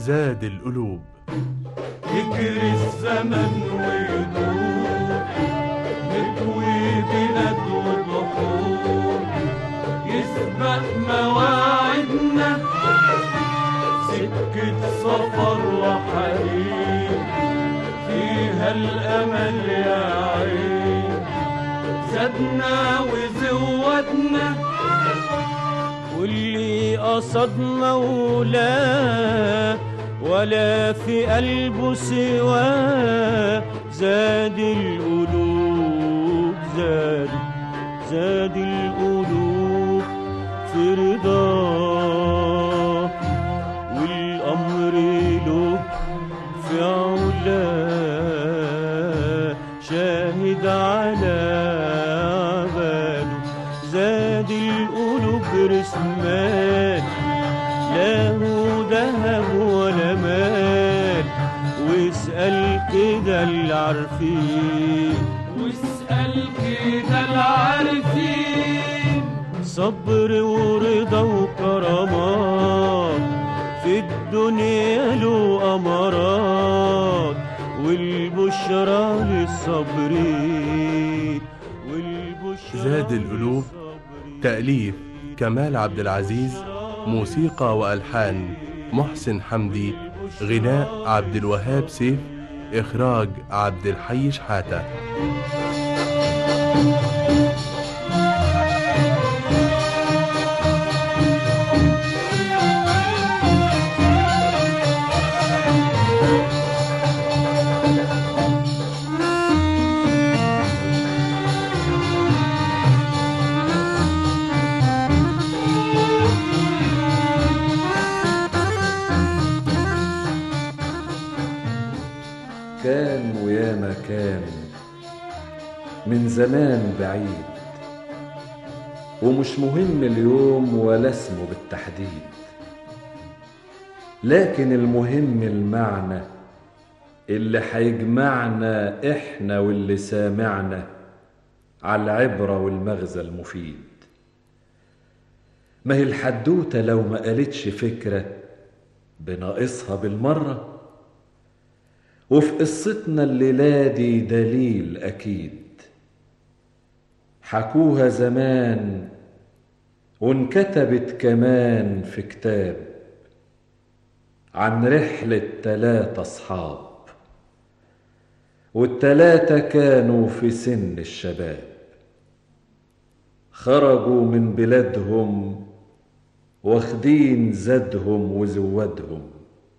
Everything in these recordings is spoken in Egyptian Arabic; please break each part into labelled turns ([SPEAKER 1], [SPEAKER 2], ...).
[SPEAKER 1] زاد القلوب
[SPEAKER 2] يجري الزمن ويدور نكوي بلاد وبحور يسبق مواعيدنا سكة سفر وحنين فيها الأمل يا عين زادنا وزودنا
[SPEAKER 3] واللي قصدنا ولا ولا في قلبه سواه زاد القلوب زاد زاد القلوب في رضاه والأمر له في علاه شاهد على عباده زاد القلوب رسمان لا هو ذهب ولا مال واسأل كده اللي عارفين
[SPEAKER 2] واسأل كده العارفين
[SPEAKER 3] صبر ورضا وكرامات في الدنيا له أمارات والبشرى للصابرين والبشرى
[SPEAKER 1] زاد القلوب تأليف كمال عبد العزيز موسيقى وألحان محسن حمدي غناء عبد الوهاب سيف إخراج عبد الحي شحاتة
[SPEAKER 4] كان وياما كان من زمان بعيد ومش مهم اليوم ولا اسمه بالتحديد لكن المهم المعنى اللي هيجمعنا احنا واللي سامعنا على العبرة والمغزى المفيد ما هي الحدوتة لو ما قالتش فكرة بناقصها بالمره وفي قصتنا الليلة دي دليل أكيد حكوها زمان وانكتبت كمان في كتاب عن رحلة تلاتة أصحاب والتلاتة كانوا في سن الشباب خرجوا من بلادهم واخدين زادهم وزودهم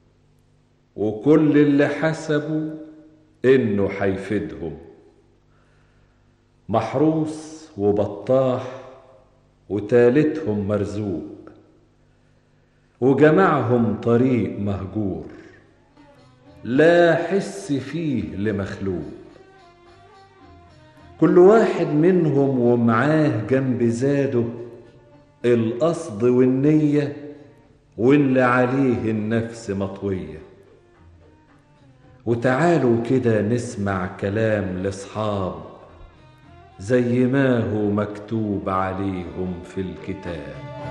[SPEAKER 4] وكل اللي حسبوا انه هيفيدهم محروس وبطاح وتالتهم مرزوق وجمعهم طريق مهجور لا حس فيه لمخلوق كل واحد منهم ومعاه جنب زاده القصد والنية واللي عليه النفس مطويه وتعالوا كده نسمع كلام لاصحاب زي ما هو مكتوب عليهم في الكتاب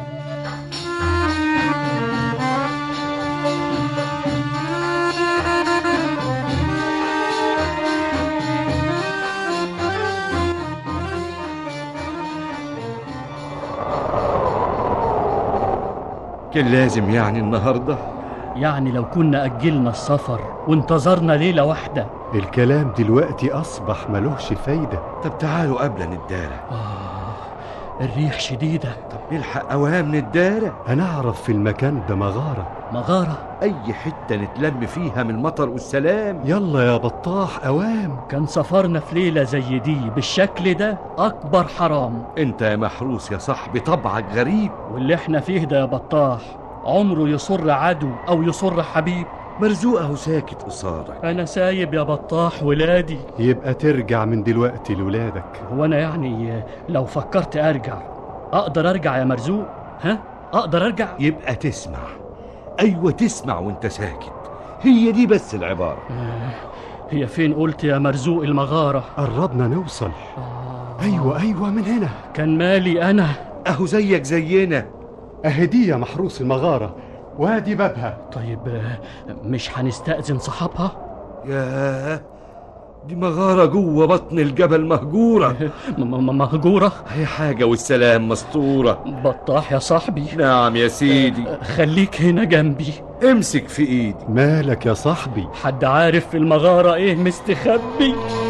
[SPEAKER 5] كان لازم يعني النهارده
[SPEAKER 6] يعني لو كنا أجلنا السفر وانتظرنا ليلة واحدة
[SPEAKER 7] الكلام دلوقتي أصبح ملوش فايدة
[SPEAKER 5] طب تعالوا قبل ندارة
[SPEAKER 6] آه الريح شديدة
[SPEAKER 5] طب نلحق أوام ندارة
[SPEAKER 7] هنعرف في المكان ده مغارة
[SPEAKER 6] مغارة
[SPEAKER 5] أي حتة نتلم فيها من المطر والسلام
[SPEAKER 7] يلا يا بطاح أوام
[SPEAKER 6] كان سفرنا في ليلة زي دي بالشكل ده أكبر حرام
[SPEAKER 5] أنت يا محروس يا صاحبي طبعك غريب
[SPEAKER 6] واللي احنا فيه ده يا بطاح عمره يصر عدو أو يصر حبيب
[SPEAKER 5] مرزوق اهو ساكت قصادك
[SPEAKER 6] أنا سايب يا بطاح ولادي
[SPEAKER 7] يبقى ترجع من دلوقتي لولادك
[SPEAKER 6] هو أنا يعني لو فكرت أرجع أقدر أرجع يا مرزوق ها أقدر أرجع
[SPEAKER 5] يبقى تسمع أيوة تسمع وأنت ساكت هي دي بس العبارة
[SPEAKER 6] آه، هي فين قلت يا مرزوق المغارة
[SPEAKER 7] قربنا نوصل
[SPEAKER 6] آه،
[SPEAKER 7] أيوة أيوة من هنا
[SPEAKER 6] كان مالي أنا
[SPEAKER 5] أهو زيك زينا
[SPEAKER 7] أهدي يا محروس المغارة وادي بابها
[SPEAKER 6] طيب آه، مش هنستأذن صحابها
[SPEAKER 5] ياه دي مغارة جوه بطن الجبل مهجورة
[SPEAKER 6] م- م- مهجورة
[SPEAKER 5] هي حاجة والسلام مسطورة
[SPEAKER 6] بطاح يا صاحبي
[SPEAKER 5] نعم يا سيدي
[SPEAKER 6] خليك هنا جنبي
[SPEAKER 5] امسك في ايدي
[SPEAKER 7] مالك يا صاحبي
[SPEAKER 6] حد عارف في المغارة ايه مستخبي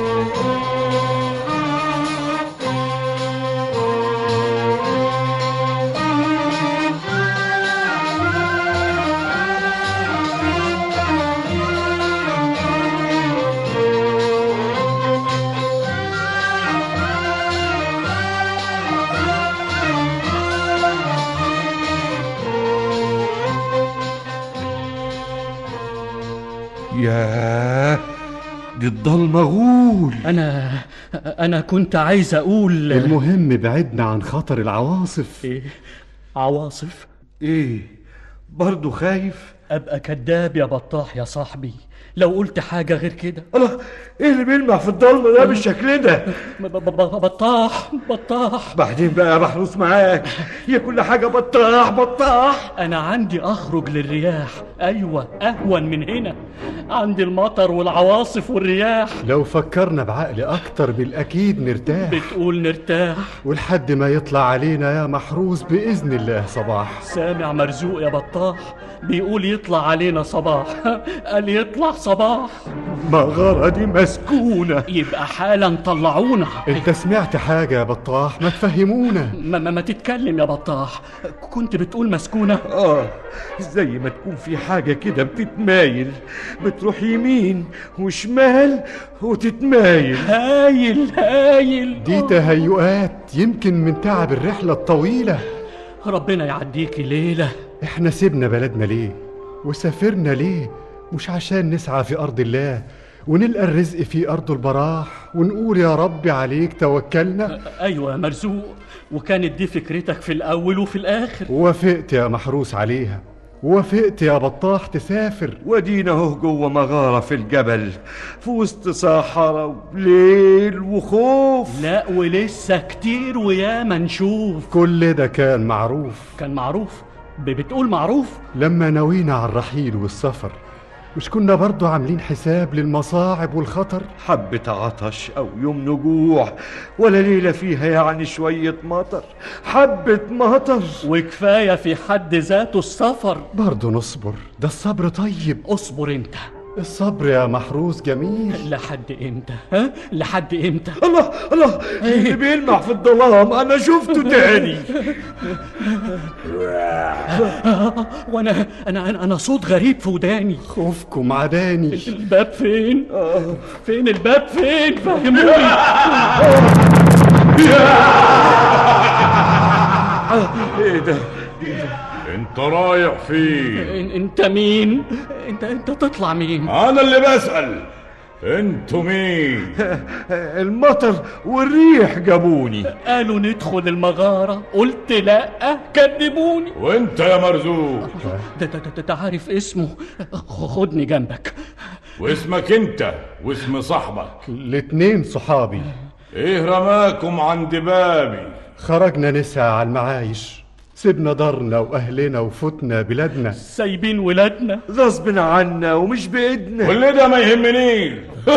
[SPEAKER 5] ياه دي الضلمة غول
[SPEAKER 6] انا انا كنت عايز اقول
[SPEAKER 7] المهم بعدنا عن خطر العواصف
[SPEAKER 6] ايه عواصف
[SPEAKER 5] ايه برضو خايف
[SPEAKER 6] ابقى كذاب يا بطاح يا صاحبي لو قلت حاجة غير كده
[SPEAKER 5] الله ايه اللي بيلمع في الضلمة ده بالشكل ده
[SPEAKER 6] ب- ب- ب- بطاح بطاح
[SPEAKER 5] بعدين بقى يا محروس معاك هي كل حاجة بطاح بطاح
[SPEAKER 6] انا عندي اخرج للرياح ايوه اهون من هنا عندي المطر والعواصف والرياح
[SPEAKER 7] لو فكرنا بعقل أكتر بالأكيد نرتاح
[SPEAKER 6] بتقول نرتاح
[SPEAKER 7] ولحد ما يطلع علينا يا محروس بإذن الله صباح
[SPEAKER 6] سامع مرزوق يا بطاح بيقول يطلع علينا صباح قال يطلع صباح
[SPEAKER 5] مغارة دي مسكونة
[SPEAKER 6] يبقى حالا طلعونا
[SPEAKER 7] انت سمعت حاجة يا بطاح ما تفهمونا
[SPEAKER 6] ما, ما, ما تتكلم يا بطاح كنت بتقول مسكونة
[SPEAKER 5] اه زي ما تكون في حاجة كده بتتمايل بتروح يمين وشمال وتتمايل
[SPEAKER 6] هايل هايل
[SPEAKER 7] دي تهيؤات يمكن من تعب الرحلة الطويلة
[SPEAKER 6] ربنا يعديكي ليلة
[SPEAKER 7] احنا سيبنا بلدنا ليه وسافرنا ليه مش عشان نسعى في أرض الله ونلقى الرزق في أرض البراح ونقول يا رب عليك توكلنا
[SPEAKER 6] أيوة يا مرزوق وكانت دي فكرتك في الأول وفي الآخر
[SPEAKER 7] وافقت يا محروس عليها وافقت يا بطاح تسافر
[SPEAKER 5] ودينا اهو جوه مغارة في الجبل في وسط صحراء وليل وخوف
[SPEAKER 6] لا ولسه كتير وياما نشوف
[SPEAKER 7] كل ده كان معروف
[SPEAKER 6] كان معروف ب- بتقول معروف
[SPEAKER 7] لما نوينا على الرحيل والسفر مش كنا برضو عاملين حساب للمصاعب والخطر
[SPEAKER 5] حبة عطش أو يوم نجوع ولا ليلة فيها يعني شوية مطر حبة مطر
[SPEAKER 6] وكفاية في حد ذاته السفر
[SPEAKER 7] برضو نصبر ده الصبر طيب
[SPEAKER 6] اصبر انت
[SPEAKER 7] الصبر يا محروس جميل
[SPEAKER 6] لحد امتى ها لحد امتى
[SPEAKER 5] الله الله اللي بيلمع في الظلام أنا شفته تاني
[SPEAKER 6] وانا انا انا, أنا صوت غريب في وداني
[SPEAKER 7] خوفكم عداني
[SPEAKER 6] الباب فين فين الباب فين فهموني
[SPEAKER 5] إيه ده
[SPEAKER 2] انت رايح فين
[SPEAKER 6] إن- انت مين انت انت تطلع مين
[SPEAKER 2] انا اللي بسأل انتوا مين
[SPEAKER 5] المطر والريح جابوني
[SPEAKER 6] قالوا ندخل المغارة قلت لا كذبوني
[SPEAKER 2] وانت يا مرزوق
[SPEAKER 6] ده, ده, ده, ده عارف اسمه خدني جنبك
[SPEAKER 2] واسمك انت واسم صاحبك
[SPEAKER 7] الاتنين صحابي
[SPEAKER 2] ايه رماكم عند بابي
[SPEAKER 7] خرجنا نسعى على المعايش سيبنا دارنا وأهلنا وفتنا بلادنا
[SPEAKER 6] سايبين ولادنا
[SPEAKER 5] غصب عنا ومش بإيدنا
[SPEAKER 2] كل ده ما يهمنيش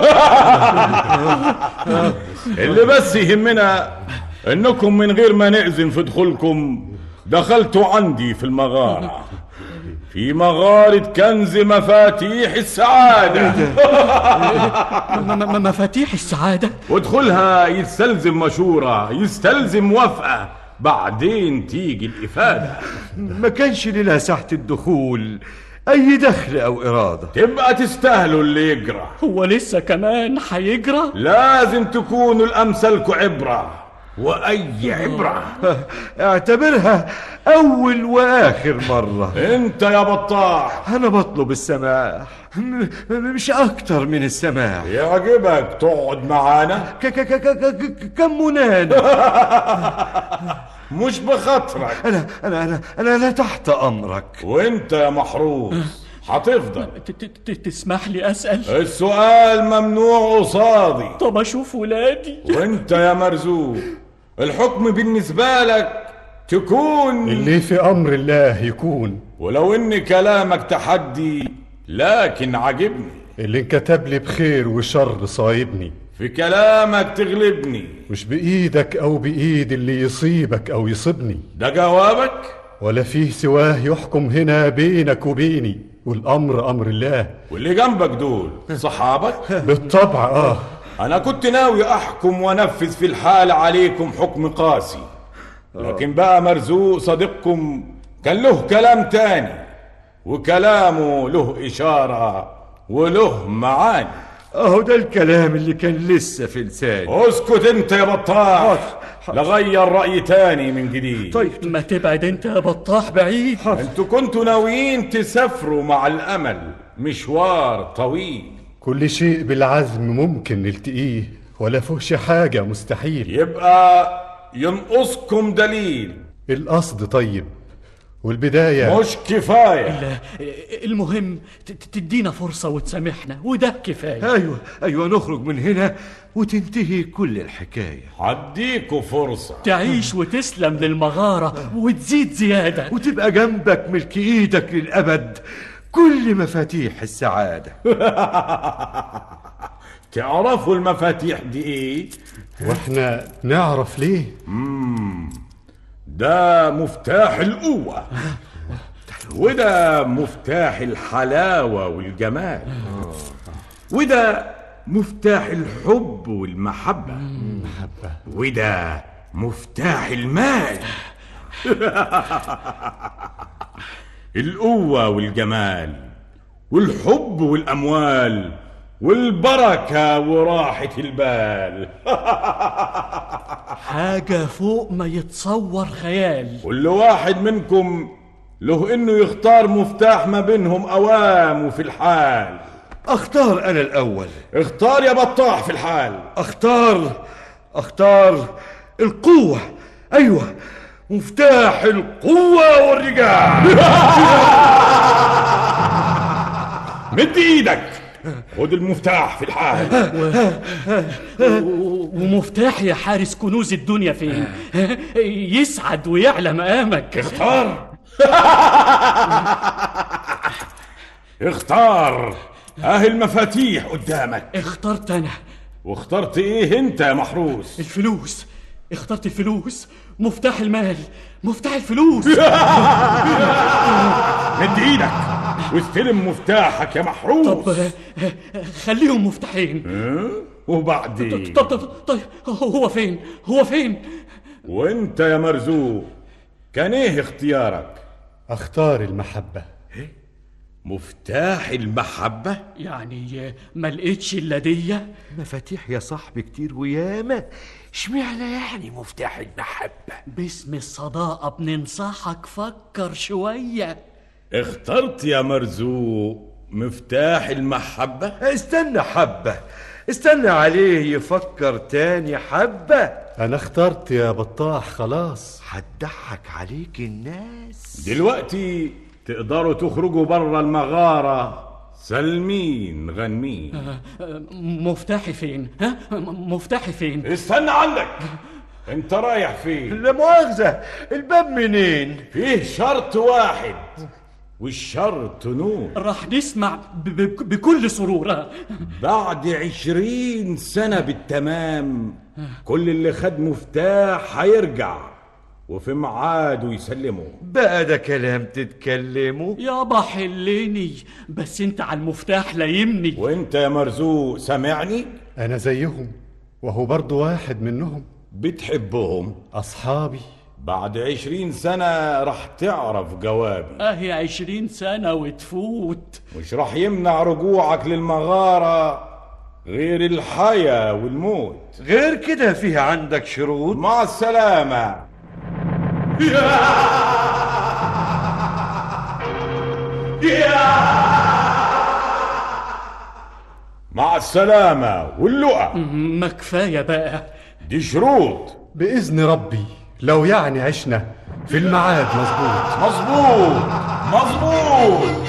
[SPEAKER 2] اللي بس يهمنا انكم من غير ما نأذن في دخولكم دخلتوا عندي في المغارة في مغارة كنز مفاتيح السعادة
[SPEAKER 6] م- م- م- مفاتيح السعادة
[SPEAKER 2] وادخلها يستلزم مشورة يستلزم موافقة بعدين تيجي الإفادة
[SPEAKER 5] ما كانش لنا ساحة الدخول أي دخل أو إرادة
[SPEAKER 2] تبقى تستاهلوا اللي يجرى
[SPEAKER 6] هو لسه كمان هيجرى
[SPEAKER 2] لازم تكونوا الأمثلكوا عبرة وأي عبرة
[SPEAKER 5] اعتبرها أول وآخر مرة
[SPEAKER 2] انت يا بطاح
[SPEAKER 5] أنا بطلب السماح م- مش أكتر من السماح
[SPEAKER 2] يعجبك تقعد معانا
[SPEAKER 5] ك ك ك ك ك كم منانا
[SPEAKER 2] مش بخاطرك
[SPEAKER 5] أنا أنا أنا أنا لا تحت أمرك
[SPEAKER 2] وانت يا محروس هتفضل
[SPEAKER 6] ت- ت- ت- تسمح لي أسأل
[SPEAKER 2] السؤال ممنوع قصادي
[SPEAKER 6] طب أشوف ولادي
[SPEAKER 2] وانت يا مرزوق الحكم بالنسبة لك تكون
[SPEAKER 7] اللي في أمر الله يكون
[SPEAKER 2] ولو ان كلامك تحدي لكن عجبني
[SPEAKER 7] اللي انكتب لي بخير وشر صايبني
[SPEAKER 2] في كلامك تغلبني
[SPEAKER 7] مش بإيدك أو بإيد اللي يصيبك أو يصيبني
[SPEAKER 2] ده جوابك
[SPEAKER 7] ولا فيه سواه يحكم هنا بينك وبيني والأمر أمر الله
[SPEAKER 2] واللي جنبك دول صحابك
[SPEAKER 7] بالطبع آه
[SPEAKER 2] انا كنت ناوي احكم وانفذ في الحال عليكم حكم قاسي لكن بقى مرزوق صديقكم كان له كلام تاني وكلامه له اشاره وله معاني
[SPEAKER 5] اهو ده الكلام اللي كان لسه في لساني
[SPEAKER 2] اسكت انت يا بطاح لغير رأي تاني من جديد
[SPEAKER 5] طيب
[SPEAKER 6] ما تبعد انت يا بطاح بعيد
[SPEAKER 2] انتوا كنتوا ناويين تسافروا مع الامل مشوار طويل
[SPEAKER 7] كل شيء بالعزم ممكن نلتقيه ولا فيهش حاجة مستحيل
[SPEAKER 2] يبقى ينقصكم دليل
[SPEAKER 7] القصد طيب والبداية
[SPEAKER 2] مش كفاية
[SPEAKER 6] لا، المهم ت- ت- تدينا فرصة وتسامحنا وده كفاية
[SPEAKER 5] ايوه ايوه نخرج من هنا وتنتهي كل الحكايه
[SPEAKER 2] هديكوا فرصة
[SPEAKER 6] تعيش وتسلم للمغارة وتزيد زيادة
[SPEAKER 5] وتبقى جنبك ملك ايدك للابد كل مفاتيح السعاده
[SPEAKER 2] تعرفوا المفاتيح دي ايه
[SPEAKER 7] واحنا نعرف ليه
[SPEAKER 2] ده مفتاح القوة وده مفتاح الحلاوة والجمال وده مفتاح الحب والمحبة وده مفتاح المال القوة والجمال والحب والأموال والبركة وراحة البال
[SPEAKER 6] حاجة فوق ما يتصور خيال
[SPEAKER 2] كل واحد منكم له انه يختار مفتاح ما بينهم اوام في الحال
[SPEAKER 5] اختار انا الاول
[SPEAKER 2] اختار يا بطاح في الحال
[SPEAKER 5] اختار اختار القوه ايوه مفتاح القوه والرجال
[SPEAKER 2] مد ايدك خد المفتاح في الحال
[SPEAKER 6] و- ومفتاح يا حارس كنوز الدنيا فين يسعد ويعلى مقامك
[SPEAKER 2] اختار اختار اهي المفاتيح قدامك
[SPEAKER 6] اخترت انا
[SPEAKER 2] واخترت ايه انت يا محروس
[SPEAKER 6] الفلوس اخترت الفلوس مفتاح المال مفتاح الفلوس
[SPEAKER 2] مد ايدك واستلم مفتاحك يا محروس
[SPEAKER 6] طب آه، آه، خليهم مفتاحين
[SPEAKER 2] وبعدين
[SPEAKER 6] طب طب طيب هو فين هو فين
[SPEAKER 2] وانت يا مرزوق كان ايه اختيارك
[SPEAKER 7] اختار المحبة
[SPEAKER 2] مفتاح المحبة
[SPEAKER 6] يعني آه، ما لقيتش الا دي
[SPEAKER 5] مفاتيح يا صاحبي كتير وياما اشمعنى يعني مفتاح المحبه
[SPEAKER 6] باسم الصداقة بننصحك فكر شوية
[SPEAKER 2] اخترت يا مرزوق مفتاح المحبة
[SPEAKER 5] استنى حبه استنى عليه يفكر تاني حبه
[SPEAKER 7] انا اخترت يا بطاح خلاص
[SPEAKER 5] هتضحك عليك الناس
[SPEAKER 2] دلوقتي تقدروا تخرجوا بره المغارة سلمين غنمين
[SPEAKER 6] آه، آه، مفتاحي فين ها م- مفتاحي فين
[SPEAKER 2] استنى عندك انت رايح فين
[SPEAKER 5] لا مؤاخذه الباب منين
[SPEAKER 2] فيه شرط واحد والشرط نور
[SPEAKER 6] راح نسمع ب- ب- بكل سرور آه.
[SPEAKER 2] بعد عشرين سنة بالتمام كل اللي خد مفتاح هيرجع وفي ميعاده يسلمه
[SPEAKER 5] بقى ده كلام تتكلموا
[SPEAKER 6] يابا حلني بس انت على المفتاح لايمني
[SPEAKER 2] وانت يا مرزوق سامعني
[SPEAKER 7] انا زيهم وهو برضو واحد منهم
[SPEAKER 2] بتحبهم
[SPEAKER 7] اصحابي
[SPEAKER 2] بعد عشرين سنة رح تعرف جوابي
[SPEAKER 6] اهي عشرين سنة وتفوت
[SPEAKER 2] مش رح يمنع رجوعك للمغارة غير الحياة والموت
[SPEAKER 5] غير كده فيها عندك شروط
[SPEAKER 2] مع السلامة مع السلامة واللقا
[SPEAKER 6] ما كفاية بقى
[SPEAKER 2] دي شروط
[SPEAKER 7] باذن ربي لو يعني عشنا في الميعاد مظبوط
[SPEAKER 2] مظبوط مظبوط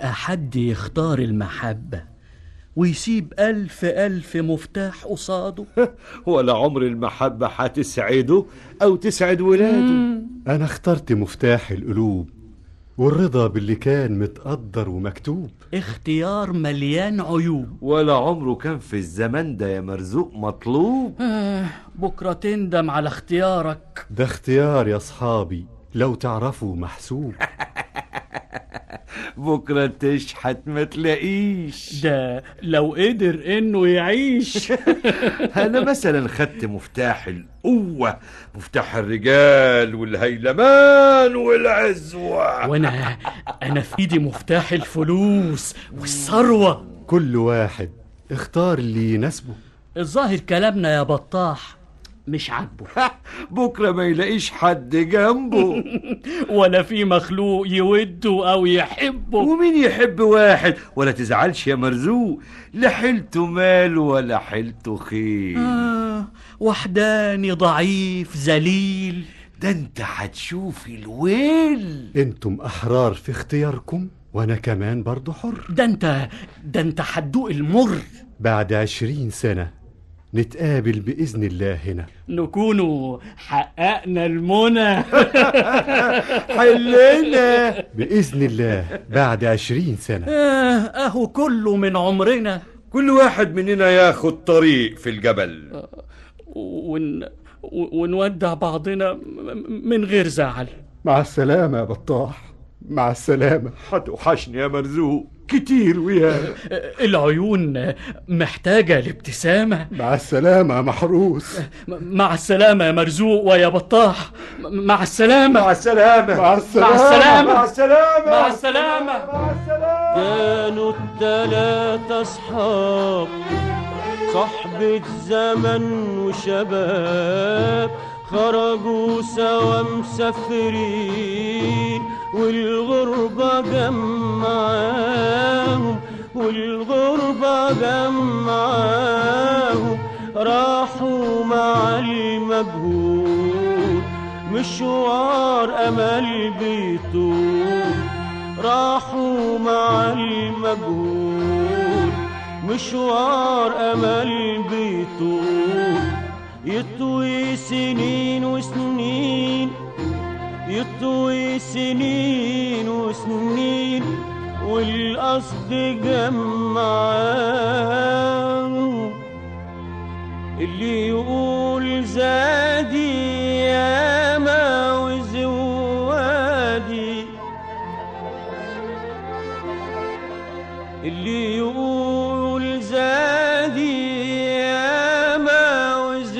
[SPEAKER 6] بقى حد يختار المحبة ويسيب ألف ألف مفتاح قصاده
[SPEAKER 5] ولا عمر المحبة هتسعده أو تسعد ولاده
[SPEAKER 7] أنا اخترت مفتاح القلوب والرضا باللي كان متقدر ومكتوب
[SPEAKER 6] اختيار مليان عيوب
[SPEAKER 5] ولا عمره كان في الزمن ده يا مرزوق مطلوب
[SPEAKER 6] آه بكرة تندم على اختيارك
[SPEAKER 7] ده اختيار يا صحابي لو تعرفوا محسوب
[SPEAKER 5] بكرة تشحت ما تلاقيش
[SPEAKER 6] ده لو قدر انه يعيش
[SPEAKER 5] أنا مثلا خدت مفتاح القوة مفتاح الرجال والهيلمان والعزوة
[SPEAKER 6] وانا انا في ايدي مفتاح الفلوس والثروة
[SPEAKER 7] كل واحد اختار اللي يناسبه
[SPEAKER 6] الظاهر كلامنا يا بطاح مش عاجبه
[SPEAKER 5] بكرة ما يلاقيش حد جنبه
[SPEAKER 6] ولا في مخلوق يوده او يحبه
[SPEAKER 5] ومين يحب واحد ولا تزعلش يا مرزوق لا حيلته مال ولا حيلته خير
[SPEAKER 6] آه وحداني ضعيف ذليل
[SPEAKER 5] ده انت هتشوف الويل
[SPEAKER 7] انتم احرار في اختياركم وانا كمان برضو حر
[SPEAKER 6] ده انت ده انت هتدوق المر
[SPEAKER 7] بعد عشرين سنة نتقابل بإذن الله هنا
[SPEAKER 6] نكونوا حققنا المنى
[SPEAKER 5] حلنا
[SPEAKER 7] بإذن الله بعد عشرين سنة
[SPEAKER 6] آه اهو كله من عمرنا
[SPEAKER 5] كل واحد مننا ياخد طريق في الجبل
[SPEAKER 6] ون... ونودع بعضنا م- من غير زعل
[SPEAKER 7] مع السلامة يا بطاح مع السلامة
[SPEAKER 5] هتوحشني يا مرزوق كتير ويا
[SPEAKER 6] العيون محتاجة الابتسامة
[SPEAKER 7] مع السلامة يا محروس
[SPEAKER 6] م- مع السلامة يا مرزوق ويا بطاح م- مع السلامة
[SPEAKER 5] مع السلامة
[SPEAKER 7] مع السلامة
[SPEAKER 6] مع السلامة
[SPEAKER 5] مع السلامة
[SPEAKER 6] مع السلامة
[SPEAKER 3] كانوا التلاتة أصحاب صحبة زمن وشباب خرجوا سوا مسافرين والغربة جمعاهم والغربة جمعاهم راحوا مع المجهول مشوار أمل بيطول راحوا مع المجهول مشوار أمل بيطول يطوي سنين وسنين يطوي سنين وسنين والقصد جمعاهم اللي يقول زادي ياما وزوادي اللي يقول زادي ياما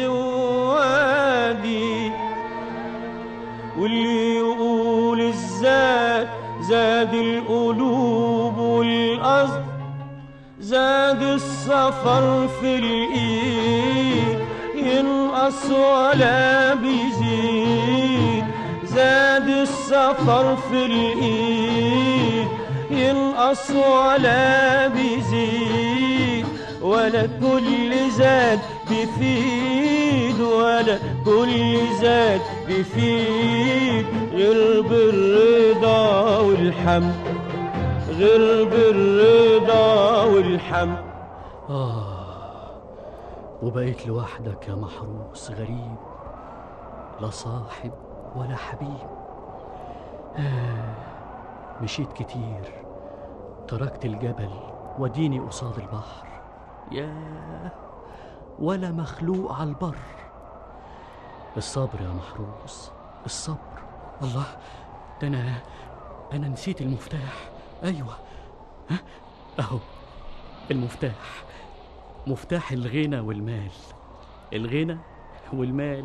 [SPEAKER 3] وزوادي واللي يقول الزاد زاد القلوب والقصد زاد السفر في الايد ينقص ولا بيزيد زاد السفر في الايد ينقص ولا بيزيد ولا كل زاد بيفيد ولا كل زاد بيفيد غير بالرضا والحمد غير بالرضا والحمد
[SPEAKER 6] آه وبقيت لوحدك يا محروس غريب لا صاحب ولا حبيب آه مشيت كتير تركت الجبل وديني قصاد البحر ياه ولا مخلوق على البر الصبر يا محروس الصبر الله ده انا انا نسيت المفتاح ايوه ها اهو المفتاح مفتاح الغنى والمال الغنى والمال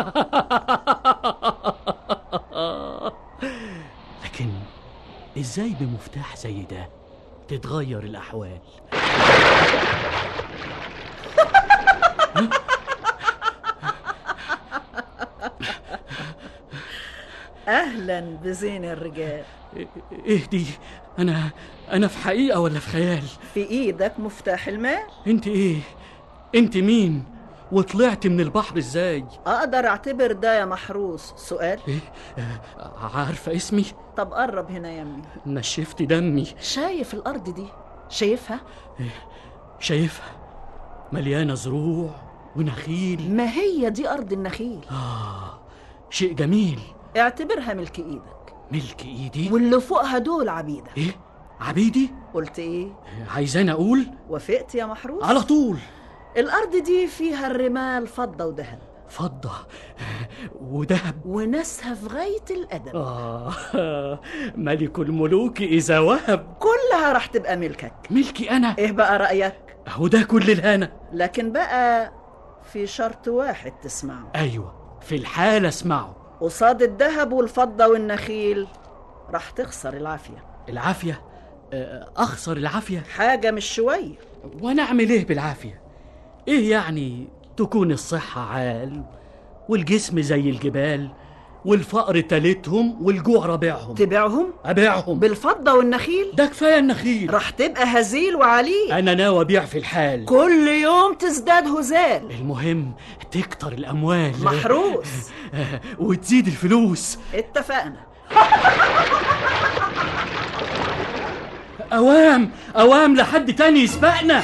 [SPEAKER 6] لكن ازاي بمفتاح زي ده تتغير الاحوال
[SPEAKER 8] اهلا بزين الرجال
[SPEAKER 6] ايه دي انا انا في حقيقه ولا في خيال
[SPEAKER 8] في ايدك مفتاح المال
[SPEAKER 6] انت ايه انت مين وطلعت من البحر ازاي
[SPEAKER 8] اقدر اعتبر ده يا محروس سؤال
[SPEAKER 6] عارفة اسمي
[SPEAKER 8] طب قرب هنا يا ابني
[SPEAKER 6] نشفت دمي
[SPEAKER 8] شايف الارض دي شايفها
[SPEAKER 6] شايفها مليانة زروع ونخيل
[SPEAKER 8] ما هي دي ارض النخيل
[SPEAKER 6] شيء جميل
[SPEAKER 8] اعتبرها ملك ايدك
[SPEAKER 6] ملك ايدي
[SPEAKER 8] واللي فوقها دول عبيدك
[SPEAKER 6] ايه عبيدي
[SPEAKER 8] قلت ايه
[SPEAKER 6] عايزاني اقول
[SPEAKER 8] وافقت يا محروس
[SPEAKER 6] على طول
[SPEAKER 8] الارض دي فيها الرمال فضه وذهب
[SPEAKER 6] فضة وذهب
[SPEAKER 8] وناسها في غايه الادب
[SPEAKER 6] آه ملك الملوك إذا وهب
[SPEAKER 8] كلها راح تبقى ملكك
[SPEAKER 6] ملكي أنا
[SPEAKER 8] ايه بقى رايك
[SPEAKER 6] أهو ده كل الهنا
[SPEAKER 8] لكن بقى في شرط واحد تسمعه
[SPEAKER 6] أيوة في الحالة اسمعه
[SPEAKER 8] قصاد الذهب والفضه والنخيل راح تخسر العافيه
[SPEAKER 6] العافية آه، أخسر العافية
[SPEAKER 8] حاجه مش شويه
[SPEAKER 6] وأنا أعمل إيه بالعافية إيه يعني تكون الصحة عال والجسم زي الجبال والفقر تالتهم والجوع رابعهم
[SPEAKER 8] تبيعهم
[SPEAKER 6] أبيعهم
[SPEAKER 8] بالفضه والنخيل
[SPEAKER 6] ده كفاية النخيل
[SPEAKER 8] راح تبقى هزيل وعليل
[SPEAKER 6] أنا ناوي أبيع في الحال
[SPEAKER 8] كل يوم تزداد هزال
[SPEAKER 6] المهم تكتر الأموال
[SPEAKER 8] محروس
[SPEAKER 6] وتزيد الفلوس
[SPEAKER 8] اتفقنا
[SPEAKER 6] أوام أوام لحد تاني يسبقنا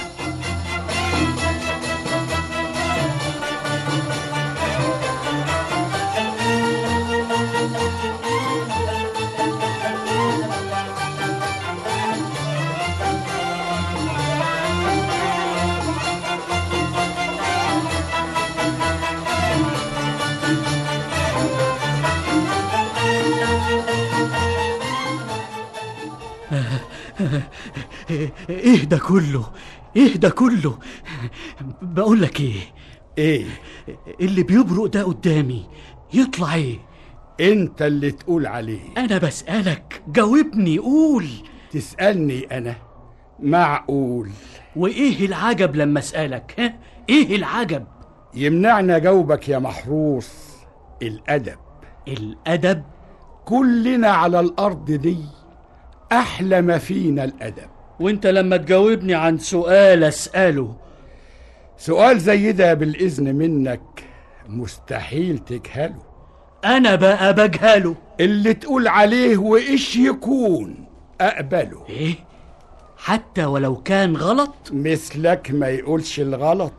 [SPEAKER 6] ايه ده كله ايه ده كله بقول لك ايه
[SPEAKER 9] ايه
[SPEAKER 6] اللي بيبرق ده قدامي يطلع ايه
[SPEAKER 9] انت اللي تقول عليه
[SPEAKER 6] انا بسألك جاوبني قول
[SPEAKER 9] تسألني انا معقول
[SPEAKER 6] وايه العجب لما اسألك ها ايه العجب
[SPEAKER 9] يمنعنا جاوبك يا محروس الادب
[SPEAKER 6] الادب
[SPEAKER 9] كلنا على الارض دي احلى ما فينا الادب
[SPEAKER 6] وانت لما تجاوبني عن سؤال اسأله
[SPEAKER 9] سؤال زي ده بالاذن منك مستحيل تجهله
[SPEAKER 6] انا بقى بجهله
[SPEAKER 9] اللي تقول عليه وايش يكون اقبله
[SPEAKER 6] ايه حتى ولو كان غلط
[SPEAKER 9] مثلك ما يقولش الغلط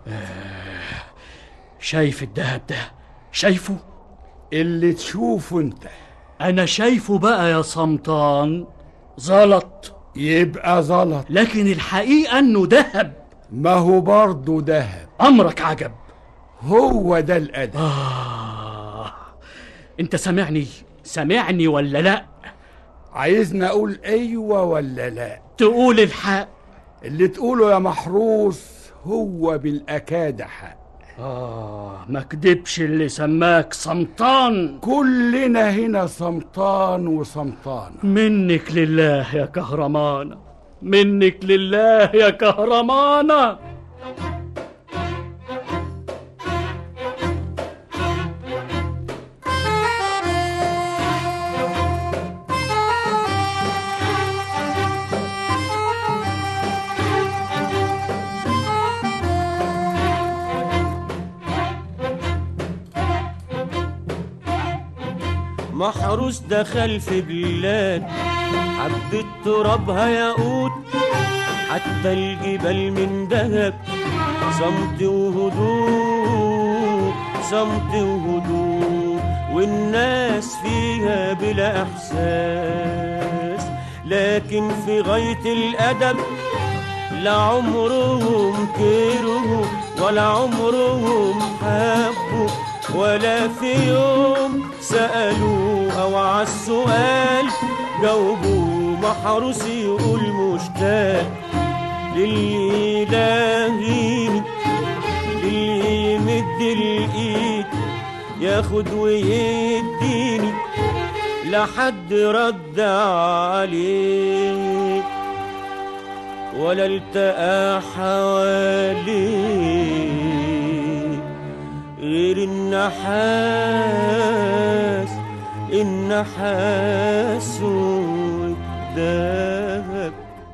[SPEAKER 6] شايف الدهب ده شايفه
[SPEAKER 9] اللي تشوفه انت
[SPEAKER 6] انا شايفه بقى يا صمتان زلط
[SPEAKER 9] يبقى زلط
[SPEAKER 6] لكن الحقيقة انه دهب
[SPEAKER 9] ما هو برضه دهب
[SPEAKER 6] امرك عجب
[SPEAKER 9] هو ده الادب
[SPEAKER 6] آه. انت سامعني سامعني ولا لا
[SPEAKER 9] عايزني اقول ايوه ولا لا
[SPEAKER 6] تقول الحق
[SPEAKER 9] اللي تقوله يا محروس هو بالاكاد حق
[SPEAKER 6] آه ما كدبش اللي سماك صمتان
[SPEAKER 9] كلنا هنا صمتان وصمتان
[SPEAKER 6] منك لله يا كهرمانة منك لله يا كهرمانة
[SPEAKER 3] محروس دخل في بلاد حبة ترابها ياقوت حتى الجبال من دهب صمت وهدوء صمت وهدوء والناس فيها بلا احساس لكن في غاية الادب لا عمرهم كرهوا ولا عمرهم حبوا ولا في يوم سألوا أو عالسؤال جاوبوا محروس يقول مشتاق للي يلاغيني للي يمد الإيد ياخد ويديني لحد رد عليه ولا التقى حواليه غير النحاس النحاس والذهب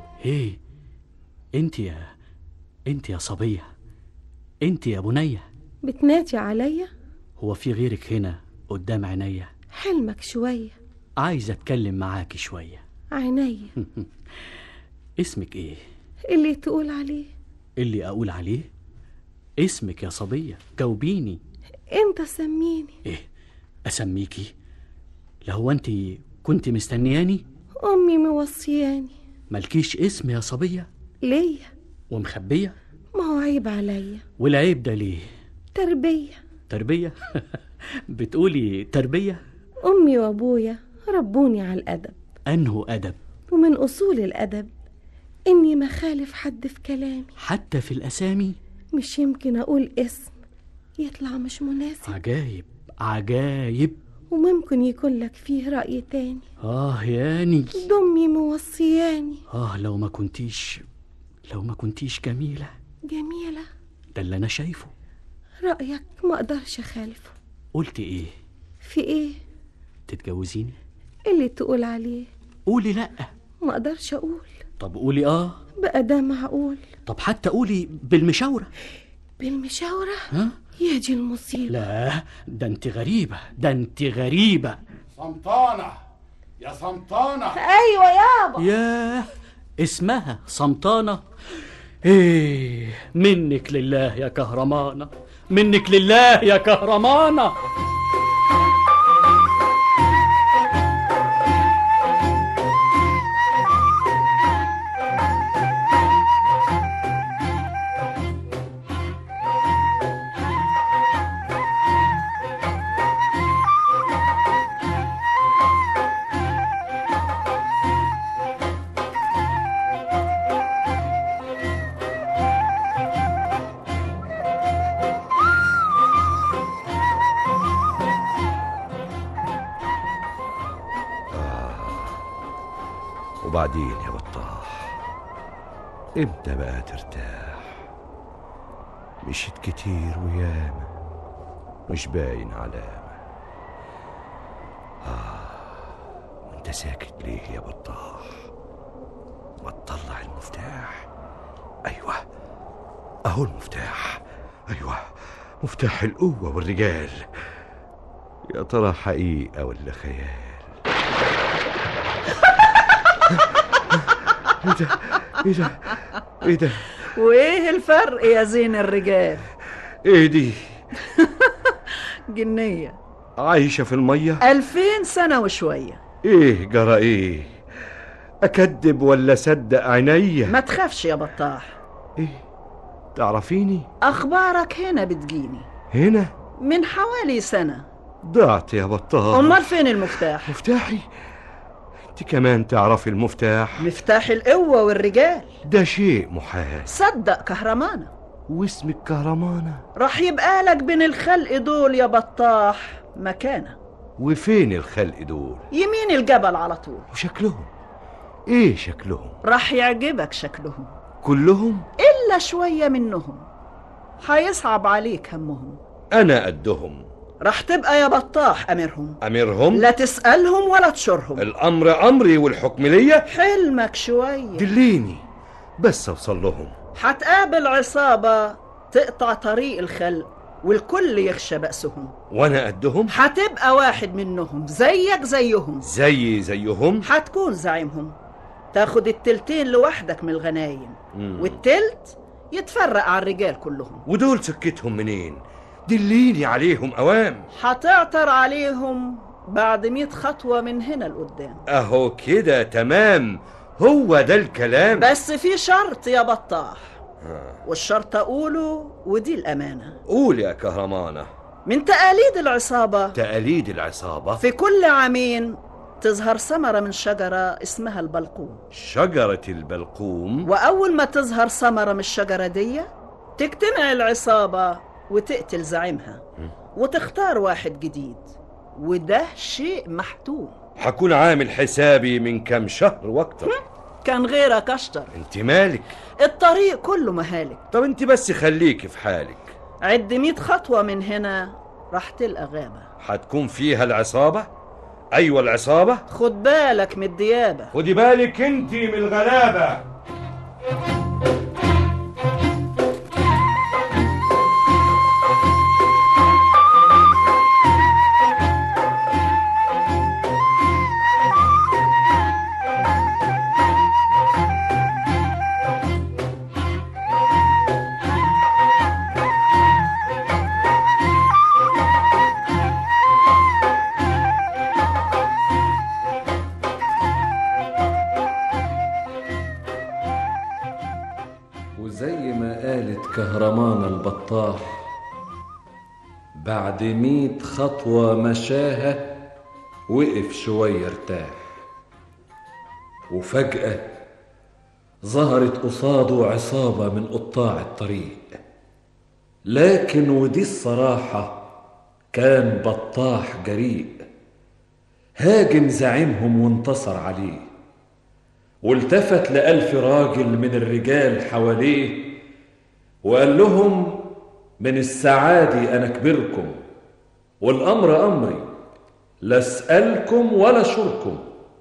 [SPEAKER 6] ايه انت يا انت يا صبية انت يا بنية
[SPEAKER 10] بتنادي عليا
[SPEAKER 6] هو في غيرك هنا قدام عينيا
[SPEAKER 10] حلمك شوية
[SPEAKER 6] عايز اتكلم معاكي شوية
[SPEAKER 10] عينيا
[SPEAKER 6] اسمك ايه
[SPEAKER 10] اللي تقول عليه
[SPEAKER 6] اللي اقول عليه اسمك يا صبية جاوبيني
[SPEAKER 10] انت سميني
[SPEAKER 6] ايه اسميكي لهو انت كنت مستنياني
[SPEAKER 10] امي موصياني
[SPEAKER 6] ملكيش اسم يا صبية
[SPEAKER 10] ليا
[SPEAKER 6] ومخبية
[SPEAKER 10] ما هو عيب عليا
[SPEAKER 6] والعيب ده ليه
[SPEAKER 10] تربية
[SPEAKER 6] تربية بتقولي تربية
[SPEAKER 10] امي وابويا ربوني على الادب
[SPEAKER 6] انه ادب
[SPEAKER 10] ومن اصول الادب اني ما خالف حد في كلامي
[SPEAKER 6] حتى في الاسامي
[SPEAKER 10] مش يمكن اقول اسم يطلع مش مناسب
[SPEAKER 6] عجايب عجايب
[SPEAKER 10] وممكن يكون لك فيه رأي تاني
[SPEAKER 6] اه ياني
[SPEAKER 10] دمي موصياني
[SPEAKER 6] اه لو ما كنتيش لو ما كنتيش جميلة
[SPEAKER 10] جميلة
[SPEAKER 6] ده اللي انا شايفه
[SPEAKER 10] رأيك ما اقدرش اخالفه
[SPEAKER 6] قلت ايه
[SPEAKER 10] في ايه
[SPEAKER 6] تتجوزيني
[SPEAKER 10] اللي تقول عليه
[SPEAKER 6] قولي لا
[SPEAKER 10] ما اقدرش اقول
[SPEAKER 6] طب قولي اه
[SPEAKER 10] بقى ده معقول
[SPEAKER 6] طب حتى قولي بالمشاورة
[SPEAKER 10] بالمشاورة
[SPEAKER 6] ها
[SPEAKER 10] يجي المصيبة
[SPEAKER 6] لا ده انت غريبة ده انت غريبة
[SPEAKER 9] سمطانة يا سمطانة
[SPEAKER 10] ايوه يابا
[SPEAKER 6] ياه اسمها سمطانة ايه منك لله يا كهرمانة منك لله يا كهرمانة
[SPEAKER 11] وبعدين يا بطاح امتى بقى ترتاح مشيت كتير وياما مش باين علامة آه وانت ساكت ليه يا بطاح ما تطلع المفتاح ايوه اهو المفتاح ايوه مفتاح القوة والرجال يا ترى حقيقة ولا خيال ايه ده ايه ده ايه ده
[SPEAKER 8] وايه الفرق يا زين الرجال
[SPEAKER 11] ايه دي
[SPEAKER 8] جنية
[SPEAKER 11] عايشة في المية
[SPEAKER 8] ألفين سنة وشوية
[SPEAKER 11] ايه جرى ايه اكدب ولا صدق عينيا
[SPEAKER 8] ما تخافش يا بطاح
[SPEAKER 11] ايه تعرفيني
[SPEAKER 8] أخبارك هنا بتجيني
[SPEAKER 11] هنا
[SPEAKER 8] من حوالي سنة
[SPEAKER 11] ضعت يا بطال
[SPEAKER 8] أمال فين المفتاح؟
[SPEAKER 11] مفتاحي انت كمان تعرفي المفتاح
[SPEAKER 8] مفتاح القوة والرجال
[SPEAKER 11] ده شيء محال
[SPEAKER 8] صدق كهرمانة
[SPEAKER 11] واسمك كهرمانة
[SPEAKER 8] راح يبقى لك بين الخلق دول يا بطاح مكانة
[SPEAKER 11] وفين الخلق دول
[SPEAKER 8] يمين الجبل على طول
[SPEAKER 11] وشكلهم ايه شكلهم
[SPEAKER 8] راح يعجبك شكلهم
[SPEAKER 11] كلهم
[SPEAKER 8] إلا شوية منهم هيصعب عليك همهم
[SPEAKER 11] انا قدهم
[SPEAKER 8] راح تبقى يا بطاح أميرهم
[SPEAKER 11] اميرهم
[SPEAKER 8] لا تسألهم ولا تشورهم
[SPEAKER 11] الامر امري والحكم ليا
[SPEAKER 8] حلمك شوية
[SPEAKER 11] دليني بس اوصل لهم
[SPEAKER 8] هتقابل عصابة تقطع طريق الخلق والكل يخشى بأسهم
[SPEAKER 11] وانا قدهم
[SPEAKER 8] هتبقى واحد منهم زيك زيهم
[SPEAKER 11] زي زيهم
[SPEAKER 8] هتكون زعيمهم تاخد التلتين لوحدك من الغنايم
[SPEAKER 11] مم.
[SPEAKER 8] والتلت يتفرق على الرجال كلهم
[SPEAKER 11] ودول سكتهم منين دليني عليهم اوام
[SPEAKER 8] هتعثر عليهم بعد مئة خطوة من هنا لقدام
[SPEAKER 11] اهو كده تمام هو ده الكلام
[SPEAKER 8] بس في شرط يا بطاح والشرط أقوله ودي الأمانة
[SPEAKER 11] قول يا كهرمانة
[SPEAKER 8] من تقاليد العصابة
[SPEAKER 11] تقاليد العصابة
[SPEAKER 8] في كل عامين تظهر ثمرة من شجرة اسمها البلقوم
[SPEAKER 11] شجرة البلقوم
[SPEAKER 8] وأول ما تظهر ثمرة من الشجرة دي تجتمع العصابة وتقتل زعيمها وتختار واحد جديد وده شيء محتوم
[SPEAKER 11] حكون عامل حسابي من كام شهر واكتر
[SPEAKER 8] كان غيرك أشطر
[SPEAKER 11] انت مالك
[SPEAKER 8] الطريق كله مهالك
[SPEAKER 11] طب انت بس خليكي في حالك
[SPEAKER 8] عد مئة خطوة من هنا راح تلقى غابة
[SPEAKER 11] حتكون فيها العصابة ايوه العصابة
[SPEAKER 8] خد بالك من الديابة
[SPEAKER 11] خدي بالك انت من الغلابة
[SPEAKER 4] بعد مية خطوة مشاها وقف شوية ارتاح وفجأة ظهرت قصاده عصابة من قطاع الطريق لكن ودي الصراحة كان بطاح جريء هاجم زعيمهم وانتصر عليه والتفت لألف راجل من الرجال حواليه وقال لهم من السعادة أنا كبركم والأمر أمري لا أسألكم ولا شركم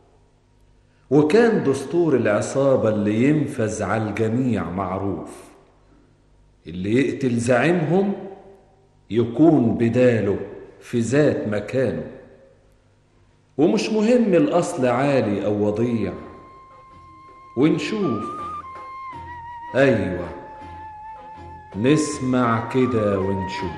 [SPEAKER 4] وكان دستور العصابة اللي ينفذ على الجميع معروف اللي يقتل زعيمهم يكون بداله في ذات مكانه ومش مهم الأصل عالي أو وضيع ونشوف أيوة نسمع كده ونشوف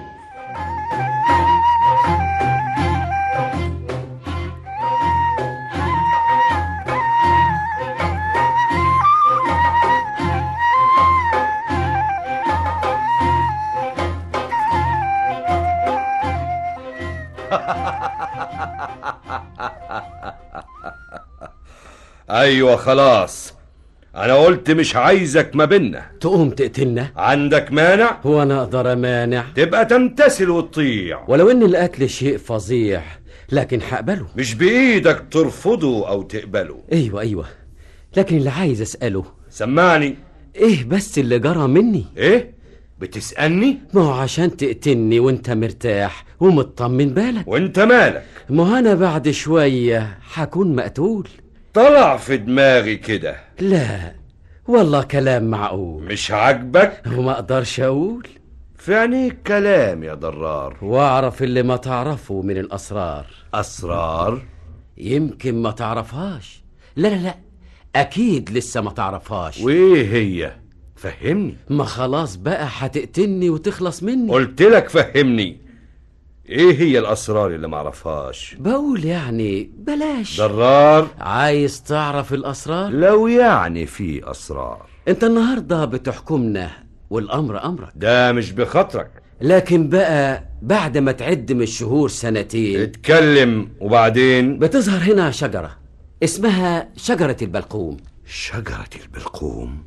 [SPEAKER 11] ايوه خلاص انا قلت مش عايزك ما بينا
[SPEAKER 12] تقوم تقتلنا
[SPEAKER 11] عندك مانع
[SPEAKER 12] هو انا اقدر امانع
[SPEAKER 11] تبقى تمتثل وتطيع
[SPEAKER 12] ولو ان القتل شيء فظيع لكن هقبله
[SPEAKER 11] مش بايدك ترفضه او تقبله
[SPEAKER 12] ايوه ايوه لكن اللي عايز اساله
[SPEAKER 11] سمعني
[SPEAKER 12] ايه بس اللي جرى مني
[SPEAKER 11] ايه بتسالني
[SPEAKER 12] ما هو عشان تقتلني وانت مرتاح ومطمن بالك
[SPEAKER 11] وانت مالك
[SPEAKER 12] ما هو انا بعد شويه هكون مقتول
[SPEAKER 11] طلع في دماغي كده
[SPEAKER 12] لا والله كلام معقول
[SPEAKER 11] مش عاجبك
[SPEAKER 12] وما اقدرش اقول
[SPEAKER 11] في عينيك كلام يا ضرار
[SPEAKER 12] واعرف اللي ما تعرفه من الاسرار
[SPEAKER 11] اسرار
[SPEAKER 12] يمكن ما تعرفهاش لا لا لا اكيد لسه ما تعرفهاش
[SPEAKER 11] وايه هي فهمني
[SPEAKER 12] ما خلاص بقى هتقتلني وتخلص مني
[SPEAKER 11] قلت لك فهمني ايه هي الاسرار اللي معرفهاش
[SPEAKER 12] بقول يعني بلاش
[SPEAKER 11] ضرار
[SPEAKER 12] عايز تعرف الاسرار
[SPEAKER 11] لو يعني في اسرار
[SPEAKER 12] انت النهارده بتحكمنا والامر امرك
[SPEAKER 11] ده مش بخاطرك
[SPEAKER 12] لكن بقى بعد ما تعد من الشهور سنتين
[SPEAKER 11] اتكلم وبعدين
[SPEAKER 12] بتظهر هنا شجرة اسمها شجرة البلقوم
[SPEAKER 11] شجرة البلقوم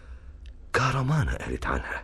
[SPEAKER 11] كهرمانة قالت عنها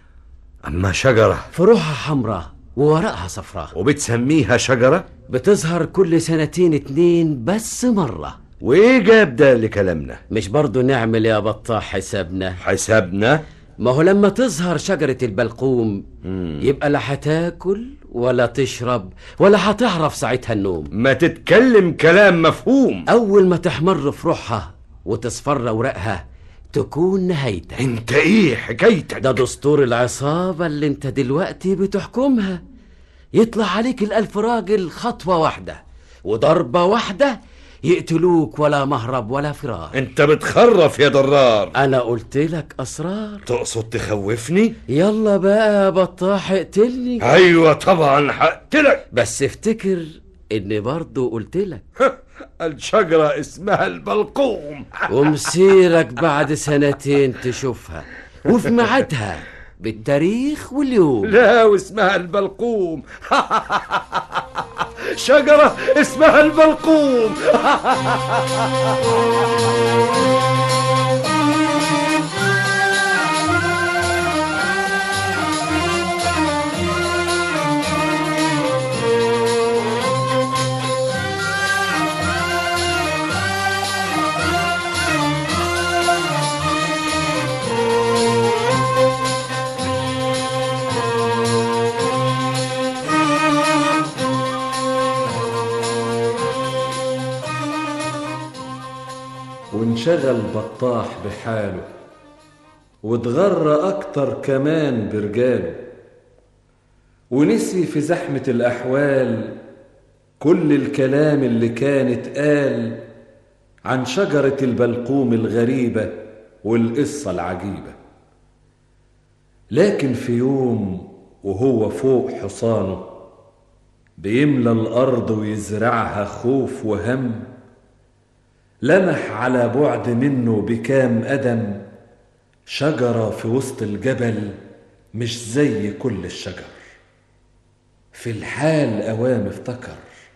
[SPEAKER 11] أما شجرة
[SPEAKER 12] فروعها حمراء وورقها صفراء
[SPEAKER 11] وبتسميها شجرة
[SPEAKER 12] بتظهر كل سنتين اتنين بس مرة
[SPEAKER 11] وإيه جاب ده لكلامنا
[SPEAKER 12] مش برضو نعمل يا بطاح حسابنا
[SPEAKER 11] حسابنا
[SPEAKER 12] ما هو لما تظهر شجرة البلقوم مم. يبقى لا هتاكل ولا تشرب ولا هتعرف ساعتها النوم
[SPEAKER 11] ما تتكلم كلام مفهوم
[SPEAKER 12] أول ما تحمر في روحها وتصفر أوراقها تكون نهايتك
[SPEAKER 11] انت ايه حكايتك
[SPEAKER 12] ده دستور العصابة اللي انت دلوقتي بتحكمها يطلع عليك الألف راجل خطوة واحدة وضربة واحدة يقتلوك ولا مهرب ولا فرار
[SPEAKER 11] انت بتخرف يا ضرار
[SPEAKER 12] انا قلت لك اسرار
[SPEAKER 11] تقصد تخوفني
[SPEAKER 12] يلا بقى يا بطاح اقتلني
[SPEAKER 11] ايوه طبعا هقتلك
[SPEAKER 12] بس افتكر اني برضو قلت لك
[SPEAKER 11] الشجرة اسمها البلقوم
[SPEAKER 12] ومسيرك بعد سنتين تشوفها وفي ميعادها بالتاريخ واليوم
[SPEAKER 11] لا واسمها البلقوم شجرة اسمها البلقوم
[SPEAKER 4] وانشغل بطاح بحاله واتغر أكتر كمان برجاله ونسي في زحمة الأحوال كل الكلام اللي كان اتقال عن شجرة البلقوم الغريبة والقصة العجيبة لكن في يوم وهو فوق حصانه بيملى الأرض ويزرعها خوف وهم لمح على بعد منه بكام قدم شجرة في وسط الجبل مش زي كل الشجر في الحال أوام افتكر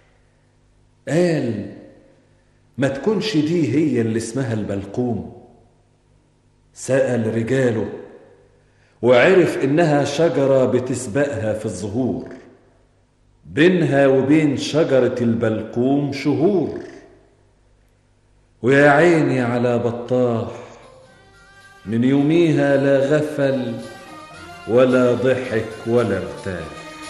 [SPEAKER 4] قال ما تكونش دي هي اللي اسمها البلقوم سأل رجاله وعرف إنها شجرة بتسبقها في الظهور بينها وبين شجرة البلقوم شهور ويا عيني على بطاح من يوميها لا غفل ولا ضحك ولا ارتاح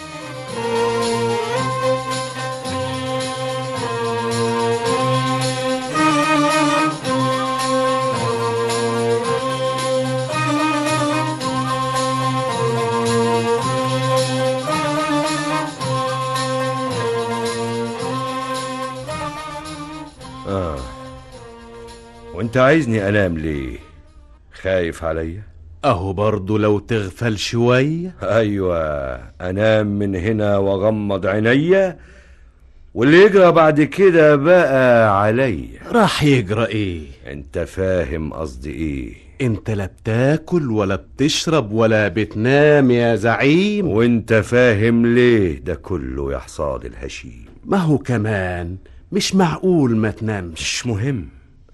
[SPEAKER 11] آه وانت عايزني انام ليه خايف عليا
[SPEAKER 13] اهو برضه لو تغفل شوية
[SPEAKER 11] ايوه انام من هنا واغمض عينيا واللي يجرى بعد كده بقى عليا
[SPEAKER 13] راح يجرى ايه
[SPEAKER 11] انت فاهم قصدي ايه
[SPEAKER 13] انت لا بتاكل ولا بتشرب ولا بتنام يا زعيم
[SPEAKER 11] وانت فاهم ليه ده كله يا حصاد الهشيم
[SPEAKER 13] ما هو كمان مش معقول ما تنامش
[SPEAKER 11] مش مهم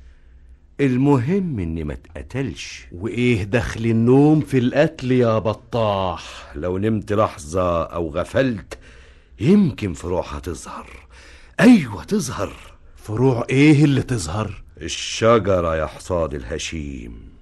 [SPEAKER 11] المهم اني ما اتقتلش
[SPEAKER 13] وايه دخل النوم في القتل يا بطاح
[SPEAKER 11] لو نمت لحظة او غفلت يمكن فروعها تظهر ايوه تظهر
[SPEAKER 13] فروع ايه اللي تظهر
[SPEAKER 11] الشجرة يا حصاد الهشيم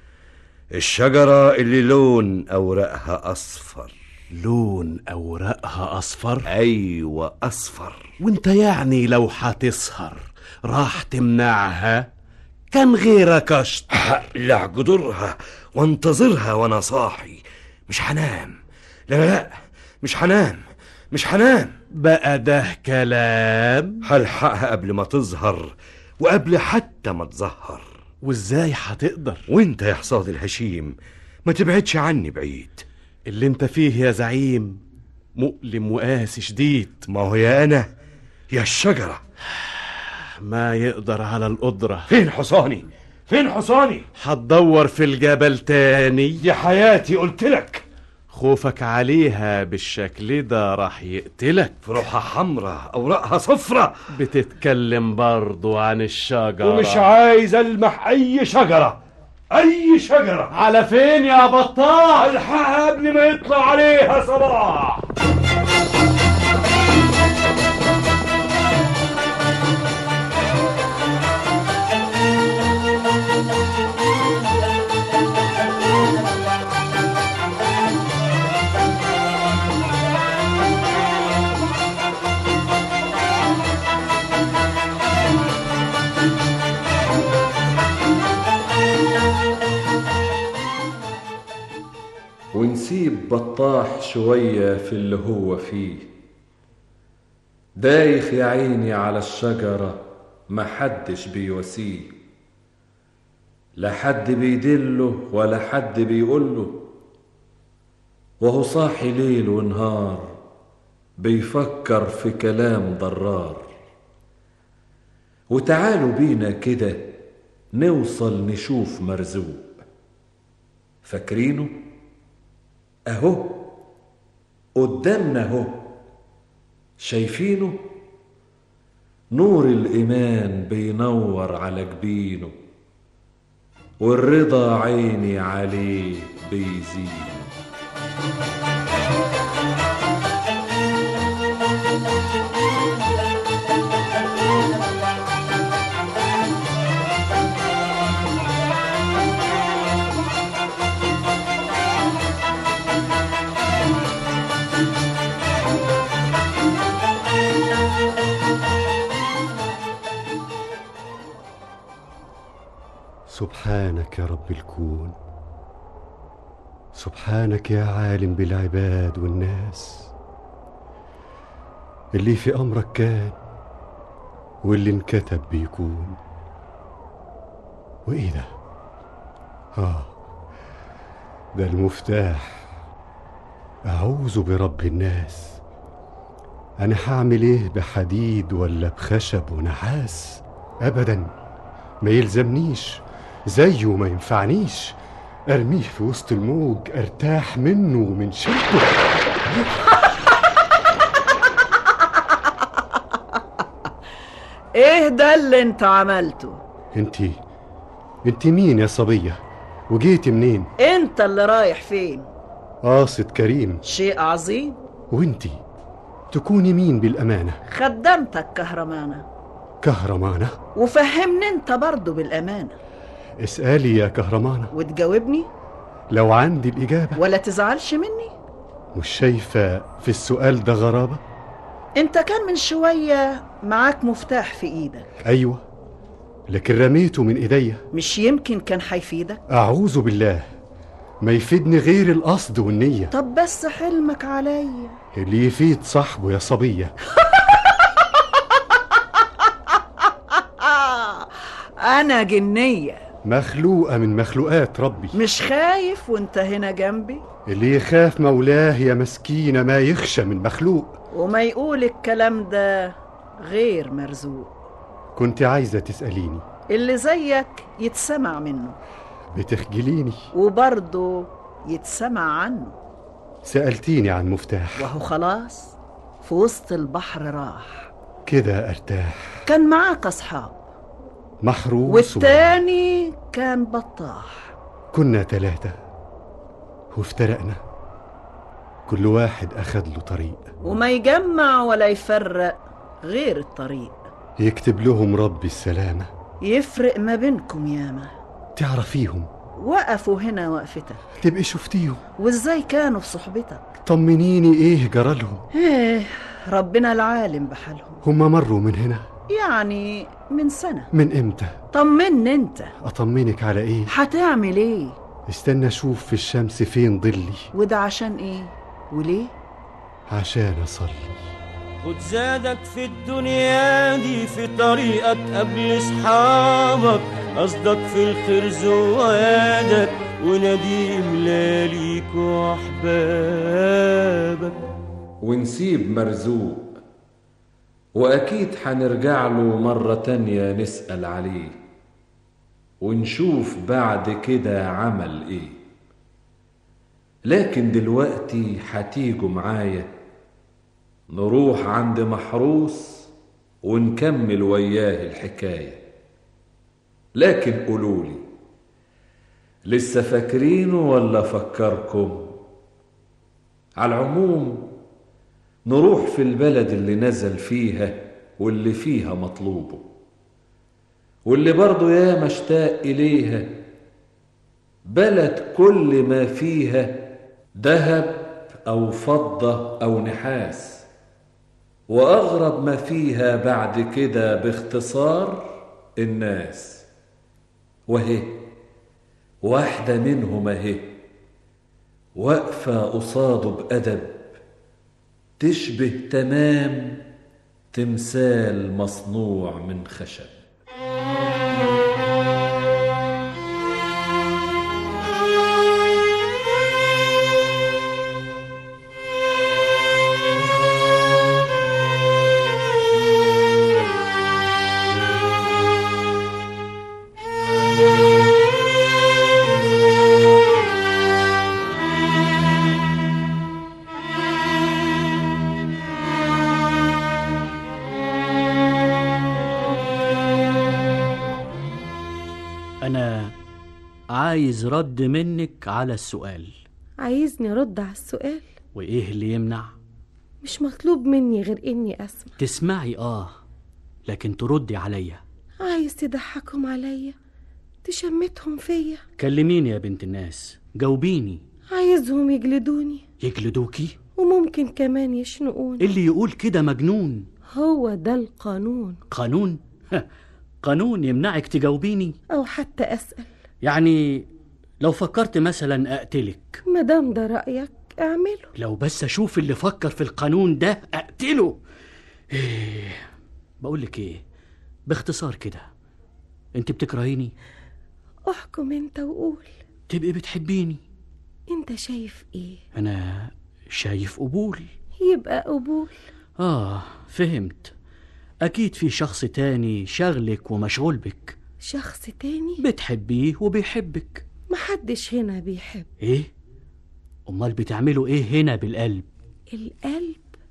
[SPEAKER 11] الشجرة اللي لون أوراقها أصفر
[SPEAKER 13] لون أوراقها أصفر
[SPEAKER 11] أيوة أصفر
[SPEAKER 13] وانت يعني لو هتسهر راح تمنعها كان غيرك اشطر
[SPEAKER 11] هقلع جدرها وانتظرها وانا صاحي مش هنام لا لا لا مش هنام مش هنام
[SPEAKER 13] بقى ده كلام
[SPEAKER 11] هلحقها قبل ما تظهر وقبل حتى ما تظهر
[SPEAKER 13] وازاي هتقدر
[SPEAKER 11] وانت يا حصاد الهشيم ما تبعدش عني بعيد
[SPEAKER 13] اللي انت فيه يا زعيم مؤلم وقاسي شديد
[SPEAKER 11] ما هو يا انا يا الشجرة
[SPEAKER 13] ما يقدر على القدرة
[SPEAKER 11] فين حصاني فين حصاني
[SPEAKER 13] هتدور في الجبل تاني
[SPEAKER 11] يا حياتي قلت لك
[SPEAKER 13] خوفك عليها بالشكل ده راح يقتلك
[SPEAKER 11] فروحها حمرة أوراقها صفرة
[SPEAKER 13] بتتكلم برضو عن الشجرة
[SPEAKER 11] ومش عايز ألمح أي شجرة أي شجرة
[SPEAKER 13] على فين يا بطال
[SPEAKER 11] ألحقها قبل ما يطلع عليها صباح
[SPEAKER 4] ونسيب بطاح شوية في اللي هو فيه دايخ يا عيني على الشجرة محدش بيواسيه لا حد بيدله ولا حد بيقوله وهو صاحي ليل ونهار بيفكر في كلام ضرار وتعالوا بينا كده نوصل نشوف مرزوق فاكرينه اهو قدامنا اهو شايفينه نور الايمان بينور على جبينه والرضا عيني عليه بيزيد
[SPEAKER 7] سبحانك يا رب الكون سبحانك يا عالم بالعباد والناس اللي في أمرك كان واللي انكتب بيكون وإيه ده؟ آه ده المفتاح أعوذ برب الناس أنا هعمل إيه بحديد ولا بخشب ونحاس أبدا ما يلزمنيش زيه ما ينفعنيش ارميه في وسط الموج ارتاح منه ومن شدته
[SPEAKER 8] ايه ده اللي انت عملته
[SPEAKER 7] انت انت مين يا صبية وجيتي منين
[SPEAKER 8] انت اللي رايح فين
[SPEAKER 7] قاصد كريم
[SPEAKER 8] شيء عظيم
[SPEAKER 7] وانتي تكوني مين بالأمانة
[SPEAKER 8] خدمتك كهرمانة
[SPEAKER 7] كهرمانة
[SPEAKER 8] وفهمني انت برضو بالأمانة
[SPEAKER 7] اسألي يا كهرمانة
[SPEAKER 8] وتجاوبني
[SPEAKER 7] لو عندي الإجابة
[SPEAKER 8] ولا تزعلش مني
[SPEAKER 7] مش شايفة في السؤال ده غرابة
[SPEAKER 8] انت كان من شوية معاك مفتاح في ايدك
[SPEAKER 7] أيوة لكن رميته من إيديا
[SPEAKER 8] مش يمكن كان هيفيدك
[SPEAKER 7] أعوذ بالله ما يفيدني غير القصد والنية
[SPEAKER 8] طب بس حلمك عليا
[SPEAKER 7] اللي يفيد صاحبه يا صبية
[SPEAKER 8] انا جنية
[SPEAKER 7] مخلوقة من مخلوقات ربي
[SPEAKER 8] مش خايف وانت هنا جنبي
[SPEAKER 7] اللي يخاف مولاه يا مسكينة ما يخشى من مخلوق
[SPEAKER 8] وما يقول الكلام ده غير مرزوق
[SPEAKER 7] كنت عايزة تسأليني
[SPEAKER 8] اللي زيك يتسمع منه
[SPEAKER 7] بتخجليني
[SPEAKER 8] وبرضه يتسمع عنه
[SPEAKER 7] سألتيني عن مفتاح
[SPEAKER 8] وهو خلاص في وسط البحر راح
[SPEAKER 7] كده أرتاح
[SPEAKER 8] كان معاك أصحاب
[SPEAKER 7] محروس و-
[SPEAKER 8] والتاني كان بطاح
[SPEAKER 7] كنا ثلاثة وافترقنا كل واحد أخد له طريق
[SPEAKER 8] وما يجمع ولا يفرق غير الطريق
[SPEAKER 7] يكتب لهم ربي السلامة
[SPEAKER 8] يفرق ما بينكم ياما
[SPEAKER 7] تعرفيهم
[SPEAKER 8] وقفوا هنا وقفتك
[SPEAKER 7] تبقي شفتيهم
[SPEAKER 8] وازاي كانوا في صحبتك
[SPEAKER 7] طمنيني ايه جرالهم
[SPEAKER 8] ايه ربنا العالم بحالهم
[SPEAKER 7] هما مروا من هنا
[SPEAKER 8] يعني من سنة
[SPEAKER 7] من امتى
[SPEAKER 8] طمني انت
[SPEAKER 7] اطمنك على ايه
[SPEAKER 8] هتعمل ايه
[SPEAKER 7] استنى اشوف في الشمس فين ضلي
[SPEAKER 8] وده عشان ايه وليه
[SPEAKER 7] عشان اصلي
[SPEAKER 3] خد زادك في الدنيا دي في طريقك قبل اصحابك قصدك في الخير زوادك ونديم لياليك واحبابك
[SPEAKER 4] ونسيب مرزوق وأكيد حنرجع له مرة تانية نسأل عليه ونشوف بعد كده عمل ايه لكن دلوقتي هتيجوا معايا نروح عند محروس ونكمل وياه الحكاية لكن قولولي لسه فاكرينه ولا فكركم على العموم نروح في البلد اللي نزل فيها واللي فيها مطلوبه واللي برضه يا مشتاق إليها بلد كل ما فيها ذهب أو فضة أو نحاس وأغرب ما فيها بعد كده باختصار الناس وهي واحدة منهم اهي واقفة قصاده بأدب تشبه تمام تمثال مصنوع من خشب
[SPEAKER 6] أنا عايز رد منك على السؤال
[SPEAKER 10] عايزني ارد على السؤال
[SPEAKER 6] وإيه اللي يمنع
[SPEAKER 10] مش مطلوب مني غير اني اسمع
[SPEAKER 6] تسمعي آه لكن تردي عليا
[SPEAKER 10] عايز تضحكهم عليا تشمتهم فيا
[SPEAKER 6] كلميني يا بنت الناس جاوبيني
[SPEAKER 10] عايزهم يجلدوني
[SPEAKER 6] يجلدوكي
[SPEAKER 10] وممكن كمان يشنقوني
[SPEAKER 6] اللي يقول كده مجنون
[SPEAKER 10] هو ده القانون
[SPEAKER 6] قانون قانون يمنعك تجاوبيني
[SPEAKER 10] او حتى اسال
[SPEAKER 6] يعني لو فكرت مثلا أقتلك
[SPEAKER 10] مادام ده رايك اعمله
[SPEAKER 6] لو بس أشوف اللي فكر في القانون ده أقتله إيه بقولك إيه باختصار كده أنت بتكرهيني
[SPEAKER 10] احكم انت وقول
[SPEAKER 6] تبقي بتحبيني
[SPEAKER 10] انت شايف ايه
[SPEAKER 6] أنا شايف قبول
[SPEAKER 10] يبقى قبول
[SPEAKER 6] آه فهمت أكيد في شخص تاني شغلك ومشغول بك
[SPEAKER 10] شخص تاني
[SPEAKER 6] بتحبيه وبيحبك
[SPEAKER 10] محدش هنا بيحب
[SPEAKER 6] إيه؟ أمال بتعملوا إيه هنا بالقلب؟
[SPEAKER 10] القلب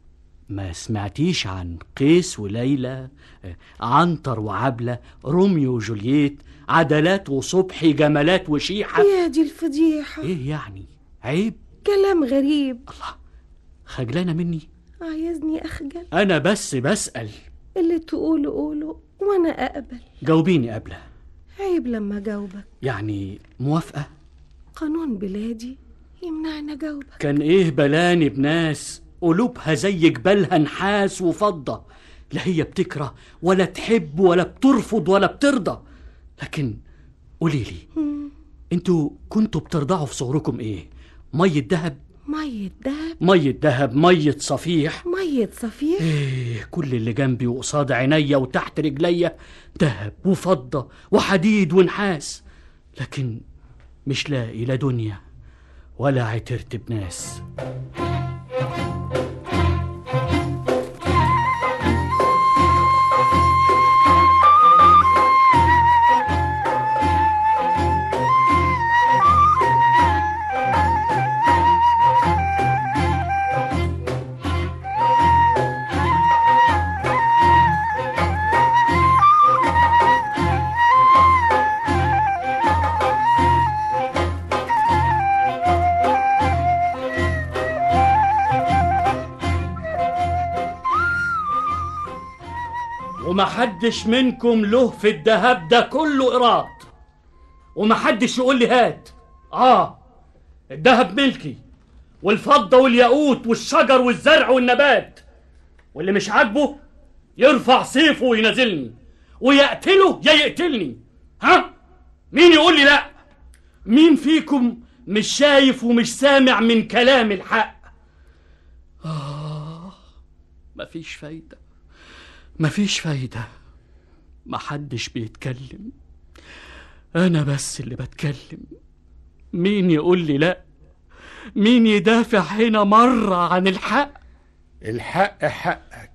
[SPEAKER 6] ما سمعتيش عن قيس وليلى آه، عنتر وعبلة روميو وجولييت عدلات وصبحي جمالات وشيحة
[SPEAKER 10] يا دي الفضيحة
[SPEAKER 6] ايه يعني عيب
[SPEAKER 10] كلام غريب
[SPEAKER 6] خجلانة مني
[SPEAKER 10] عايزني أخجل
[SPEAKER 6] انا بس بسأل
[SPEAKER 10] اللي تقوله قوله وأنا أقبل
[SPEAKER 6] جاوبيني قبله
[SPEAKER 10] عيب لما أجاوبك
[SPEAKER 6] يعني موافقة
[SPEAKER 10] قانون بلادي يمنعني أجاوبك
[SPEAKER 6] كان ايه بلاني بناس قلوبها زي جبالها نحاس وفضة لا هي بتكره ولا تحب ولا بترفض ولا بترضى لكن قوليلي انتوا كنتوا بترضعوا في صغركم ايه مية دهب
[SPEAKER 10] مية دهب
[SPEAKER 6] مية دهب مية صفيح
[SPEAKER 10] مية صفيح
[SPEAKER 6] ايه كل اللي جنبي وقصاد عينيا وتحت رجليا دهب وفضة وحديد ونحاس لكن مش لاقي لا دنيا ولا عترت بناس ومحدش منكم له في الدهب ده كله إيراد ومحدش يقول لي هات آه الدهب ملكي والفضة والياقوت والشجر والزرع والنبات واللي مش عاجبه يرفع سيفه وينازلني ويقتله يا يقتلني ها مين يقول لي لا مين فيكم مش شايف ومش سامع من كلام الحق آه مفيش فايدة مفيش فايدة محدش بيتكلم أنا بس اللي بتكلم مين يقول لي لأ مين يدافع هنا مرة عن الحق
[SPEAKER 9] الحق حقك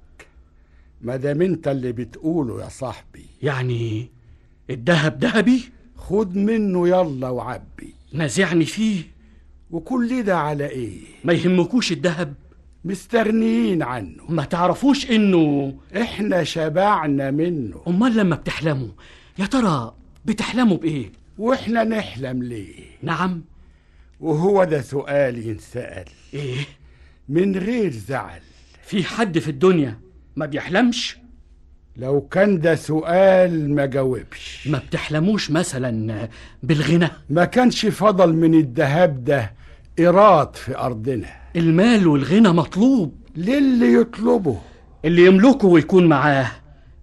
[SPEAKER 9] ما دام انت اللي بتقوله يا صاحبي
[SPEAKER 6] يعني الدهب دهبي
[SPEAKER 9] خد منه يلا وعبي
[SPEAKER 6] نازعني فيه
[SPEAKER 9] وكل ده على ايه
[SPEAKER 6] ما يهمكوش الدهب
[SPEAKER 9] مستغنيين عنه
[SPEAKER 6] ما تعرفوش انه
[SPEAKER 9] احنا شبعنا منه
[SPEAKER 6] امال لما بتحلموا يا ترى بتحلموا بايه
[SPEAKER 9] واحنا نحلم ليه
[SPEAKER 6] نعم
[SPEAKER 9] وهو ده سؤال ينسأل
[SPEAKER 6] ايه
[SPEAKER 9] من غير زعل
[SPEAKER 6] في حد في الدنيا ما بيحلمش
[SPEAKER 9] لو كان ده سؤال ما جاوبش
[SPEAKER 6] ما بتحلموش مثلا بالغنى
[SPEAKER 9] ما كانش فضل من الذهب ده إيراد في أرضنا
[SPEAKER 6] المال والغنى مطلوب
[SPEAKER 9] للي يطلبه
[SPEAKER 6] اللي يملكه ويكون معاه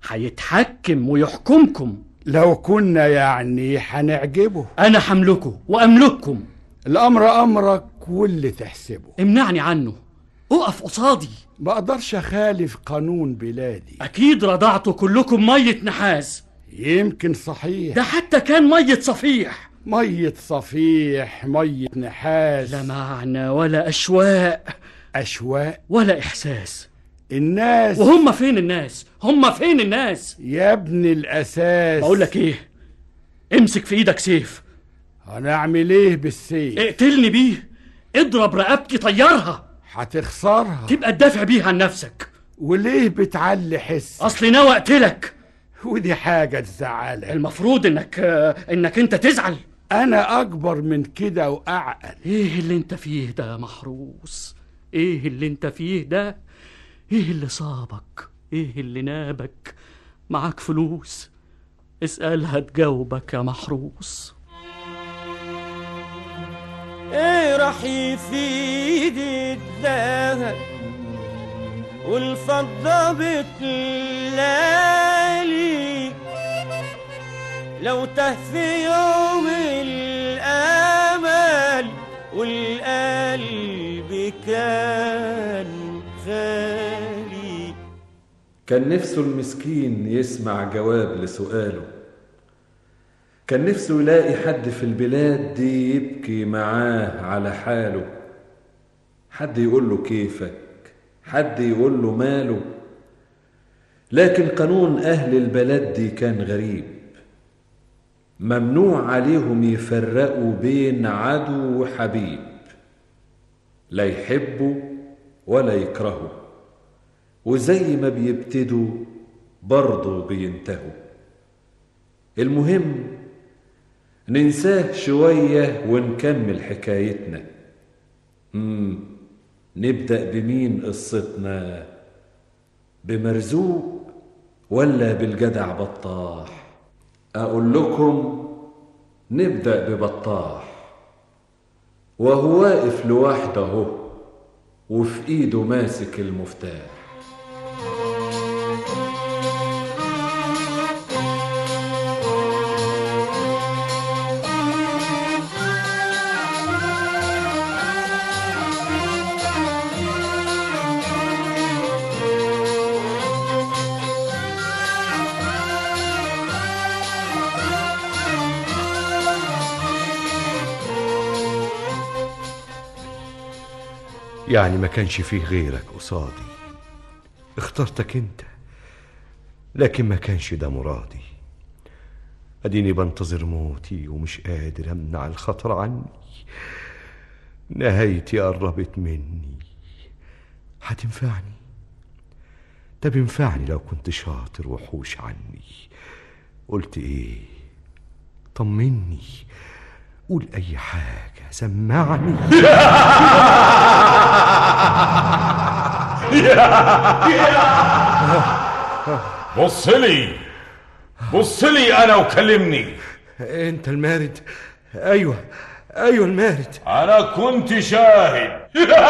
[SPEAKER 6] هيتحكم ويحكمكم
[SPEAKER 9] لو كنا يعني هنعجبه
[SPEAKER 6] انا حملكه واملككم
[SPEAKER 9] الأمر أمرك واللي تحسبه
[SPEAKER 6] امنعني عنه اقف قصادي
[SPEAKER 9] ما أقدرش أخالف قانون بلادي
[SPEAKER 6] اكيد رضعتوا كلكم ميه نحاس
[SPEAKER 9] يمكن صحيح
[SPEAKER 6] ده حتى كان ميه صفيح
[SPEAKER 9] مية صفيح مية نحاس
[SPEAKER 6] لا معنى ولا اشواق
[SPEAKER 9] أشواق
[SPEAKER 6] ولا احساس
[SPEAKER 9] الناس
[SPEAKER 6] وهم فين الناس هم فين الناس
[SPEAKER 9] يا ابن الأساس
[SPEAKER 6] بقول لك ايه امسك في ايدك سيف
[SPEAKER 9] هنعمل ايه بالسيف
[SPEAKER 6] اقتلني بيه اضرب رقبتي طيرها
[SPEAKER 9] هتخسرها
[SPEAKER 6] تبقى تدافع بيه عن نفسك
[SPEAKER 9] وليه بتعلي حس
[SPEAKER 6] اصلي ناوي اقتلك
[SPEAKER 9] ودي حاجة تزعلك
[SPEAKER 6] المفروض انك انك انت تزعل
[SPEAKER 9] انا اكبر من كده واعقل
[SPEAKER 6] ايه اللي انت فيه ده يا محروس ايه اللي انت فيه ده ايه اللي صابك ايه اللي نابك معاك فلوس اسألها تجاوبك يا محروس
[SPEAKER 3] ايه راح يفيد الذهب والفضة بتلالي لو ته في يوم الامل والقلب كان خالي
[SPEAKER 4] كان نفسه المسكين يسمع جواب لسؤاله كان نفسه يلاقي حد في البلاد دي يبكي معاه على حاله حد يقول له كيفك حد يقول له ماله لكن قانون أهل البلد دي كان غريب ممنوع عليهم يفرقوا بين عدو وحبيب لا يحبوا ولا يكرهوا وزي ما بيبتدوا برضه بينتهوا المهم ننساه شوية ونكمل حكايتنا مم. نبدأ بمين قصتنا بمرزوق ولا بالجدع بطاح أقول لكم نبدأ ببطاح وهو واقف لوحده اهو وفي ايده ماسك المفتاح
[SPEAKER 5] يعني ما كانش فيه غيرك قصادي اخترتك انت لكن ما كانش ده مرادي اديني بنتظر موتي ومش قادر امنع الخطر عني نهايتي قربت مني هتنفعني طب ينفعني لو كنت شاطر وحوش عني قلت ايه طمني قول اي حاجه سمعني
[SPEAKER 2] بص لي بص لي انا وكلمني
[SPEAKER 5] انت المارد ايوه ايوه المارد
[SPEAKER 2] انا كنت شاهد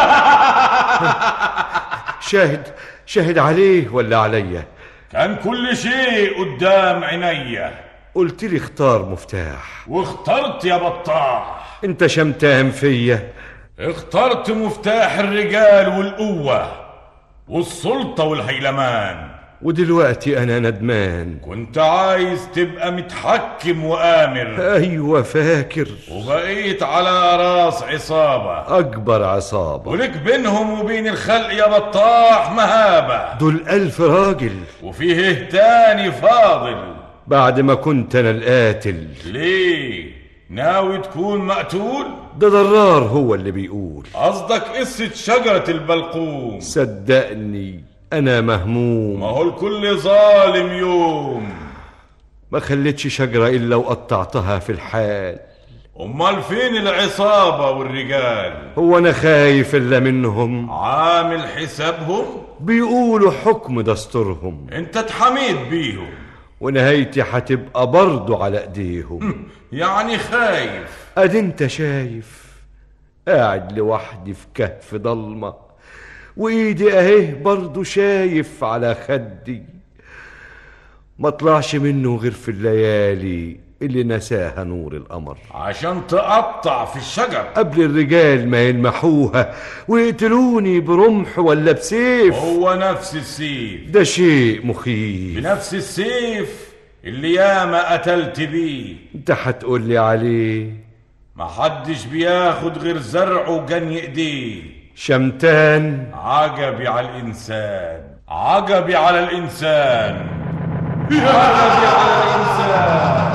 [SPEAKER 5] شاهد شاهد عليه ولا عليا
[SPEAKER 2] كان كل شيء قدام عينيا
[SPEAKER 5] قلت لي اختار مفتاح
[SPEAKER 2] واخترت يا بطاح
[SPEAKER 5] انت شمتان فيا
[SPEAKER 2] اخترت مفتاح الرجال والقوة والسلطة والهيلمان
[SPEAKER 5] ودلوقتي انا ندمان
[SPEAKER 2] كنت عايز تبقى متحكم وآمر
[SPEAKER 5] ايوه فاكر
[SPEAKER 2] وبقيت على راس عصابة
[SPEAKER 5] اكبر عصابة
[SPEAKER 2] ولك بينهم وبين الخلق يا بطاح مهابة
[SPEAKER 5] دول الف راجل
[SPEAKER 2] وفيه تاني فاضل
[SPEAKER 5] بعد ما كنت انا القاتل
[SPEAKER 2] ليه ناوي تكون مقتول
[SPEAKER 5] ده ضرار هو اللي بيقول
[SPEAKER 2] قصدك قصة شجرة البلقوم
[SPEAKER 5] صدقني انا مهموم
[SPEAKER 2] ما هو الكل ظالم يوم
[SPEAKER 5] ما خليتش شجرة الا وقطعتها في الحال
[SPEAKER 2] امال فين العصابة والرجال
[SPEAKER 5] هو انا خايف الا منهم
[SPEAKER 2] عامل حسابهم
[SPEAKER 5] بيقولوا حكم دستورهم
[SPEAKER 2] انت اتحميت بيهم
[SPEAKER 5] ونهايتي هتبقى برضو على ايديهم
[SPEAKER 2] يعني خايف
[SPEAKER 5] ادي انت شايف قاعد لوحدي في كهف ضلمة وايدي اهي برضو شايف على خدي ما طلعش منه غير في الليالي اللي نساها نور القمر
[SPEAKER 2] عشان تقطع في الشجر
[SPEAKER 5] قبل الرجال ما يلمحوها ويقتلوني برمح ولا بسيف
[SPEAKER 2] هو نفس السيف
[SPEAKER 5] ده شيء مخيف
[SPEAKER 2] بنفس السيف اللي ياما قتلت بيه
[SPEAKER 5] انت هتقول لي عليه
[SPEAKER 2] محدش بياخد غير زرعه وجني ايديه
[SPEAKER 5] شمتان
[SPEAKER 2] عجبي على الانسان عجبي على الانسان عجبي على الانسان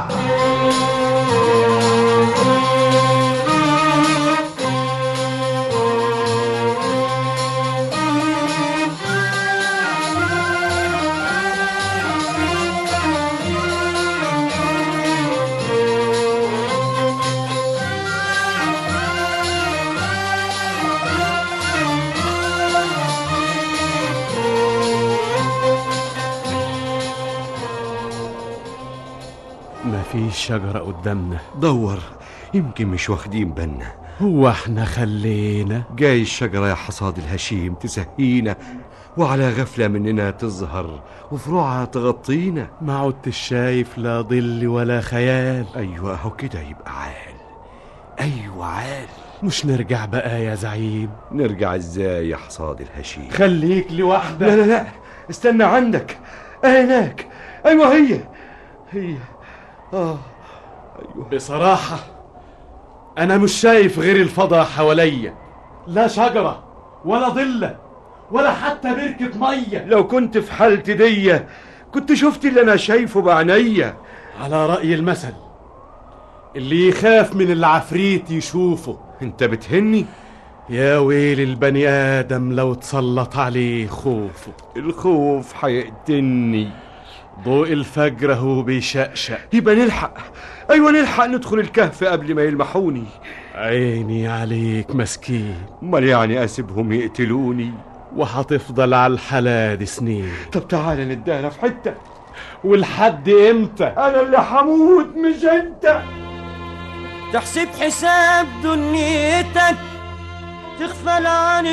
[SPEAKER 13] مفيش شجرة قدامنا
[SPEAKER 5] دور يمكن مش واخدين بالنا
[SPEAKER 13] هو احنا خلينا
[SPEAKER 5] جاي الشجرة يا حصاد الهشيم تسهينا وعلى غفلة مننا تظهر وفروعها تغطينا
[SPEAKER 13] ما عدتش شايف لا ظل ولا خيال
[SPEAKER 5] أيوة أهو كده يبقى عال أيوة عال
[SPEAKER 13] مش نرجع بقى يا زعيم
[SPEAKER 5] نرجع ازاي يا حصاد الهشيم
[SPEAKER 13] خليك لوحدك
[SPEAKER 5] لا لا لا استنى عندك هناك أيوة هي هي آه
[SPEAKER 13] أيوة. بصراحة أنا مش شايف غير الفضاء حواليا لا شجرة ولا ظلة ولا حتى بركة مية
[SPEAKER 5] لو كنت في حالتي دي كنت شفت اللي أنا شايفه بعينيا
[SPEAKER 13] على رأي المثل اللي يخاف من العفريت يشوفه
[SPEAKER 5] انت بتهني
[SPEAKER 13] يا ويل البني آدم لو تسلط عليه خوفه
[SPEAKER 5] الخوف هيقتلني
[SPEAKER 13] ضوء الفجر هو بيشقشق
[SPEAKER 5] يبقى نلحق ايوه نلحق ندخل الكهف قبل ما يلمحوني
[SPEAKER 13] عيني عليك مسكين
[SPEAKER 5] امال يعني اسيبهم يقتلوني
[SPEAKER 13] وهتفضل على الحلا دي سنين
[SPEAKER 5] طب تعالى ندانا في حته
[SPEAKER 13] ولحد امتى
[SPEAKER 5] انا اللي هموت مش انت
[SPEAKER 3] تحسب حساب دنيتك تغفل عن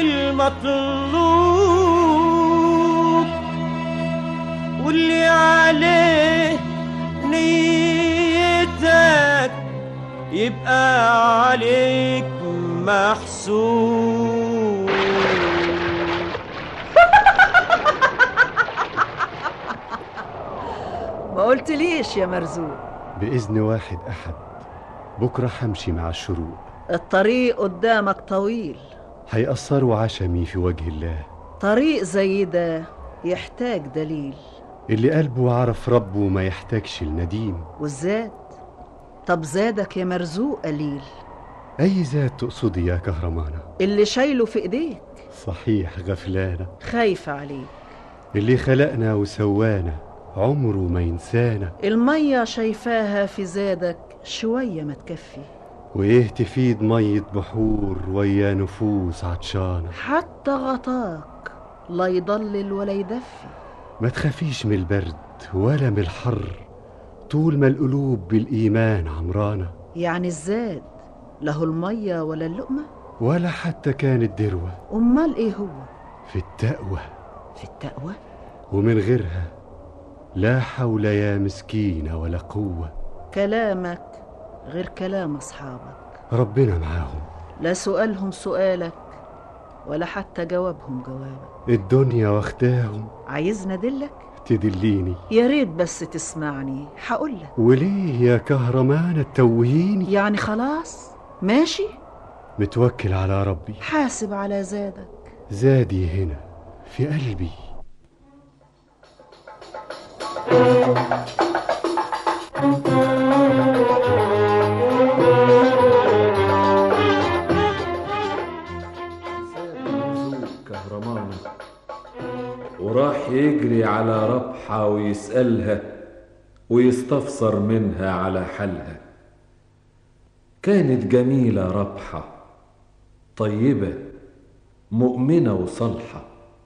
[SPEAKER 3] المطلوب واللي عليه نيتك يبقى عليك محسوب
[SPEAKER 8] ما قلتليش يا مرزوق
[SPEAKER 7] بإذن واحد أحد بكرة همشي مع الشروق
[SPEAKER 8] الطريق قدامك طويل
[SPEAKER 7] هيأثروا عشمي في وجه الله
[SPEAKER 8] طريق زي ده يحتاج دليل
[SPEAKER 7] اللي قلبه عرف ربه ما يحتاجش النديم
[SPEAKER 8] والزاد طب زادك يا مرزوق قليل
[SPEAKER 7] أي ذات تقصدي يا كهرمانة
[SPEAKER 8] اللي شايله في ايديك
[SPEAKER 7] صحيح غفلانة
[SPEAKER 8] خايفة عليك
[SPEAKER 7] اللي خلقنا وسوانا عمره ما ينسانا
[SPEAKER 8] المية شايفاها في زادك شوية ما تكفي
[SPEAKER 7] وإيه تفيد مية بحور ويا نفوس عطشانة
[SPEAKER 8] حتى غطاك لا يضلل ولا يدفي
[SPEAKER 7] ما تخافيش من البرد ولا من الحر طول ما القلوب بالإيمان عمرانة
[SPEAKER 8] يعني الزاد له المية ولا اللقمة
[SPEAKER 7] ولا حتى كانت دروة
[SPEAKER 8] أمال إيه هو
[SPEAKER 7] في التقوى
[SPEAKER 8] في التقوى
[SPEAKER 7] ومن غيرها لا حول يا مسكينة ولا قوة
[SPEAKER 8] كلامك غير كلام أصحابك
[SPEAKER 7] ربنا معاهم
[SPEAKER 8] لا سؤالهم سؤالك ولا حتى جوابهم جوابك
[SPEAKER 7] الدنيا واخداهم
[SPEAKER 8] عايزنا دلك
[SPEAKER 7] تدليني
[SPEAKER 8] يا ريت بس تسمعني هقولك
[SPEAKER 7] وليه يا كهرمانة تتوهيني
[SPEAKER 8] يعني خلاص ماشي
[SPEAKER 7] متوكل على ربي
[SPEAKER 8] حاسب على زادك
[SPEAKER 7] زادي هنا في قلبي
[SPEAKER 4] كهرمانة وراح يجري على ربحة ويسألها ويستفسر منها على حالها كانت جميلة ربحة طيبة مؤمنة وصالحة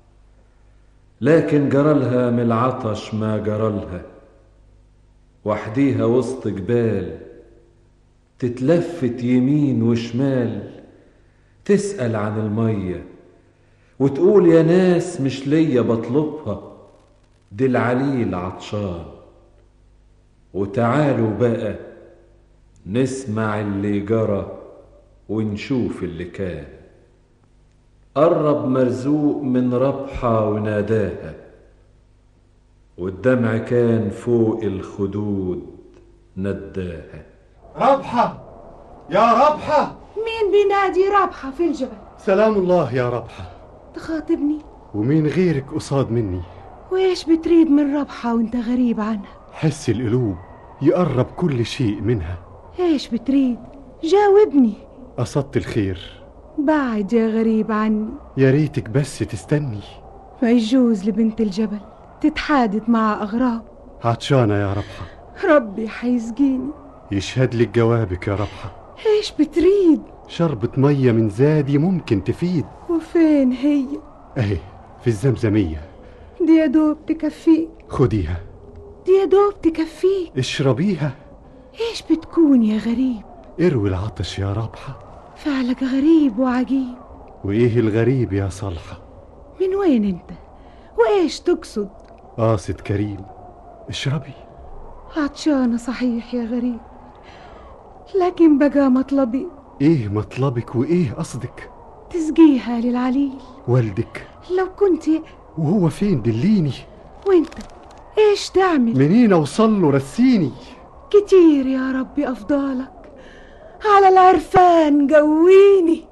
[SPEAKER 4] لكن جرالها من العطش ما جرالها وحديها وسط جبال تتلفت يمين وشمال تسأل عن المية وتقول يا ناس مش ليا بطلبها دي العليل عطشان وتعالوا بقى نسمع اللي جرى ونشوف اللي كان قرب مرزوق من ربحة وناداها والدمع كان فوق الخدود نداها
[SPEAKER 7] ربحة يا ربحة
[SPEAKER 10] مين بينادي رابحة في الجبل
[SPEAKER 7] سلام الله يا ربحة
[SPEAKER 10] تخاطبني
[SPEAKER 7] ومين غيرك قصاد مني
[SPEAKER 10] وإيش بتريد من ربحة وانت غريب عنها
[SPEAKER 7] حس القلوب يقرب كل شيء منها
[SPEAKER 10] إيش بتريد جاوبني
[SPEAKER 7] قصدت الخير
[SPEAKER 10] بعد يا غريب عني
[SPEAKER 7] يا ريتك بس تستني
[SPEAKER 10] ما يجوز لبنت الجبل تتحادث مع أغراب
[SPEAKER 7] عطشانة يا ربحة
[SPEAKER 10] ربي حيسقيني
[SPEAKER 7] يشهد لك جوابك يا ربحة
[SPEAKER 10] إيش بتريد
[SPEAKER 7] شربة مية من زادي ممكن تفيد
[SPEAKER 10] وفين هي
[SPEAKER 7] اهي في الزمزمية
[SPEAKER 10] دي يا دوب تكفيك
[SPEAKER 7] خديها
[SPEAKER 10] دي يا دوب تكفيك
[SPEAKER 7] اشربيها
[SPEAKER 10] إيش بتكون يا غريب
[SPEAKER 7] اروي العطش يا ربحة
[SPEAKER 10] فعلك غريب وعجيب
[SPEAKER 7] وايه الغريب يا صالحة
[SPEAKER 10] من وين انت وايش تقصد
[SPEAKER 7] قاصد كريم اشربي
[SPEAKER 10] عطشانة صحيح يا غريب لكن بقى مطلبي
[SPEAKER 7] ايه مطلبك وايه قصدك
[SPEAKER 10] تسقيها للعليل
[SPEAKER 7] والدك
[SPEAKER 10] لو كنت
[SPEAKER 7] وهو فين دليني
[SPEAKER 10] وانت ايش تعمل
[SPEAKER 7] منين اوصل له رسيني
[SPEAKER 10] كتير يا ربي افضالك على العرفان قويني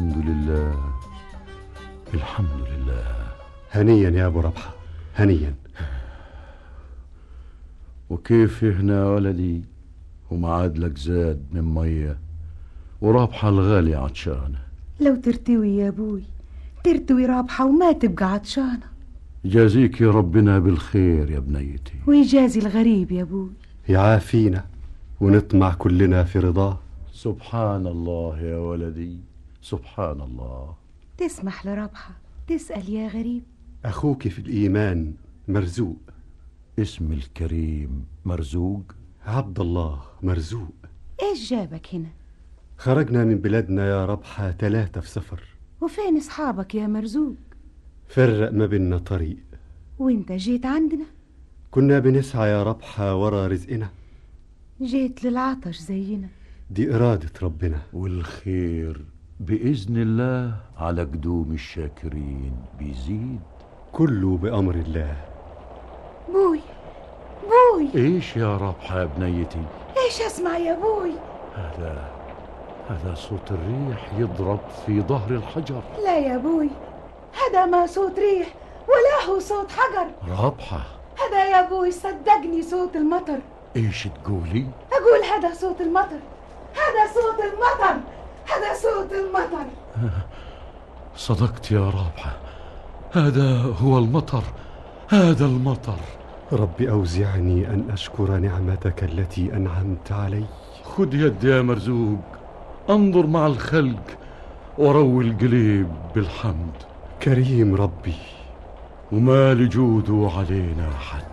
[SPEAKER 14] الحمد لله الحمد لله
[SPEAKER 7] هنيا يا ابو ربحه هنيا
[SPEAKER 14] وكيف هنا يا ولدي ومعاد لك زاد من مية ورابحة الغالي عطشانة
[SPEAKER 15] لو ترتوي يا ابوي ترتوي رابحة وما تبقى عطشانة
[SPEAKER 14] جازيك يا ربنا بالخير يا بنيتي
[SPEAKER 15] ويجازي الغريب يا ابوي
[SPEAKER 7] يعافينا ونطمع كلنا في رضاه
[SPEAKER 14] سبحان الله يا ولدي سبحان الله
[SPEAKER 15] تسمح لرابحة تسأل يا غريب
[SPEAKER 7] اخوك في الايمان مرزوق
[SPEAKER 14] اسم الكريم مرزوق
[SPEAKER 7] عبد الله مرزوق
[SPEAKER 15] ايش جابك هنا
[SPEAKER 7] خرجنا من بلادنا يا ربحة ثلاثة في سفر
[SPEAKER 15] وفين اصحابك يا مرزوق
[SPEAKER 7] فرق ما بينا طريق
[SPEAKER 15] وانت جيت عندنا
[SPEAKER 7] كنا بنسعى يا ربحة ورا رزقنا
[SPEAKER 15] جيت للعطش زينا
[SPEAKER 7] دي إرادة ربنا
[SPEAKER 14] والخير بإذن الله على قدوم الشاكرين بيزيد
[SPEAKER 7] كله بأمر الله
[SPEAKER 15] بوي بوي
[SPEAKER 14] ايش يا رابحة يا بنيتي
[SPEAKER 15] ايش اسمع يا بوي
[SPEAKER 14] هذا هذا صوت الريح يضرب في ظهر الحجر
[SPEAKER 15] لا يا بوي هذا ما صوت ريح ولا هو صوت حجر
[SPEAKER 14] رابحة
[SPEAKER 15] هذا يا بوي صدقني صوت المطر
[SPEAKER 14] ايش تقولي
[SPEAKER 15] اقول هذا صوت المطر هذا صوت المطر هذا صوت المطر
[SPEAKER 14] صدقت يا رابحة هذا هو المطر هذا المطر
[SPEAKER 7] ربي أوزعني أن أشكر نعمتك التي أنعمت علي
[SPEAKER 14] خد يد يا مرزوق انظر مع الخلق وروي القليب بالحمد
[SPEAKER 7] كريم ربي
[SPEAKER 14] وما لجوده علينا حد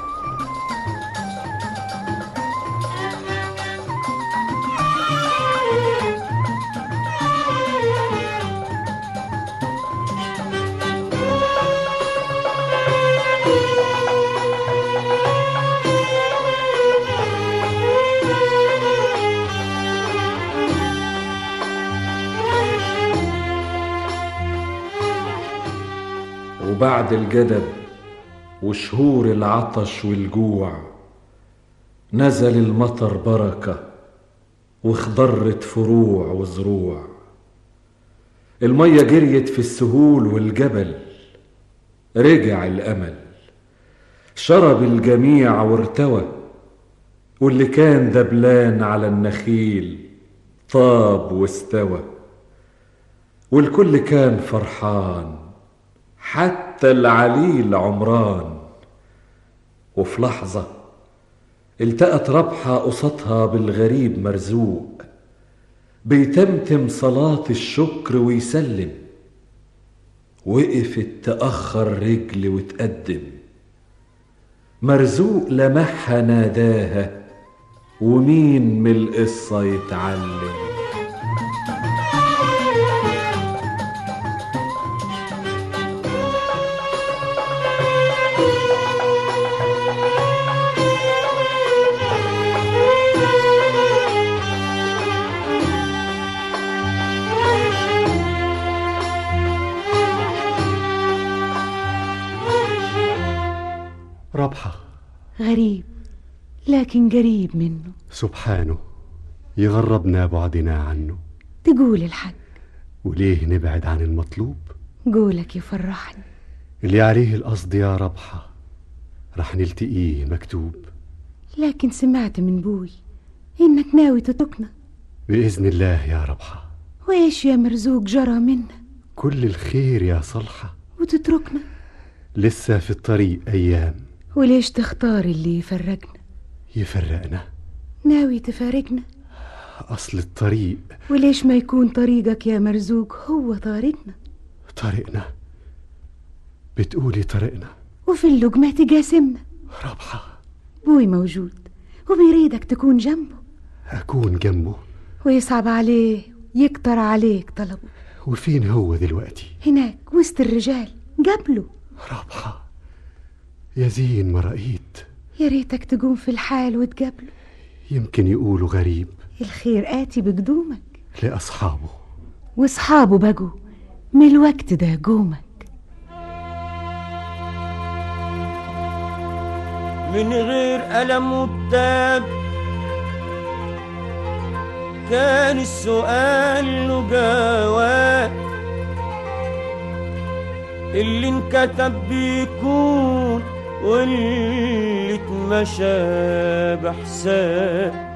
[SPEAKER 4] وبعد الجدب وشهور العطش والجوع نزل المطر بركة واخضرت فروع وزروع المية جريت في السهول والجبل رجع الأمل شرب الجميع وارتوى واللي كان دبلان على النخيل طاب واستوى والكل كان فرحان حتى العليل عمران وفي لحظة التقت ربحة قصتها بالغريب مرزوق بيتمتم صلاة الشكر ويسلم وقفت تأخر رجل وتقدم مرزوق لمحها ناداها ومين من القصة يتعلم
[SPEAKER 7] ربحة
[SPEAKER 15] غريب لكن قريب منه
[SPEAKER 7] سبحانه يغربنا بعدنا عنه
[SPEAKER 15] تقول الحق
[SPEAKER 7] وليه نبعد عن المطلوب
[SPEAKER 15] قولك يفرحني
[SPEAKER 7] اللي عليه القصد يا ربحة رح نلتقيه مكتوب
[SPEAKER 15] لكن سمعت من بوي إنك ناوي تتركنا
[SPEAKER 7] بإذن الله يا ربحة
[SPEAKER 15] وإيش يا مرزوق جرى منا
[SPEAKER 7] كل الخير يا صلحة
[SPEAKER 15] وتتركنا
[SPEAKER 7] لسه في الطريق أيام
[SPEAKER 15] وليش تختار اللي يفرقنا
[SPEAKER 7] يفرقنا
[SPEAKER 15] ناوي تفارقنا
[SPEAKER 7] أصل الطريق
[SPEAKER 15] وليش ما يكون طريقك يا مرزوق هو طريقنا
[SPEAKER 7] طريقنا بتقولي طريقنا
[SPEAKER 15] وفي اللقمة تقاسمنا
[SPEAKER 7] ربحة
[SPEAKER 15] بوي موجود وبيريدك تكون جنبه
[SPEAKER 7] أكون جنبه
[SPEAKER 15] ويصعب عليه يكتر عليك طلبه
[SPEAKER 7] وفين هو دلوقتي
[SPEAKER 15] هناك وسط الرجال قبله
[SPEAKER 7] ربحة يا زين ما رأيت
[SPEAKER 15] يا ريتك تقوم في الحال وتقابله
[SPEAKER 7] يمكن يقولوا غريب
[SPEAKER 15] الخير آتي بقدومك
[SPEAKER 7] لأصحابه
[SPEAKER 15] واصحابه بقوا من الوقت ده قومك
[SPEAKER 3] من غير ألم وتاب كان السؤال له جواب اللي انكتب بيكون واللي اتمشى بحساب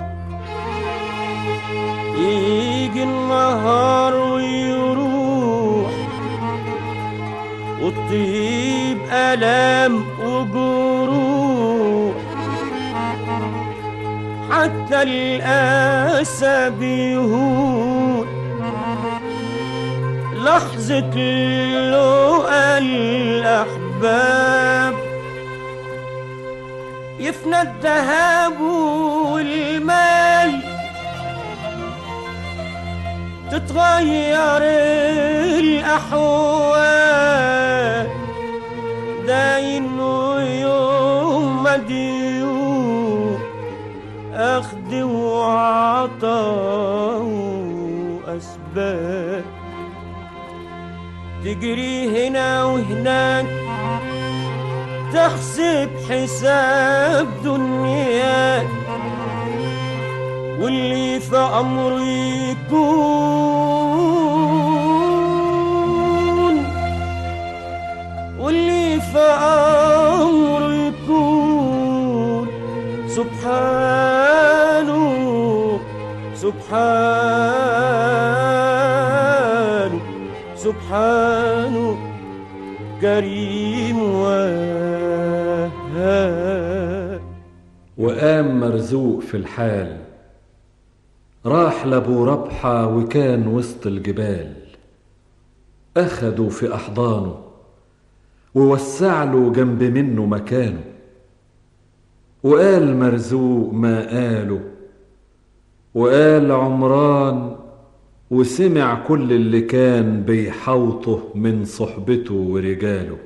[SPEAKER 3] يجي النهار ويروح والطيب ألم وجروح حتى الأسى بيهون لحظة لقى الأحباب يفنى الذهب والمال تتغير الأحوال داين يوم مديون أخد وعطا وأسباب تجري هنا وهناك تحسب حساب دنياك واللي في أمره يكون واللي في أمره يكون سبحانه سبحانه سبحانه كريم وهاب
[SPEAKER 4] وقام مرزوق في الحال راح لابو ربحة وكان وسط الجبال أخدوا في أحضانه ووسع له جنب منه مكانه وقال مرزوق ما قاله وقال عمران وسمع كل اللي كان بيحوطه من صحبته ورجاله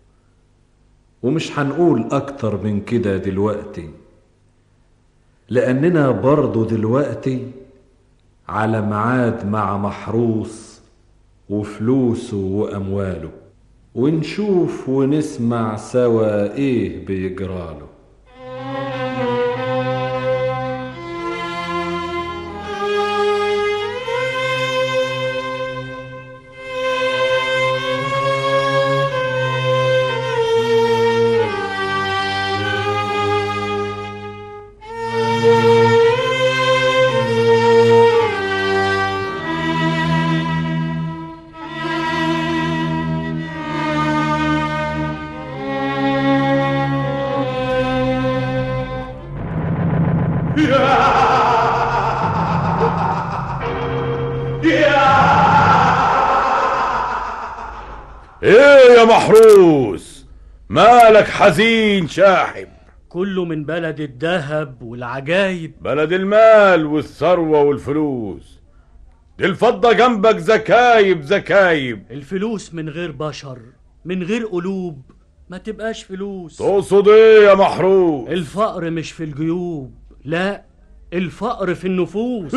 [SPEAKER 4] ومش هنقول أكتر من كده دلوقتي لأننا برضو دلوقتي على ميعاد مع محروس وفلوسه وأمواله ونشوف ونسمع سوا إيه بيجراله
[SPEAKER 2] ايه يا محروس مالك حزين شاحب
[SPEAKER 6] كله من بلد الذهب والعجايب
[SPEAKER 2] بلد المال والثروة والفلوس دي الفضة جنبك زكايب زكايب
[SPEAKER 6] الفلوس من غير بشر من غير قلوب ما تبقاش فلوس
[SPEAKER 2] تقصد ايه يا محروس
[SPEAKER 6] الفقر مش في الجيوب لا الفقر في النفوس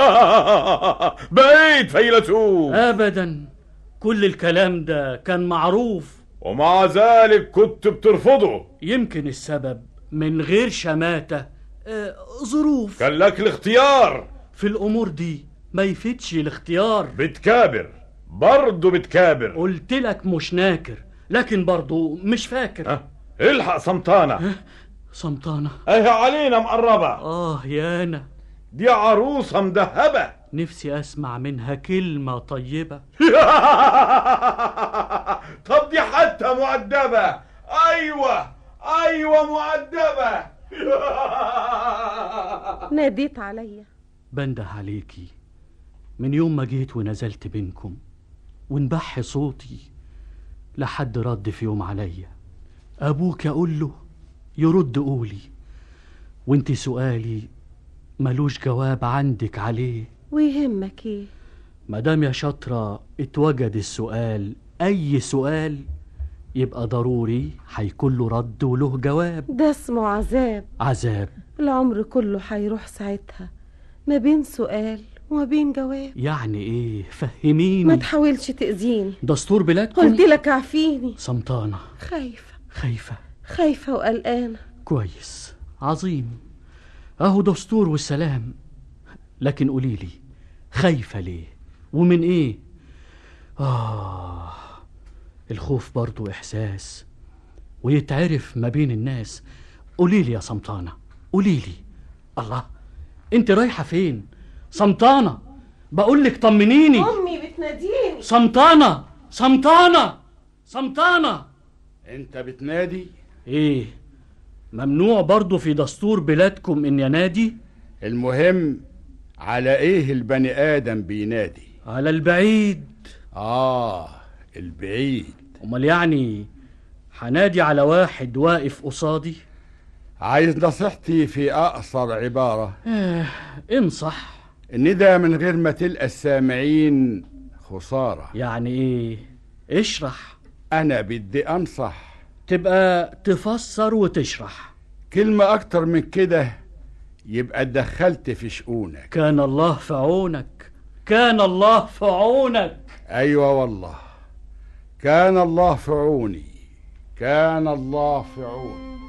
[SPEAKER 2] بقيت فيلسوف
[SPEAKER 6] ابدا كل الكلام ده كان معروف
[SPEAKER 2] ومع ذلك كنت بترفضه
[SPEAKER 6] يمكن السبب من غير شماتة آه، ظروف
[SPEAKER 2] كان لك الاختيار
[SPEAKER 6] في الأمور دي ما يفيدش الاختيار
[SPEAKER 2] بتكابر برضه بتكابر
[SPEAKER 6] قلت لك مش ناكر لكن برضه مش فاكر
[SPEAKER 2] أه؟ الحق سمطانة
[SPEAKER 6] سمطانة
[SPEAKER 2] اهي علينا مقربة
[SPEAKER 6] آه يانا
[SPEAKER 2] دي عروسة مدهبة
[SPEAKER 6] نفسي أسمع منها كلمة طيبة
[SPEAKER 2] طب دي حتى مؤدبة أيوة أيوة مؤدبة
[SPEAKER 10] ناديت عليا
[SPEAKER 6] بنده عليكي من يوم ما جيت ونزلت بينكم ونبح صوتي لحد رد في يوم عليا أبوك أقول له يرد قولي وانت سؤالي ملوش جواب عندك عليه
[SPEAKER 10] ويهمك ايه
[SPEAKER 6] مدام يا شاطرة اتوجد السؤال أي سؤال يبقى ضروري هيكون له رد وله جواب
[SPEAKER 10] ده اسمه عذاب
[SPEAKER 6] عذاب
[SPEAKER 10] العمر كله هيروح ساعتها ما بين سؤال وما بين جواب
[SPEAKER 6] يعني ايه فهميني
[SPEAKER 10] ما تحاولش تأذيني
[SPEAKER 6] دستور بلادكم
[SPEAKER 10] قلت لك اعفيني
[SPEAKER 6] سمطانة
[SPEAKER 10] خايفة
[SPEAKER 6] خايفة لكن قولي لي خايفة ليه ومن ايه آه الخوف برضو إحساس ويتعرف ما بين الناس قولي لي يا سمطانة قولي لي الله انت رايحة فين سمطانة بقول لك طمنيني
[SPEAKER 10] امي بتناديني
[SPEAKER 6] سمطانة سمطانة سمطانة
[SPEAKER 9] انت بتنادي
[SPEAKER 6] ايه ممنوع برضو في دستور بلادكم ان ينادي
[SPEAKER 9] المهم على ايه البني ادم بينادي
[SPEAKER 6] على البعيد
[SPEAKER 9] اه البعيد
[SPEAKER 6] امال يعني هنادي على واحد واقف قصادي
[SPEAKER 9] عايز نصيحتي في اقصر عباره
[SPEAKER 6] آه انصح
[SPEAKER 9] الندى من غير ما تلقى السامعين خساره
[SPEAKER 6] يعني ايه اشرح
[SPEAKER 9] انا بدي انصح
[SPEAKER 6] تبقى تفسر وتشرح
[SPEAKER 9] كلمه اكتر من كده يبقى اتدخلت في شؤونك
[SPEAKER 6] كان الله في عونك كان الله في عونك
[SPEAKER 9] ايوه والله كان الله في عوني كان الله في عوني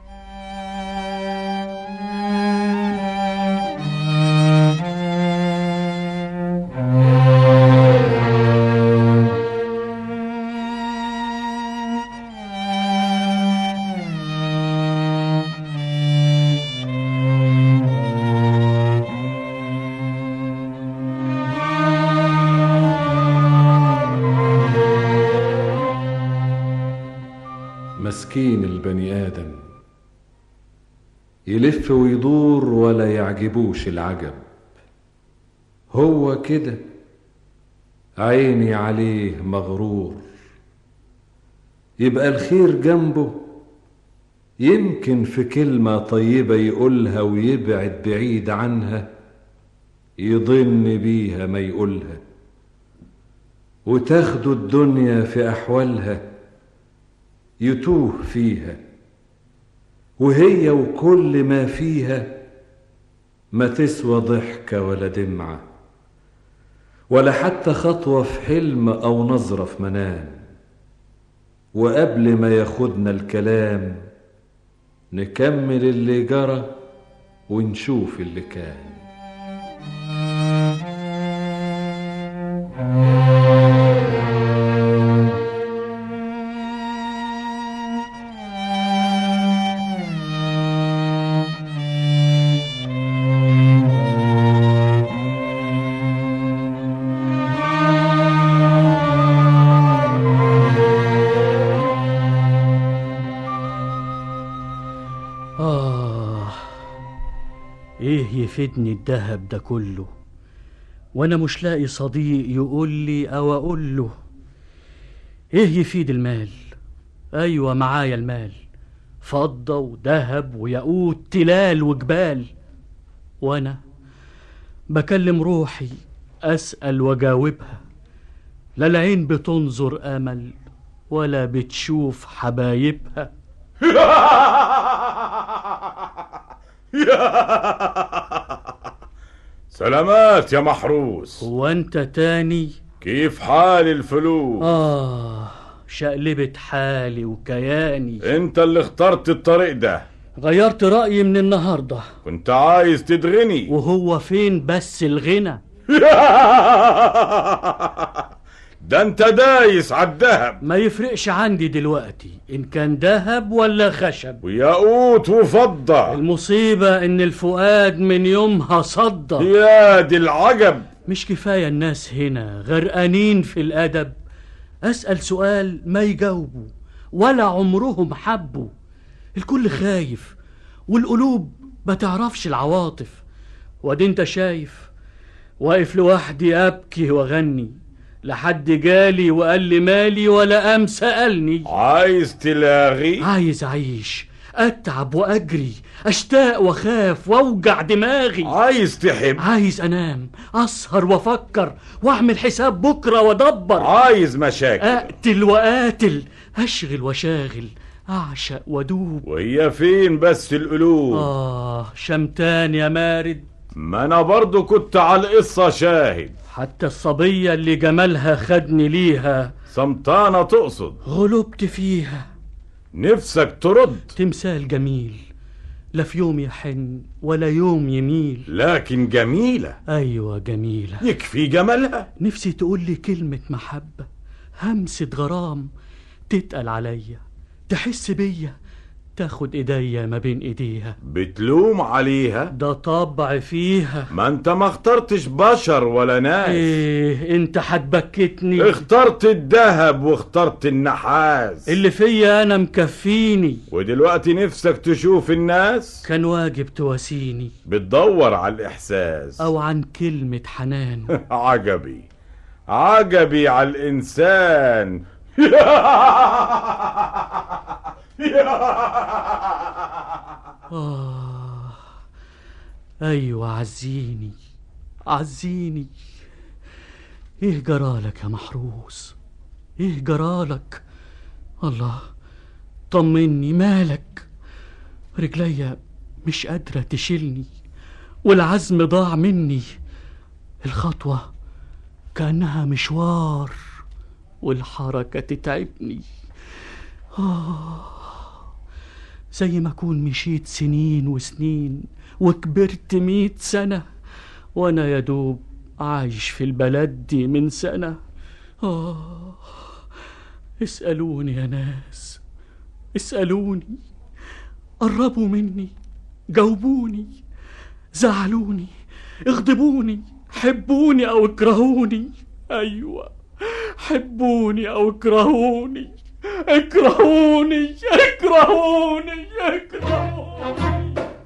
[SPEAKER 4] مسكين البني آدم يلف ويدور ولا يعجبوش العجب هو كده عيني عليه مغرور يبقى الخير جنبه يمكن في كلمة طيبة يقولها ويبعد بعيد عنها يضن بيها ما يقولها وتاخده الدنيا في أحوالها يتوه فيها وهي وكل ما فيها ما تسوى ضحكة ولا دمعة ولا حتى خطوة في حلم أو نظرة في منام وقبل ما ياخدنا الكلام نكمل اللي جرى ونشوف اللي كان
[SPEAKER 6] آه إيه يفيدني الدهب ده كله وأنا مش لاقي صديق يقول لي أو أقول له إيه يفيد المال أيوة معايا المال فضة وذهب وياقوت تلال وجبال وأنا بكلم روحي أسأل وجاوبها لا العين بتنظر أمل ولا بتشوف حبايبها
[SPEAKER 2] سلامات يا محروس
[SPEAKER 6] هو انت تاني
[SPEAKER 2] كيف حال الفلوس
[SPEAKER 6] آه شقلبت حالي وكياني
[SPEAKER 2] انت اللي اخترت الطريق ده
[SPEAKER 6] غيرت رأيي من النهاردة
[SPEAKER 2] كنت عايز تدغني
[SPEAKER 6] وهو فين بس الغنى
[SPEAKER 2] ده انت دايس على الدهب
[SPEAKER 6] ما يفرقش عندي دلوقتي إن كان دهب ولا خشب
[SPEAKER 2] وياقوت وفضة
[SPEAKER 6] المصيبة إن الفؤاد من يومها صدى
[SPEAKER 2] يا دي العجب
[SPEAKER 6] مش كفاية الناس هنا غرقانين في الأدب أسأل سؤال ما يجاوبوا ولا عمرهم حبوا الكل خايف والقلوب ما تعرفش العواطف وادي انت شايف واقف لوحدي أبكي وأغني لحد جالي وقال لي مالي ولا قام سألني
[SPEAKER 2] عايز تلاغي
[SPEAKER 6] عايز أعيش أتعب وأجري أشتاق وأخاف وأوجع دماغي
[SPEAKER 2] عايز تحب
[SPEAKER 6] عايز أنام أسهر وأفكر وأعمل حساب بكرة وأدبر
[SPEAKER 2] عايز مشاكل
[SPEAKER 6] أقتل وقاتل أشغل وشاغل أعشق وأدوب
[SPEAKER 2] وهي فين بس القلوب
[SPEAKER 6] آه شمتان يا مارد
[SPEAKER 2] ما انا برضو كنت على القصة شاهد
[SPEAKER 6] حتى الصبية اللي جمالها خدني ليها
[SPEAKER 2] سمطانة تقصد
[SPEAKER 6] غلبت فيها
[SPEAKER 2] نفسك ترد
[SPEAKER 6] تمثال جميل لا في يوم يحن ولا يوم يميل
[SPEAKER 2] لكن جميلة
[SPEAKER 6] أيوة جميلة
[SPEAKER 2] يكفي جمالها
[SPEAKER 6] نفسي تقول لي كلمة محبة همسة غرام تتقل عليا تحس بيا تاخد ايديا ما بين ايديها
[SPEAKER 2] بتلوم عليها
[SPEAKER 6] ده طبع فيها
[SPEAKER 2] ما انت ما اخترتش بشر ولا ناس
[SPEAKER 6] ايه انت هتبكتني
[SPEAKER 2] اخترت الذهب واخترت النحاس
[SPEAKER 6] اللي فيا انا مكفيني
[SPEAKER 2] ودلوقتي نفسك تشوف الناس
[SPEAKER 6] كان واجب تواسيني
[SPEAKER 2] بتدور على الإحساس
[SPEAKER 6] او عن كلمة حنان
[SPEAKER 2] عجبي عجبي على الإنسان
[SPEAKER 6] آه أيوة عزيني عزيني إيه جرالك يا محروس إيه جرالك الله طمني مالك رجليا مش قادرة تشيلني والعزم ضاع مني الخطوة كأنها مشوار والحركة تتعبني آه زي ما أكون مشيت سنين وسنين وكبرت مية سنة وأنا يا دوب عايش في البلد دي من سنة آه اسألوني يا ناس اسألوني قربوا مني جاوبوني زعلوني اغضبوني حبوني أو اكرهوني أيوة حبوني أو اكرهوني اكرهوني اكرهوني اكرهوني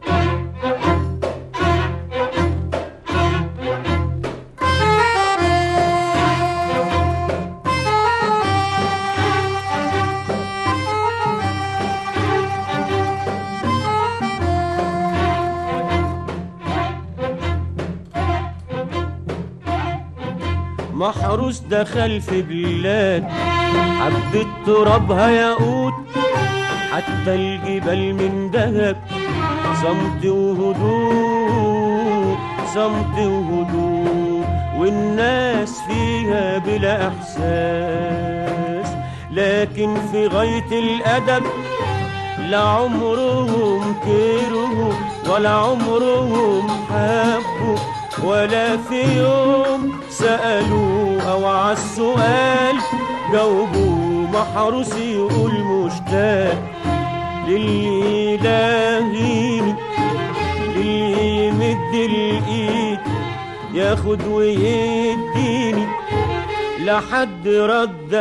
[SPEAKER 3] محروس دخل في بلاد حبة ترابها ياقوت حتى الجبال من دهب صمت وهدوء صمت وهدوء والناس فيها بلا احساس لكن في غاية الادب لا عمرهم كرهوا ولا عمرهم حبوا ولا في يوم سألوا أو عالسؤال جاوبوا محروس يقول مشتاق للي يلاغيني للي يمد الإيد ياخد ويديني لحد رد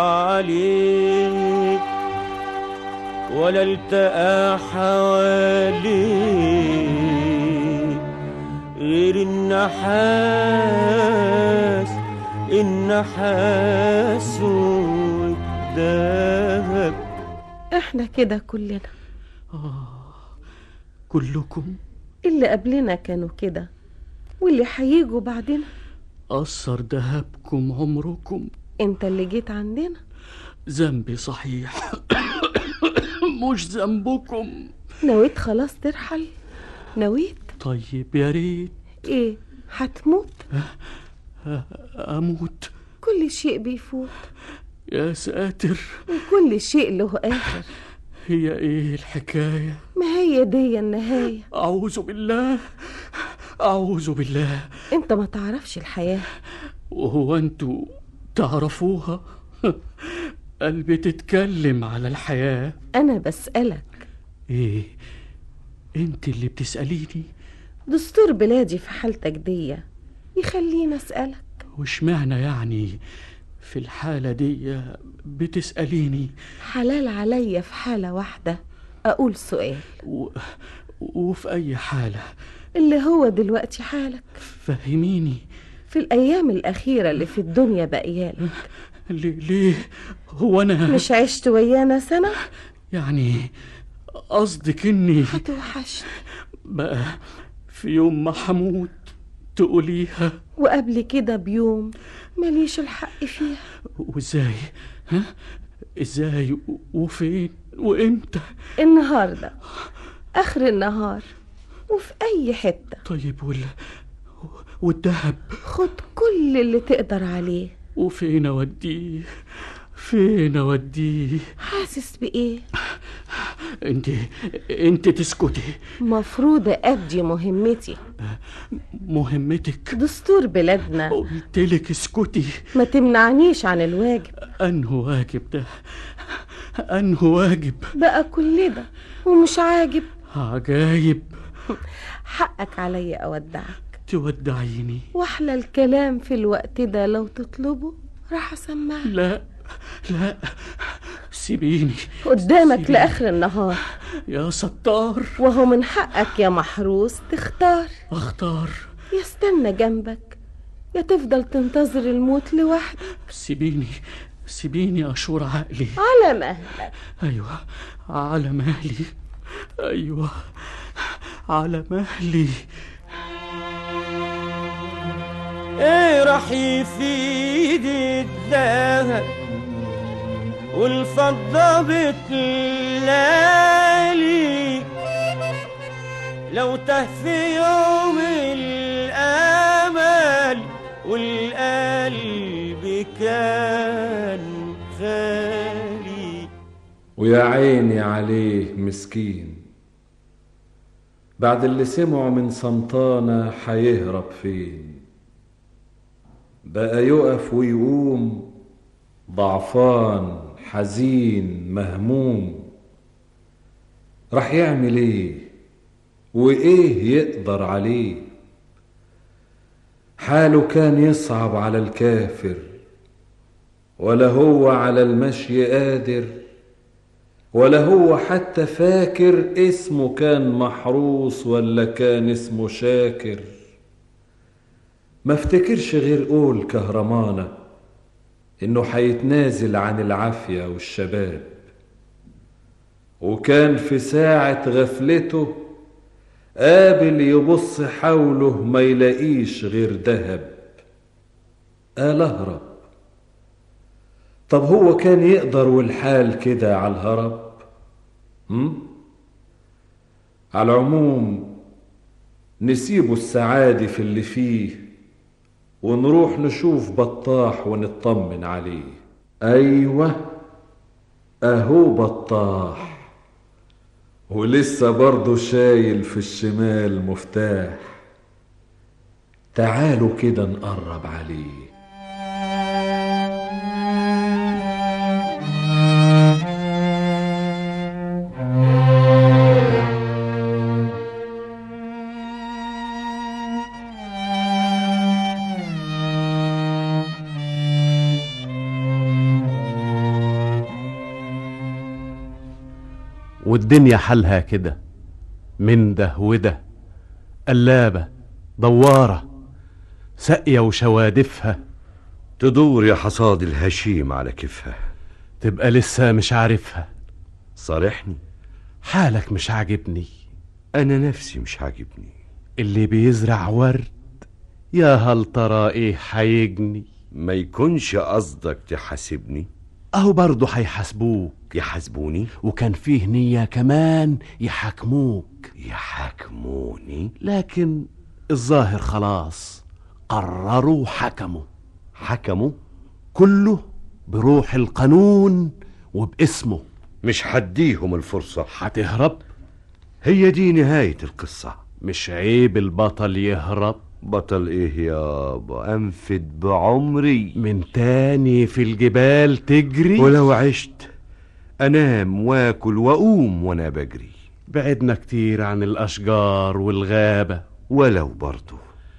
[SPEAKER 3] عليه ولا التقى حواليه غير النحاس النحاس والذهب
[SPEAKER 10] احنا كده كلنا
[SPEAKER 6] كلكم
[SPEAKER 10] اللي قبلنا كانوا كده واللي هيجوا بعدنا
[SPEAKER 6] أثر دهبكم عمركم
[SPEAKER 10] انت اللي جيت عندنا
[SPEAKER 6] ذنبي صحيح مش ذنبكم
[SPEAKER 10] نويت خلاص ترحل نويت
[SPEAKER 6] طيب يا ريت
[SPEAKER 10] ايه هتموت
[SPEAKER 6] أموت
[SPEAKER 10] كل شيء بيفوت
[SPEAKER 6] يا ساتر
[SPEAKER 10] وكل شيء له آخر
[SPEAKER 6] هي إيه الحكاية
[SPEAKER 10] ما هي دي النهاية
[SPEAKER 6] أعوذ بالله أعوذ بالله
[SPEAKER 10] انت ما تعرفش الحياة
[SPEAKER 6] وهو أنتوا تعرفوها قلبي تتكلم على الحياة
[SPEAKER 10] أنا بسألك
[SPEAKER 6] إيه أنت اللي بتسأليني
[SPEAKER 10] دستور بلادي في حالتك دي يخليني أسألك
[SPEAKER 6] وشمعنى يعني في الحالة دي بتسأليني
[SPEAKER 10] حلال عليا في حالة واحدة أقول سؤال
[SPEAKER 6] و... وفي أي حالة
[SPEAKER 10] اللي هو دلوقتي حالك
[SPEAKER 6] فهميني
[SPEAKER 10] في الأيام الأخيرة اللي في الدنيا بقيالك
[SPEAKER 6] ليه, ليه هو أنا
[SPEAKER 10] مش عشت ويانا سنة
[SPEAKER 6] يعني قصدك إني
[SPEAKER 10] هتوحشني
[SPEAKER 6] بقى في يوم ما حموت تقوليها
[SPEAKER 10] وقبل كده بيوم ماليش الحق فيها
[SPEAKER 6] وازاي ها ازاي وفين وامتى
[SPEAKER 10] النهارده اخر النهار وفي اي حته
[SPEAKER 6] طيب وال والدهب
[SPEAKER 10] خد كل اللي تقدر عليه
[SPEAKER 6] وفين اوديه فين اوديه
[SPEAKER 10] حاسس بايه
[SPEAKER 6] انت انت تسكتي
[SPEAKER 10] مفروض أدي مهمتي
[SPEAKER 6] مهمتك
[SPEAKER 10] دستور بلادنا
[SPEAKER 6] قلتلك اسكتي
[SPEAKER 10] ما تمنعنيش عن الواجب
[SPEAKER 6] انه واجب ده انه واجب
[SPEAKER 10] بقى كل ده ومش عاجب
[SPEAKER 6] عجايب
[SPEAKER 10] حقك عليا أودعك
[SPEAKER 6] تودعيني
[SPEAKER 10] واحلى الكلام في الوقت ده لو تطلبه راح أسمعك
[SPEAKER 6] لا لا سيبيني
[SPEAKER 10] قدامك
[SPEAKER 6] سيبيني.
[SPEAKER 10] لآخر النهار
[SPEAKER 6] يا ستار
[SPEAKER 10] وهو من حقك يا محروس تختار
[SPEAKER 6] اختار
[SPEAKER 10] يستنى جنبك يا تفضل تنتظر الموت لوحدك
[SPEAKER 6] سيبيني سيبيني اشور عقلي
[SPEAKER 10] على مهلك
[SPEAKER 6] ايوه على مهلي ايوه على مهلي
[SPEAKER 3] ايه راح يفيد الذهب والفضة بتلالي لو ته في يوم الامل والقلب كان خالي
[SPEAKER 4] ويا عيني عليه مسكين بعد اللي سمعه من سنطانة حيهرب فين بقى يقف ويقوم ضعفان حزين مهموم راح يعمل ايه وايه يقدر عليه حاله كان يصعب على الكافر ولا هو على المشي قادر ولا هو حتى فاكر اسمه كان محروس ولا كان اسمه شاكر ما افتكرش غير قول كهرمانة انه حيتنازل عن العافية والشباب وكان في ساعة غفلته قابل يبص حوله ما يلاقيش غير دهب قال اهرب طب هو كان يقدر والحال كده على الهرب هم؟ على العموم نسيبه السعادة في اللي فيه ونروح نشوف بطاح ونطمن عليه أيوة أهو بطاح ولسه برضه شايل في الشمال مفتاح تعالوا كده نقرب عليه
[SPEAKER 1] والدنيا حالها كده من ده وده قلابة دوارة ساقية وشوادفها
[SPEAKER 5] تدور يا حصاد الهشيم على كيفها
[SPEAKER 1] تبقى لسه مش عارفها
[SPEAKER 5] صارحني
[SPEAKER 1] حالك مش عاجبني
[SPEAKER 5] أنا نفسي مش عاجبني
[SPEAKER 1] اللي بيزرع ورد يا هل ترى ايه حيجني
[SPEAKER 5] ما يكونش قصدك تحاسبني
[SPEAKER 1] اهو برضه هيحاسبوك
[SPEAKER 5] يحاسبوني
[SPEAKER 1] وكان فيه نية كمان يحاكموك
[SPEAKER 5] يحاكموني
[SPEAKER 1] لكن الظاهر خلاص قرروا حكموا
[SPEAKER 5] حكموا
[SPEAKER 1] كله بروح القانون وباسمه
[SPEAKER 5] مش حديهم الفرصة
[SPEAKER 1] هتهرب
[SPEAKER 5] هي دي نهاية القصة
[SPEAKER 1] مش عيب البطل يهرب
[SPEAKER 5] بطل ايه يابا انفد بعمري
[SPEAKER 1] من تاني في الجبال تجري
[SPEAKER 5] ولو عشت انام واكل واقوم وانا بجري
[SPEAKER 1] بعدنا كتير عن الاشجار والغابة
[SPEAKER 5] ولو برضه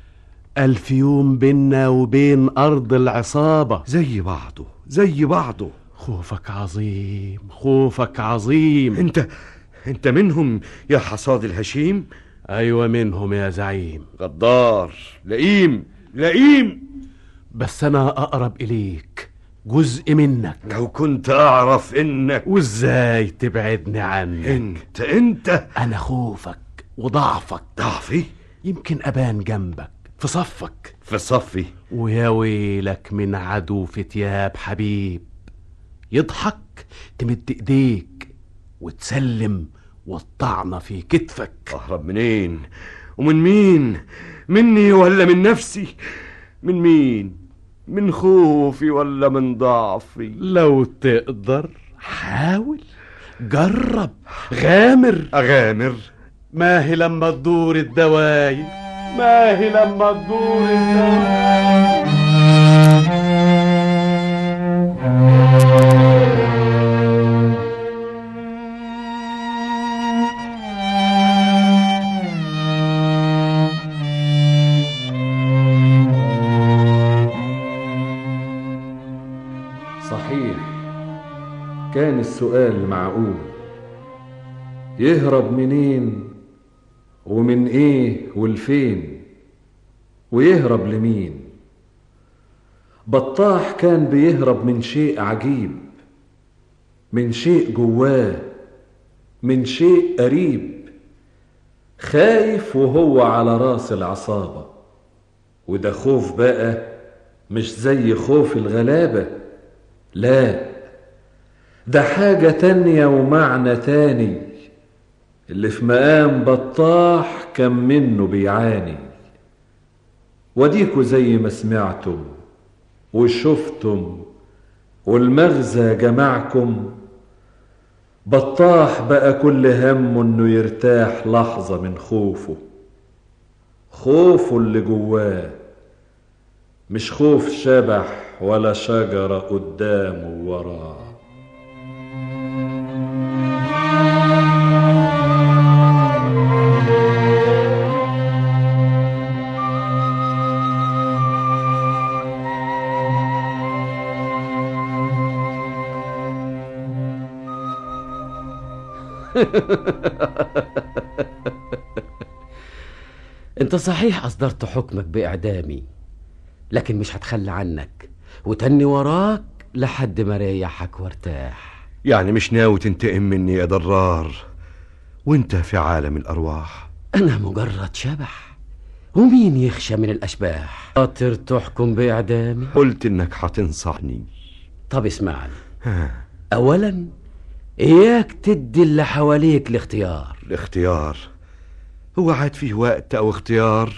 [SPEAKER 1] ألف يوم بينا وبين أرض العصابة
[SPEAKER 5] زي بعضه زي بعضه
[SPEAKER 1] خوفك عظيم خوفك عظيم
[SPEAKER 5] انت انت منهم يا حصاد الهشيم
[SPEAKER 1] أيوة منهم يا زعيم
[SPEAKER 5] غدار لئيم لئيم
[SPEAKER 1] بس أنا أقرب إليك جزء منك
[SPEAKER 5] لو كنت أعرف إنك
[SPEAKER 1] وإزاي تبعدني عنك
[SPEAKER 5] أنت أنت
[SPEAKER 1] أنا خوفك وضعفك
[SPEAKER 5] ضعفي
[SPEAKER 1] يمكن أبان جنبك في صفك
[SPEAKER 5] في صفي
[SPEAKER 1] ويا ويلك من عدو في تياب حبيب يضحك تمد ايديك وتسلم والطعنة في كتفك
[SPEAKER 5] أهرب منين ومن مين مني ولا من نفسي من مين من خوفي ولا من ضعفي
[SPEAKER 1] لو تقدر حاول
[SPEAKER 13] جرب غامر
[SPEAKER 5] أغامر
[SPEAKER 13] ما هي لما تدور الدواير ما هي لما تدور الدواير
[SPEAKER 4] صحيح كان السؤال معقول يهرب منين ومن ايه والفين ويهرب لمين بطاح كان بيهرب من شيء عجيب من شيء جواه من شيء قريب خايف وهو على راس العصابة وده خوف بقى مش زي خوف الغلابة لا ده حاجة تانية ومعنى تاني اللي في مقام بطاح كان منه بيعاني وديكوا زي ما سمعتم وشفتم والمغزى جمعكم بطاح بقى كل همه انه يرتاح لحظة من خوفه خوفه اللي جواه مش خوف شبح ولا شجرة قدامه ووراه
[SPEAKER 12] انت صحيح اصدرت حكمك باعدامي لكن مش هتخلى عنك وتني وراك لحد ما ريحك وارتاح
[SPEAKER 5] يعني مش ناوي تنتقم مني يا ضرار وانت في عالم الأرواح
[SPEAKER 12] انا مجرد شبح ومين يخشى من الاشباح خاطر تحكم باعدامي
[SPEAKER 5] قلت انك هتنصحني
[SPEAKER 12] طب اسمعني اولا اياك تدي اللي حواليك الاختيار
[SPEAKER 5] الاختيار هو عاد فيه وقت او اختيار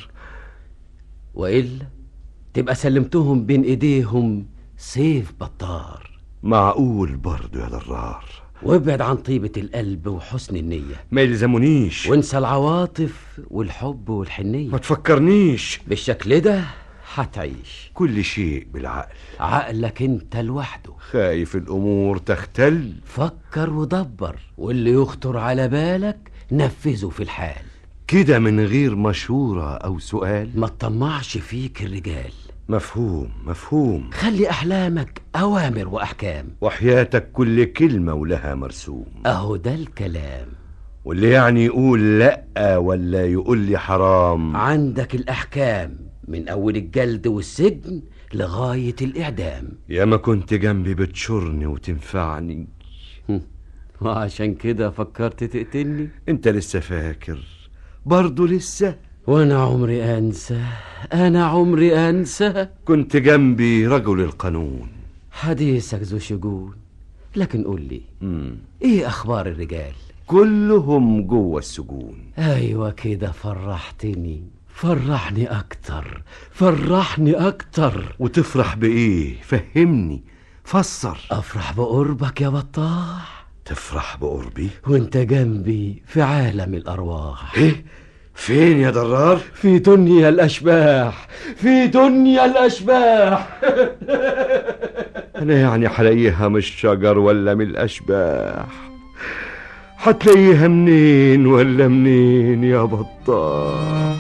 [SPEAKER 12] والا تبقى سلمتهم بين ايديهم سيف بطار
[SPEAKER 5] معقول برضو يا ضرار
[SPEAKER 12] وابعد عن طيبة القلب وحسن النية
[SPEAKER 5] ما يلزمونيش
[SPEAKER 12] وانسى العواطف والحب والحنية
[SPEAKER 5] ما تفكرنيش
[SPEAKER 12] بالشكل ده هتعيش
[SPEAKER 5] كل شيء بالعقل
[SPEAKER 12] عقلك انت لوحده
[SPEAKER 5] خايف الامور تختل
[SPEAKER 12] فكر ودبر واللي يخطر على بالك نفذه في الحال
[SPEAKER 5] كده من غير مشورة او سؤال
[SPEAKER 12] ما تطمعش فيك الرجال
[SPEAKER 5] مفهوم مفهوم
[SPEAKER 12] خلي احلامك اوامر واحكام
[SPEAKER 5] وحياتك كل كلمة ولها مرسوم
[SPEAKER 12] اهو ده الكلام
[SPEAKER 5] واللي يعني يقول لأ ولا يقول لي حرام
[SPEAKER 12] عندك الاحكام من اول الجلد والسجن لغاية الاعدام
[SPEAKER 5] يا ما كنت جنبي بتشرني وتنفعني
[SPEAKER 12] وعشان كده فكرت تقتلني
[SPEAKER 5] انت لسه فاكر برضه لسه
[SPEAKER 12] وانا عمري انسى انا عمري انسى
[SPEAKER 5] كنت جنبي رجل القانون
[SPEAKER 12] حديثك ذو شجون لكن قول لي
[SPEAKER 5] مم.
[SPEAKER 12] ايه اخبار الرجال
[SPEAKER 5] كلهم جوه السجون
[SPEAKER 12] ايوه كده فرحتني فرحني اكتر فرحني اكتر
[SPEAKER 5] وتفرح بايه فهمني فسر
[SPEAKER 12] افرح بقربك يا بطاح
[SPEAKER 5] تفرح بقربي
[SPEAKER 12] وانت جنبي في عالم الارواح
[SPEAKER 5] ايه فين يا ضرار
[SPEAKER 12] في دنيا الاشباح في دنيا الاشباح
[SPEAKER 5] انا يعني حلاقيها من الشجر ولا من الاشباح هتلاقيها منين ولا منين يا بطال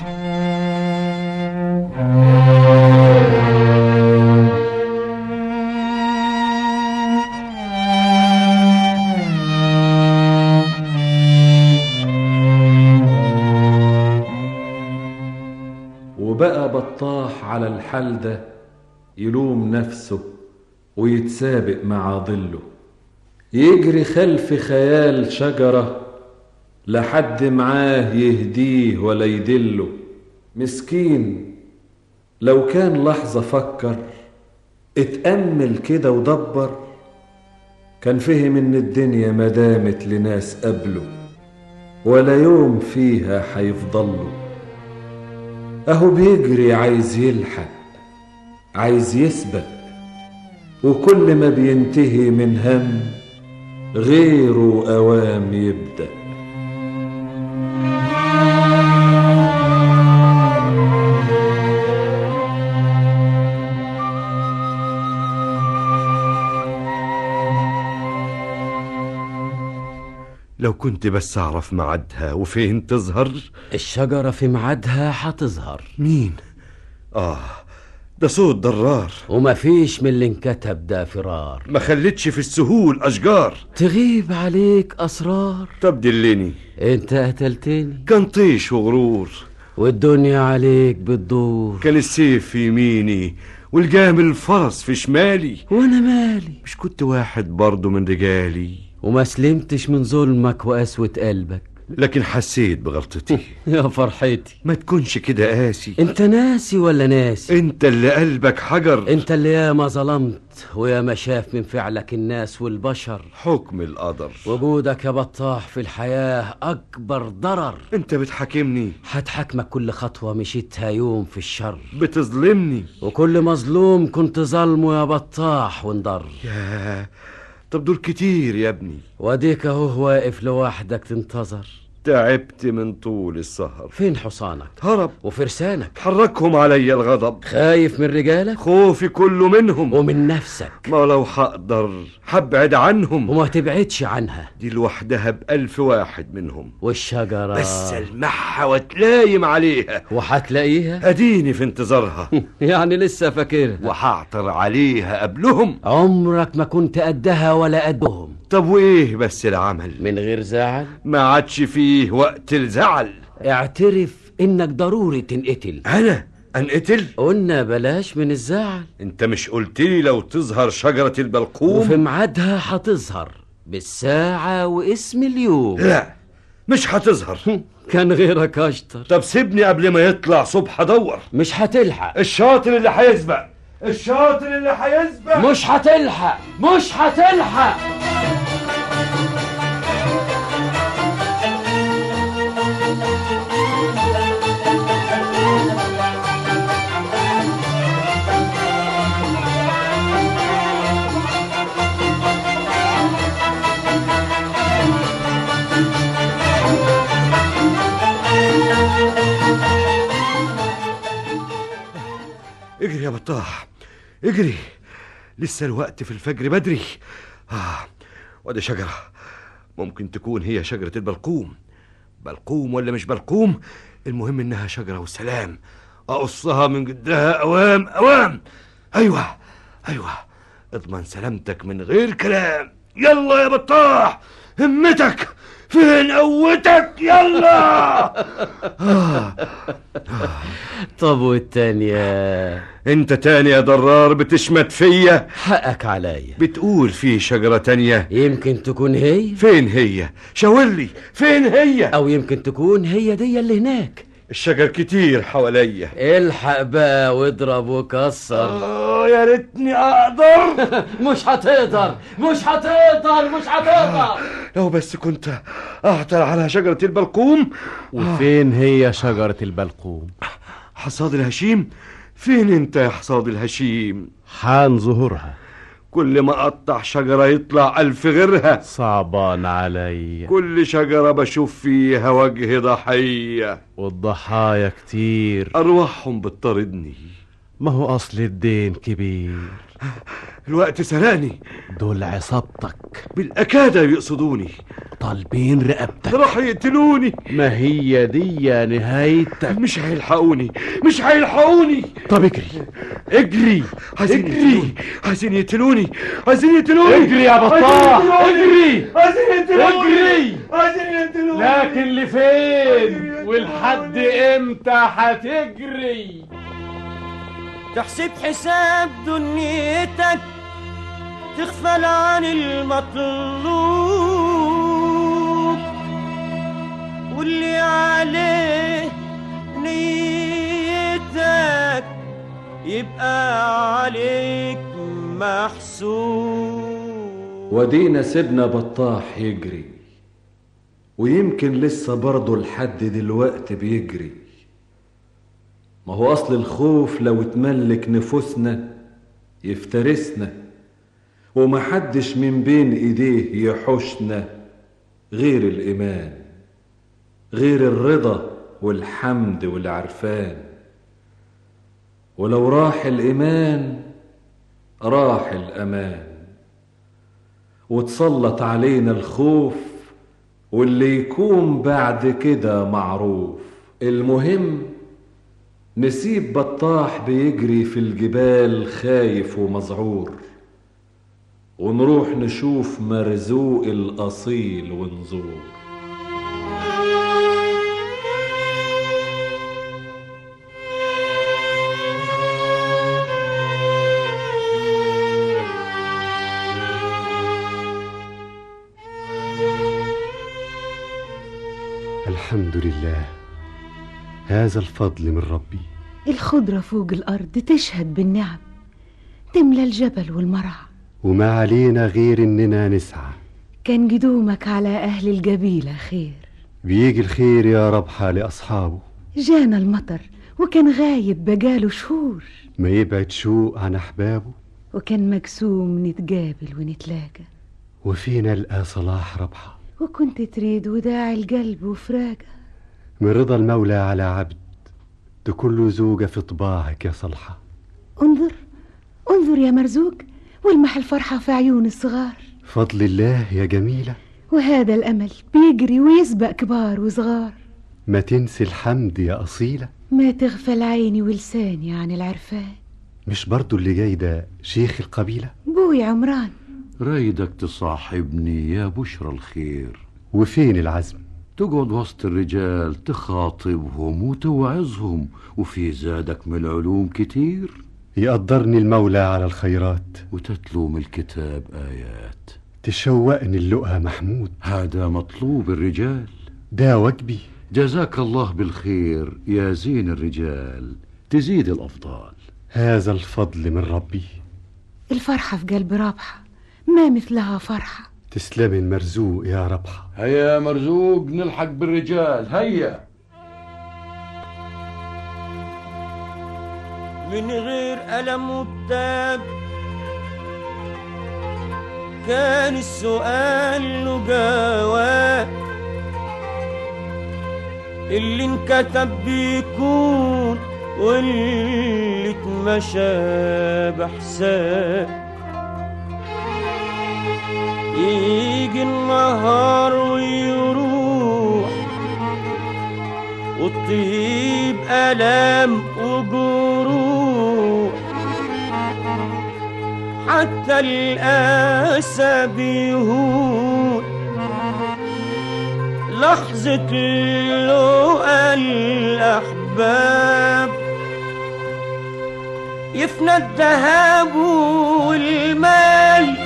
[SPEAKER 4] وبقى بطاح على الحال ده يلوم نفسه ويتسابق مع ظله يجري خلف خيال شجرة لحد معاه يهديه ولا يدله مسكين لو كان لحظة فكر اتأمل كده ودبر كان فهم ان الدنيا مدامت لناس قبله ولا يوم فيها حيفضله اهو بيجري عايز يلحق عايز يسبق وكل ما بينتهي من هم غيره أوام يبدأ
[SPEAKER 5] لو كنت بس أعرف معادها وفين تظهر
[SPEAKER 12] الشجرة في ميعادها هتظهر
[SPEAKER 5] مين؟ آه ده صوت ضرار
[SPEAKER 12] ومفيش من اللي انكتب ده فرار
[SPEAKER 5] ما خلتش في السهول أشجار
[SPEAKER 12] تغيب عليك أسرار
[SPEAKER 5] طب دلني
[SPEAKER 12] انت قتلتني
[SPEAKER 5] كان طيش وغرور
[SPEAKER 12] والدنيا عليك بتدور
[SPEAKER 5] كان السيف في يميني والجامل الفرس في شمالي
[SPEAKER 12] وانا مالي
[SPEAKER 5] مش كنت واحد برضه من رجالي
[SPEAKER 12] وما سلمتش من ظلمك وقسوة قلبك
[SPEAKER 5] لكن حسيت بغلطتي
[SPEAKER 12] يا فرحتي
[SPEAKER 5] ما تكونش كده قاسي
[SPEAKER 12] انت ناسي ولا ناسي
[SPEAKER 5] انت اللي قلبك حجر
[SPEAKER 12] انت اللي ياما ظلمت وياما شاف من فعلك الناس والبشر
[SPEAKER 5] حكم القدر
[SPEAKER 12] وجودك يا بطاح في الحياة أكبر ضرر
[SPEAKER 5] انت بتحاكمني
[SPEAKER 12] هتحاكمك كل خطوة مشيتها يوم في الشر
[SPEAKER 5] بتظلمني
[SPEAKER 12] وكل مظلوم كنت ظلمه يا بطاح وانضر
[SPEAKER 5] يا طب دول كتير يا ابني
[SPEAKER 12] واديك اهو واقف لوحدك تنتظر
[SPEAKER 5] تعبت من طول السهر
[SPEAKER 12] فين حصانك
[SPEAKER 5] هرب
[SPEAKER 12] وفرسانك
[SPEAKER 5] حركهم عليا الغضب
[SPEAKER 12] خايف من رجالك
[SPEAKER 5] خوفي كله منهم
[SPEAKER 12] ومن نفسك
[SPEAKER 5] ما لو هقدر هبعد عنهم
[SPEAKER 12] وما تبعدش عنها
[SPEAKER 5] دي لوحدها بألف واحد منهم
[SPEAKER 12] والشجرة
[SPEAKER 5] بس المحها وتلايم عليها
[SPEAKER 12] وهتلاقيها
[SPEAKER 5] اديني في انتظارها
[SPEAKER 12] يعني لسه فاكرها
[SPEAKER 5] وهعطر عليها قبلهم
[SPEAKER 12] عمرك ما كنت قدها ولا قدهم
[SPEAKER 5] طب وايه بس العمل
[SPEAKER 12] من غير زعل
[SPEAKER 5] ما عادش فيه وقت الزعل
[SPEAKER 12] اعترف انك ضروري تنقتل
[SPEAKER 5] انا انقتل
[SPEAKER 12] قلنا بلاش من الزعل
[SPEAKER 5] انت مش قلت لي لو تظهر شجرة البلقوم
[SPEAKER 12] وفي ميعادها هتظهر بالساعة واسم اليوم
[SPEAKER 5] لا مش هتظهر
[SPEAKER 12] كان غيرك اشطر
[SPEAKER 5] طب سيبني قبل ما يطلع صبح ادور
[SPEAKER 12] مش هتلحق
[SPEAKER 5] الشاطر اللي هيسبق الشاطر اللي هيسبق
[SPEAKER 12] مش هتلحق مش هتلحق
[SPEAKER 5] اجري يا بطاح اجري لسه الوقت في الفجر بدري آه وادي شجرة ممكن تكون هي شجرة البلقوم بلقوم ولا مش بلقوم المهم انها شجرة والسلام اقصها من جدها اوام اوام ايوه ايوه اضمن سلامتك من غير كلام يلا يا بطاح همتك فين قوتك يلا آه.
[SPEAKER 12] طب والتانية
[SPEAKER 5] انت تاني يا ضرار بتشمت فيا
[SPEAKER 12] حقك عليا
[SPEAKER 5] بتقول في شجرة تانية
[SPEAKER 12] يمكن تكون هي
[SPEAKER 5] فين هي شاورلي فين هي
[SPEAKER 12] او يمكن تكون هي دي اللي هناك
[SPEAKER 5] الشجر كتير حواليا
[SPEAKER 12] الحق بقى واضرب وكسر
[SPEAKER 5] اه يا ريتني اقدر
[SPEAKER 12] مش هتقدر مش هتقدر مش هتقدر
[SPEAKER 5] لو بس كنت اعثر على شجرة البلقوم
[SPEAKER 13] وفين هي شجرة البلقوم
[SPEAKER 5] حصاد الهشيم فين انت يا حصاد الهشيم
[SPEAKER 13] حان ظهورها
[SPEAKER 5] كل ما اقطع شجرة يطلع الف غيرها
[SPEAKER 13] صعبان علي
[SPEAKER 5] كل شجرة بشوف فيها وجه ضحية
[SPEAKER 13] والضحايا كتير
[SPEAKER 5] ارواحهم بتطاردني
[SPEAKER 13] ما هو اصل الدين كبير
[SPEAKER 5] الوقت سرقني
[SPEAKER 13] دول عصابتك
[SPEAKER 5] بالاكادة يقصدوني
[SPEAKER 13] طالبين رقبتك
[SPEAKER 5] راح يقتلوني
[SPEAKER 13] ما هي دي نهايتك
[SPEAKER 5] مش هيلحقوني مش هيلحقوني
[SPEAKER 13] طب اجري اجري
[SPEAKER 5] عايزين
[SPEAKER 13] اجري
[SPEAKER 5] يقتلوني عايزين يقتلوني عايزين يقتلوني
[SPEAKER 13] اجري يا بطاح اجري
[SPEAKER 5] عايزين يقتلوني
[SPEAKER 13] اجري
[SPEAKER 5] عايزين يقتلوني
[SPEAKER 13] لكن لفين ولحد امتى هتجري
[SPEAKER 3] تحسب حساب دنيتك تغفل عن المطلوب واللي عليه نيتك يبقى عليك محسوب
[SPEAKER 4] ودينا سيبنا بطاح يجري ويمكن لسه برضه لحد دلوقتي بيجري ما هو أصل الخوف لو اتملك نفوسنا يفترسنا ومحدش من بين ايديه يحوشنا غير الايمان غير الرضا والحمد والعرفان ولو راح الايمان راح الامان وتسلط علينا الخوف واللي يكون بعد كده معروف المهم نسيب بطاح بيجري في الجبال خايف ومذعور ونروح نشوف مرزوق الأصيل ونزور
[SPEAKER 7] الحمد لله هذا الفضل من ربي
[SPEAKER 16] الخضرة فوق الأرض تشهد بالنعم تملى الجبل والمرع
[SPEAKER 7] وما علينا غير إننا نسعى
[SPEAKER 16] كان قدومك على أهل القبيلة خير
[SPEAKER 7] بيجي الخير يا ربحة لأصحابه
[SPEAKER 16] جانا المطر وكان غايب بقاله شهور
[SPEAKER 7] ما يبعد شوق عن أحبابه
[SPEAKER 16] وكان مقسوم نتقابل ونتلاقى
[SPEAKER 7] وفينا لقى صلاح ربحة
[SPEAKER 16] وكنت تريد وداع القلب وفراقه
[SPEAKER 7] من رضا المولى على عبد تكل زوجة في طباعك يا صلحة
[SPEAKER 16] انظر انظر يا مرزوق والمح الفرحة في عيون الصغار
[SPEAKER 7] فضل الله يا جميلة
[SPEAKER 16] وهذا الأمل بيجري ويسبق كبار وصغار
[SPEAKER 7] ما تنسي الحمد يا أصيلة
[SPEAKER 16] ما تغفل عيني ولساني عن العرفان
[SPEAKER 7] مش برضو اللي جاي ده شيخ القبيلة
[SPEAKER 16] بوي عمران
[SPEAKER 14] رايدك تصاحبني يا بشرى الخير
[SPEAKER 7] وفين العزم
[SPEAKER 14] تقعد وسط الرجال تخاطبهم وتوعظهم وفي زادك من العلوم كتير
[SPEAKER 7] يقدرني المولى على الخيرات
[SPEAKER 14] وتتلو من الكتاب آيات
[SPEAKER 7] تشوقني اللقى محمود
[SPEAKER 14] هذا مطلوب الرجال
[SPEAKER 7] ده واجبي
[SPEAKER 14] جزاك الله بالخير يا زين الرجال تزيد الأفضال
[SPEAKER 7] هذا الفضل من ربي
[SPEAKER 16] الفرحة في قلب رابحة ما مثلها فرحة
[SPEAKER 7] تسلمي المرزوق يا ربحة
[SPEAKER 14] هيا يا مرزوق نلحق بالرجال هيا
[SPEAKER 3] من غير ألم وبتاب كان السؤال له جواب اللي انكتب بيكون واللي اتمشى بحساب يجي النهار ويروح والطيب ألم وجروح حتى الأسى بيهون لحظة لقى الأحباب يفنى الذهب والمال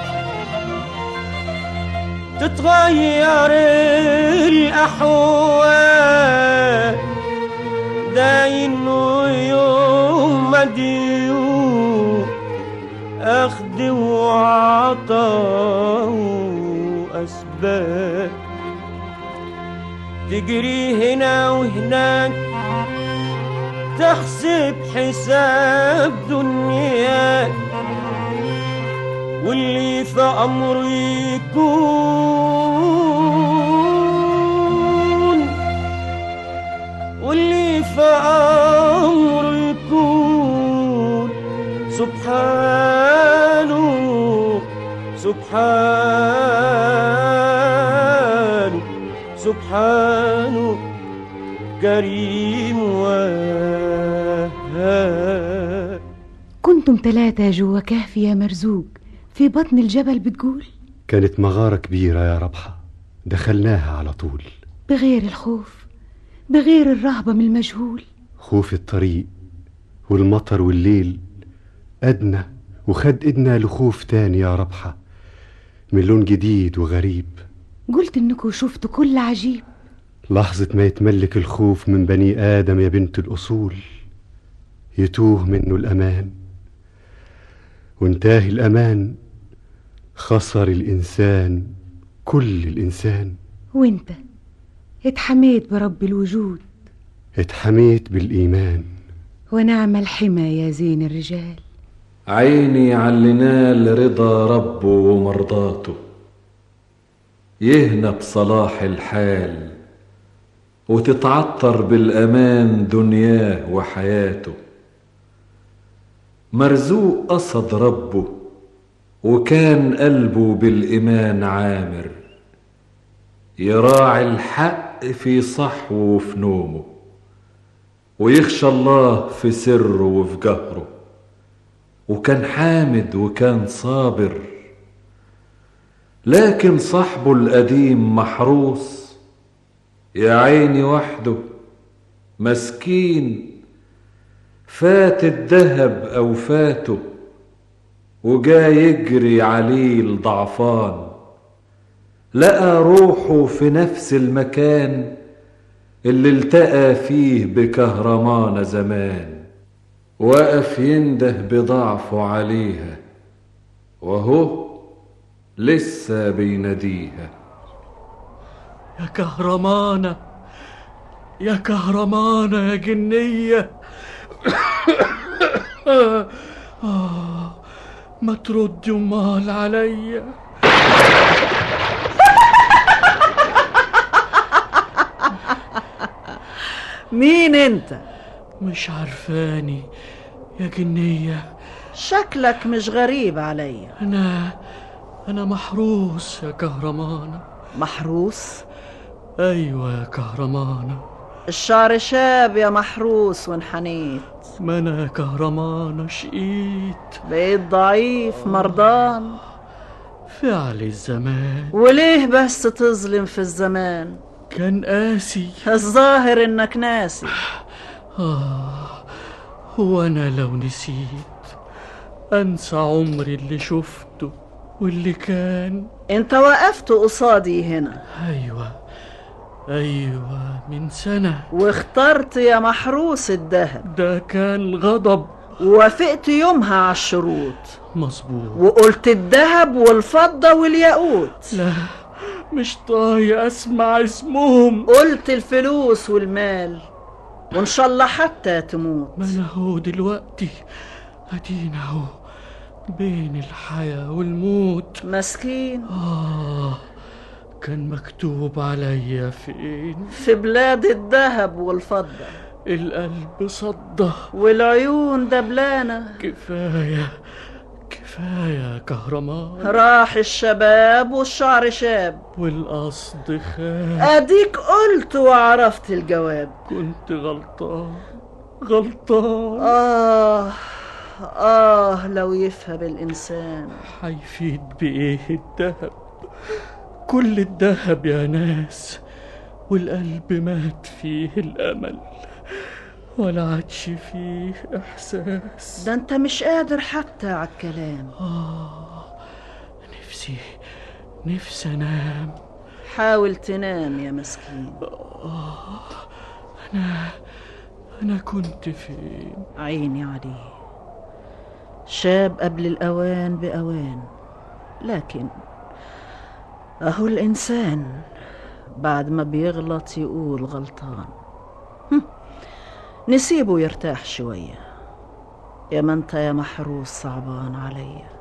[SPEAKER 3] تتغير الأحوال داين يوم مديون أخذ وعطا وأسباب تجري هنا وهناك تحسب حساب دنياك واللي في أمره يكون واللي في أمره يكون سبحانه سبحانه سبحانه كريم وهاب
[SPEAKER 16] كنتم ثلاثة جوا كهف يا مرزوق في بطن الجبل بتقول
[SPEAKER 7] كانت مغارة كبيرة يا ربحة دخلناها على طول
[SPEAKER 16] بغير الخوف بغير الرهبة من المجهول
[SPEAKER 7] خوف الطريق والمطر والليل أدنى وخد إدنا لخوف تاني يا ربحة من لون جديد وغريب
[SPEAKER 16] قلت انكم شفتوا كل عجيب
[SPEAKER 7] لحظة ما يتملك الخوف من بني آدم يا بنت الأصول يتوه منه الأمان وانتهي الأمان خسر الإنسان كل الإنسان
[SPEAKER 16] وانت اتحميت برب الوجود
[SPEAKER 7] اتحميت بالإيمان
[SPEAKER 16] ونعم الحمى يا زين الرجال
[SPEAKER 4] عيني على نال رضا ربه ومرضاته يهنى بصلاح الحال وتتعطر بالأمان دنياه وحياته مرزوق قصد ربه وكان قلبه بالإيمان عامر يراعي الحق في صحوه وفي نومه ويخشى الله في سره وفي جهره وكان حامد وكان صابر لكن صاحبه القديم محروس يا عيني وحده مسكين فات الذهب او فاته وجا يجري عليه الضعفان لقى روحه في نفس المكان اللي التقى فيه بكهرمان زمان وقف ينده بضعفه عليها وهو لسه بيناديها
[SPEAKER 6] يا كهرمانة يا كهرمانة يا جنية آه، ما تردي امال عليا
[SPEAKER 8] مين انت
[SPEAKER 6] مش عارفاني يا جنية
[SPEAKER 8] شكلك مش غريب عليا
[SPEAKER 6] أنا أنا محروس يا كهرمانة
[SPEAKER 8] محروس
[SPEAKER 6] أيوة يا كهرمانة
[SPEAKER 8] الشعر شاب يا محروس وانحنيت
[SPEAKER 6] ما أنا يا كهرمانة شقيت
[SPEAKER 8] بقيت ضعيف مرضان
[SPEAKER 6] فعل الزمان
[SPEAKER 8] وليه بس تظلم في الزمان
[SPEAKER 6] كان قاسي
[SPEAKER 8] الظاهر انك ناسي
[SPEAKER 6] آه هو أنا لو نسيت أنسى عمري اللي شفته واللي كان
[SPEAKER 8] انت وقفت قصادي هنا
[SPEAKER 6] أيوة أيوة من سنة
[SPEAKER 8] واخترت يا محروس الذهب
[SPEAKER 6] ده كان غضب
[SPEAKER 8] ووافقت يومها على الشروط
[SPEAKER 6] مظبوط
[SPEAKER 8] وقلت الذهب والفضة والياقوت
[SPEAKER 6] لا مش طايق أسمع اسمهم
[SPEAKER 8] قلت الفلوس والمال وإن شاء الله حتى تموت
[SPEAKER 6] ما أنا هو دلوقتي أدينا أهو بين الحياة والموت
[SPEAKER 8] مسكين
[SPEAKER 6] آه كان مكتوب عليا فين
[SPEAKER 8] في بلاد الذهب والفضة
[SPEAKER 6] القلب صدى
[SPEAKER 8] والعيون دبلانة
[SPEAKER 6] كفاية كفاية يا كهرمان
[SPEAKER 8] راح الشباب والشعر شاب
[SPEAKER 6] والقصد خاب
[SPEAKER 8] أديك قلت وعرفت الجواب
[SPEAKER 6] كنت غلطان غلطان
[SPEAKER 8] آه آه لو يفهم الإنسان
[SPEAKER 6] هيفيد بإيه الدهب كل الدهب يا ناس والقلب مات فيه الأمل ولا عادش فيه إحساس
[SPEAKER 8] ده أنت مش قادر حتى على الكلام
[SPEAKER 6] آه نفسي نفسي أنام
[SPEAKER 8] حاول تنام يا مسكين
[SPEAKER 6] آه أنا أنا كنت فين
[SPEAKER 8] عيني عليه شاب قبل الأوان بأوان لكن أهو الإنسان بعد ما بيغلط يقول غلطان هم، نسيبه يرتاح شوية يا ما انت يا محروس صعبان عليا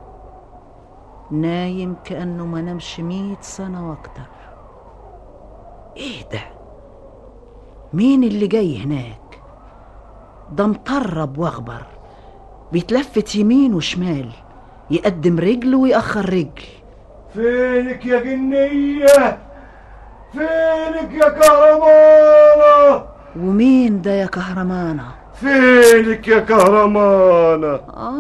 [SPEAKER 8] نايم كأنه ما نمش مية سنة واكتر ايه ده مين اللي جاي هناك ده مطرب واخبر بيتلفت يمين وشمال يقدم رجل ويأخر رجل
[SPEAKER 5] فينك يا جنية فينك يا كهرمانة
[SPEAKER 8] ومين ده يا كهرمانة
[SPEAKER 5] فينك يا كهرمانة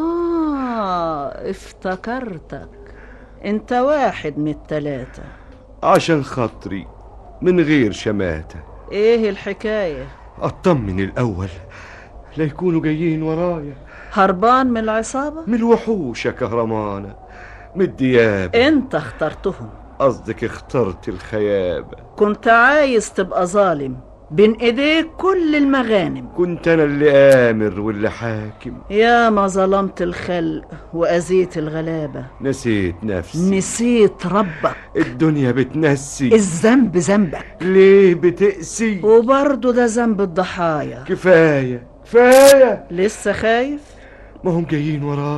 [SPEAKER 8] آه افتكرتك انت واحد من التلاتة
[SPEAKER 5] عشان خاطري من غير شماتة
[SPEAKER 8] ايه الحكاية
[SPEAKER 5] اطمن الاول لا يكونوا جايين ورايا
[SPEAKER 8] هربان من العصابة
[SPEAKER 5] من الوحوش يا كهرمانة من الدياب
[SPEAKER 8] انت اخترتهم
[SPEAKER 5] قصدك اخترت الخيابة
[SPEAKER 8] كنت عايز تبقى ظالم بين ايديك كل المغانم
[SPEAKER 5] كنت انا اللي امر واللي حاكم
[SPEAKER 8] يا ما ظلمت الخلق واذيت الغلابة
[SPEAKER 5] نسيت نفسي
[SPEAKER 8] نسيت ربك
[SPEAKER 5] الدنيا بتنسي
[SPEAKER 8] الذنب ذنبك
[SPEAKER 5] ليه بتقسي
[SPEAKER 8] وبرضه ده ذنب الضحايا
[SPEAKER 5] كفاية كفاية
[SPEAKER 8] لسه خايف
[SPEAKER 5] ما هم جايين ورايا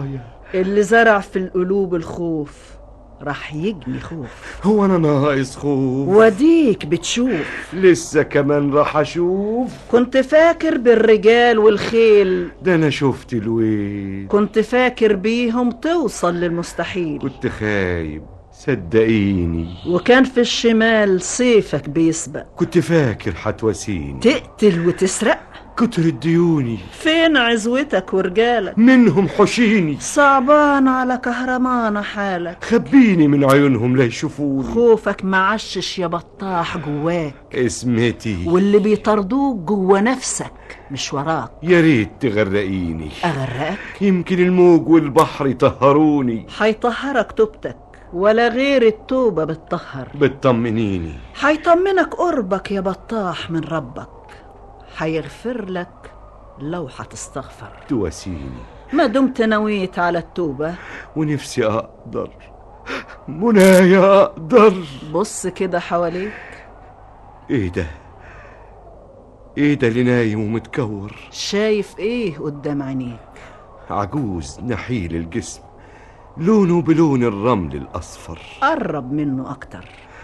[SPEAKER 8] اللي زرع في القلوب الخوف راح يجني خوف
[SPEAKER 5] هو انا ناقص خوف
[SPEAKER 8] وديك بتشوف
[SPEAKER 5] لسه كمان راح اشوف
[SPEAKER 8] كنت فاكر بالرجال والخيل
[SPEAKER 5] ده انا شفت الويل
[SPEAKER 8] كنت فاكر بيهم توصل للمستحيل
[SPEAKER 5] كنت خايب صدقيني
[SPEAKER 8] وكان في الشمال سيفك بيسبق
[SPEAKER 5] كنت فاكر هتواسيني
[SPEAKER 8] تقتل وتسرق
[SPEAKER 5] كتر ديوني
[SPEAKER 8] فين عزوتك ورجالك
[SPEAKER 5] منهم حشيني
[SPEAKER 8] صعبان على كهرمانة حالك
[SPEAKER 5] خبيني من عيونهم لا يشوفوني
[SPEAKER 8] خوفك معشش يا بطاح جواك
[SPEAKER 5] اسمتي
[SPEAKER 8] واللي بيطردوك جوا نفسك مش وراك
[SPEAKER 5] يا ريت تغرقيني
[SPEAKER 8] أغرقك
[SPEAKER 5] يمكن الموج والبحر يطهروني
[SPEAKER 8] هيطهرك توبتك ولا غير التوبة بتطهر
[SPEAKER 5] بتطمنيني
[SPEAKER 8] هيطمنك قربك يا بطاح من ربك هيغفر لك لو هتستغفر
[SPEAKER 5] تواسيني
[SPEAKER 8] ما دمت نويت على التوبة
[SPEAKER 5] ونفسي اقدر منايا اقدر
[SPEAKER 8] بص كده حواليك
[SPEAKER 5] ايه ده ايه ده اللي نايم ومتكور
[SPEAKER 8] شايف ايه قدام عينيك
[SPEAKER 5] عجوز نحيل الجسم لونه بلون الرمل الاصفر
[SPEAKER 8] قرب منه اكتر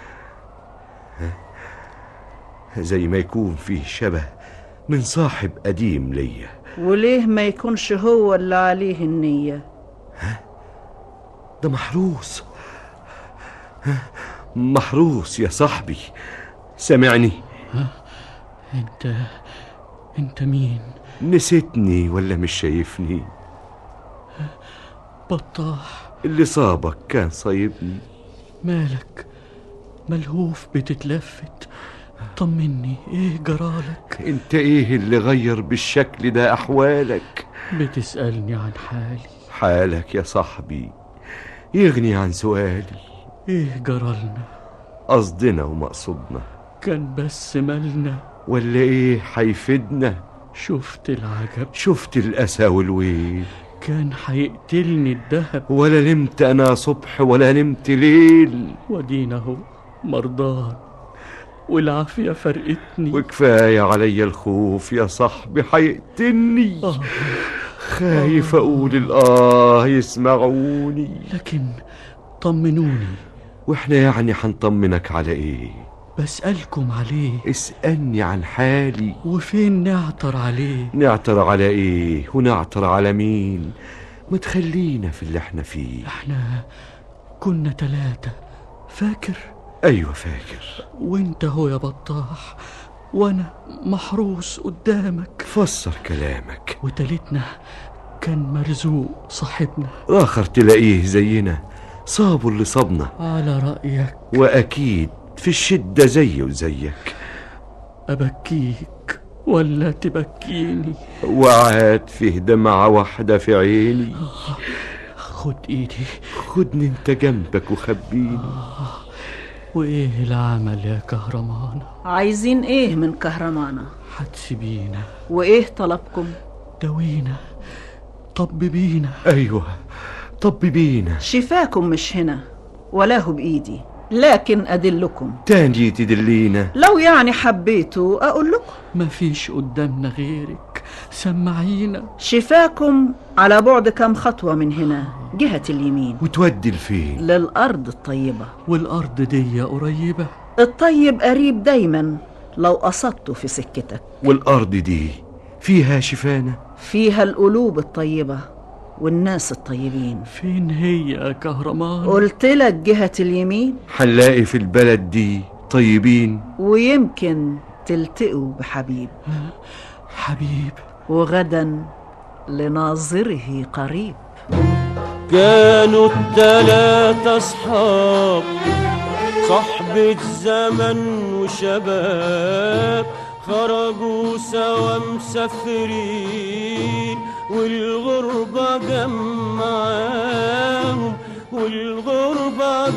[SPEAKER 5] زي ما يكون فيه شبه من صاحب قديم ليا
[SPEAKER 8] وليه ما يكونش هو اللي عليه النية
[SPEAKER 5] ده محروس محروس يا صاحبي سامعني
[SPEAKER 6] انت انت مين
[SPEAKER 5] نسيتني ولا مش شايفني
[SPEAKER 6] بطاح
[SPEAKER 5] اللي صابك كان صايبني
[SPEAKER 6] مالك ملهوف بتتلفت طمني ايه جرالك
[SPEAKER 5] انت ايه اللي غير بالشكل ده احوالك
[SPEAKER 6] بتسألني عن حالي
[SPEAKER 5] حالك يا صاحبي يغني عن سؤالي
[SPEAKER 6] ايه جرالنا
[SPEAKER 5] قصدنا ومقصودنا
[SPEAKER 6] كان بس مالنا
[SPEAKER 5] ولا ايه حيفيدنا
[SPEAKER 6] شفت العجب
[SPEAKER 5] شفت الاسى والويل
[SPEAKER 6] كان حيقتلني الدهب
[SPEAKER 5] ولا نمت انا صبح ولا نمت ليل
[SPEAKER 6] ودينا هو مرضان والعافية فرقتني
[SPEAKER 5] وكفاية عليا الخوف يا صاحبي حيقتلني
[SPEAKER 6] آه.
[SPEAKER 5] خايف اقول الاه يسمعوني
[SPEAKER 6] لكن طمنوني
[SPEAKER 5] واحنا يعني حنطمنك على ايه
[SPEAKER 6] بسألكم عليه
[SPEAKER 5] اسألني عن حالي
[SPEAKER 6] وفين نعطر عليه
[SPEAKER 5] نعتر على ايه ونعتر على مين ما تخلينا في اللي احنا فيه
[SPEAKER 6] احنا كنا تلاتة فاكر
[SPEAKER 5] ايوه فاكر
[SPEAKER 6] وانت هو يا بطاح وانا محروس قدامك
[SPEAKER 5] فسر كلامك
[SPEAKER 6] وتالتنا كان مرزوق صاحبنا
[SPEAKER 5] اخر تلاقيه زينا صابوا اللي صابنا
[SPEAKER 6] على رأيك
[SPEAKER 5] واكيد في الشدة زيه وزيك
[SPEAKER 6] أبكيك ولا تبكيني
[SPEAKER 5] وعاد فيه دمعة واحدة في عيني
[SPEAKER 6] خد ايدي
[SPEAKER 5] خدني انت جنبك وخبيني
[SPEAKER 6] وايه العمل يا كهرمان
[SPEAKER 8] عايزين ايه من كهرمانة
[SPEAKER 6] هتسيبينا
[SPEAKER 8] وايه طلبكم
[SPEAKER 6] دوينا طببينا
[SPEAKER 5] ايوه طب بينا
[SPEAKER 8] شفاكم مش هنا ولا هو بايدي لكن ادلكم
[SPEAKER 5] تاني تدلينا
[SPEAKER 8] لو يعني حبيتوا اقول لكم
[SPEAKER 6] مفيش قدامنا غيرك سمعينا
[SPEAKER 8] شفاكم على بعد كم خطوة من هنا جهة اليمين
[SPEAKER 5] وتودي لفين
[SPEAKER 8] للأرض الطيبة
[SPEAKER 6] والأرض دي قريبة
[SPEAKER 8] الطيب قريب دايما لو قصدته في سكتك
[SPEAKER 5] والارض دي فيها شفانة
[SPEAKER 8] فيها القلوب الطيبة والناس الطيبين
[SPEAKER 6] فين هي يا كهرمان
[SPEAKER 8] قلت لك جهة اليمين
[SPEAKER 5] حنلاقي في البلد دي طيبين
[SPEAKER 8] ويمكن تلتقوا بحبيب
[SPEAKER 6] حبيب
[SPEAKER 8] وغدا لناظره قريب
[SPEAKER 3] كانوا التلاتة أصحاب صحبة زمن وشباب خرجوا سوا مسافرين والغربة جمعاهم والغربة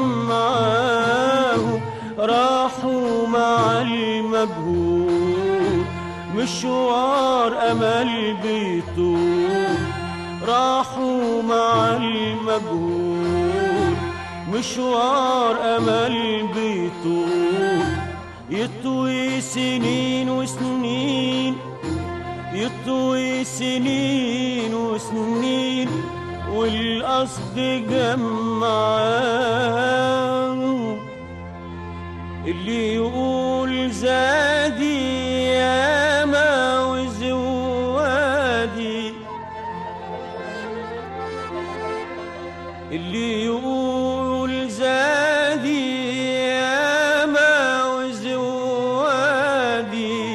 [SPEAKER 3] جمعاهم راحوا مع المجهول مشوار أمل بيطول راحوا مع المجهول مشوار أمل بيطول يطوي سنين وسنين يطوي سنين وسنين والقصد جمعان اللي يقول زادي ياما وزوادي اللي يقول زادي ياما وزوادي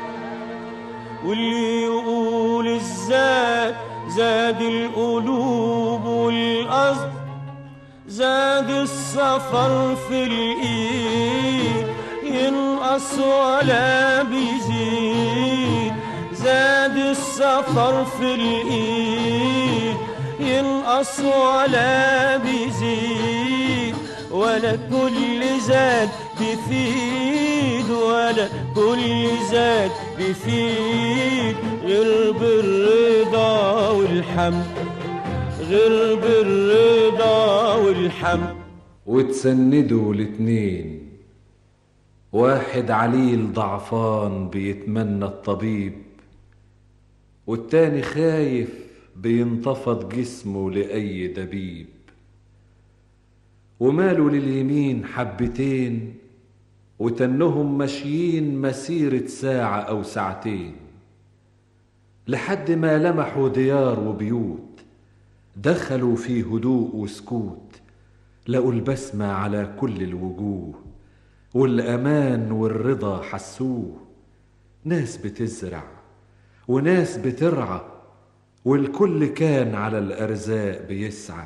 [SPEAKER 3] واللي يقول الزاد زاد القلوب والقصد زاد السفر في الايد ينقص ولا بيزيد زاد السفر في الايد ينقص ولا بيزيد ولا كل زاد بيفيد ولا كل زاد بيفيد غير بالرضا والحمد غير بالرضا والحمد
[SPEAKER 4] وتسندوا الاتنين واحد عليل ضعفان بيتمنى الطبيب والتاني خايف بينتفض جسمه لأي دبيب وماله لليمين حبتين وتنهم ماشيين مسيرة ساعة أو ساعتين لحد ما لمحوا ديار وبيوت دخلوا في هدوء وسكوت لقوا البسمة على كل الوجوه والأمان والرضا حسوه ناس بتزرع وناس بترعى والكل كان على الأرزاق بيسعى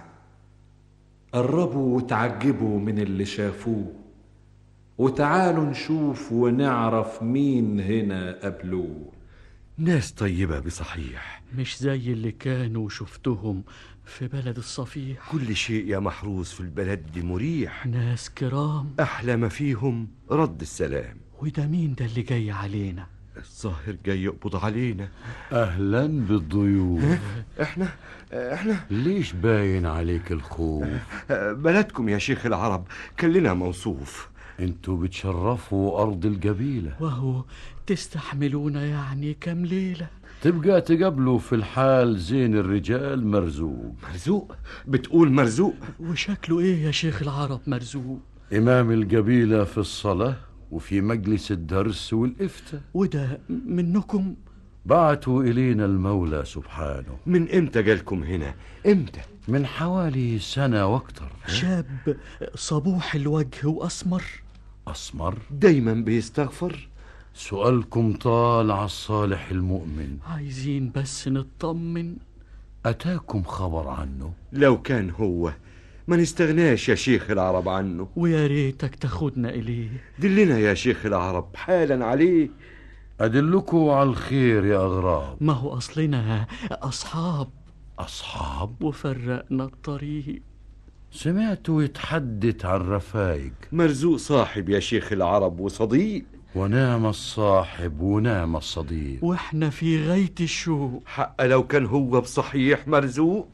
[SPEAKER 4] قربوا وتعجبوا من اللي شافوه وتعالوا نشوف ونعرف مين هنا قبلوه
[SPEAKER 5] ناس طيبة بصحيح
[SPEAKER 6] مش زي اللي كانوا شفتهم في بلد الصفيح
[SPEAKER 5] كل شيء يا محروس في البلد دي مريح
[SPEAKER 6] ناس كرام
[SPEAKER 5] أحلى ما فيهم رد السلام
[SPEAKER 6] وده مين ده اللي جاي علينا
[SPEAKER 5] الظاهر جاي يقبض علينا
[SPEAKER 14] أهلا بالضيوف
[SPEAKER 5] احنا احنا
[SPEAKER 14] ليش باين عليك الخوف
[SPEAKER 5] بلدكم يا شيخ العرب كلنا موصوف
[SPEAKER 14] انتوا بتشرفوا أرض القبيلة
[SPEAKER 6] وهو تستحملونا يعني كم ليلة
[SPEAKER 14] تبقى تقابلوا في الحال زين الرجال مرزوق
[SPEAKER 5] مرزوق بتقول مرزوق
[SPEAKER 6] وشكله ايه يا شيخ العرب مرزوق
[SPEAKER 14] إمام القبيلة في الصلاة وفي مجلس الدرس والإفتاء
[SPEAKER 6] وده منكم
[SPEAKER 14] بعتوا إلينا المولى سبحانه
[SPEAKER 5] من امتى جالكم هنا امتى
[SPEAKER 14] من حوالي سنة واكتر
[SPEAKER 6] شاب صبوح الوجه وأسمر
[SPEAKER 14] أسمر
[SPEAKER 5] دايما بيستغفر
[SPEAKER 14] سؤالكم طال على الصالح المؤمن
[SPEAKER 6] عايزين بس نطمن
[SPEAKER 14] أتاكم خبر عنه
[SPEAKER 5] لو كان هو ما نستغناش يا شيخ العرب عنه
[SPEAKER 6] ويا ريتك تاخدنا إليه
[SPEAKER 5] دلنا يا شيخ العرب حالا عليه
[SPEAKER 14] أدلكوا على الخير يا أغراب
[SPEAKER 6] ما هو أصلنا أصحاب
[SPEAKER 14] أصحاب
[SPEAKER 6] وفرقنا الطريق
[SPEAKER 14] سمعتوا يتحدث عن رفايق
[SPEAKER 5] مرزوق صاحب يا شيخ العرب وصديق
[SPEAKER 14] ونعم الصاحب ونعم الصديق
[SPEAKER 6] واحنا في غاية الشوق
[SPEAKER 5] حق لو كان هو بصحيح مرزوق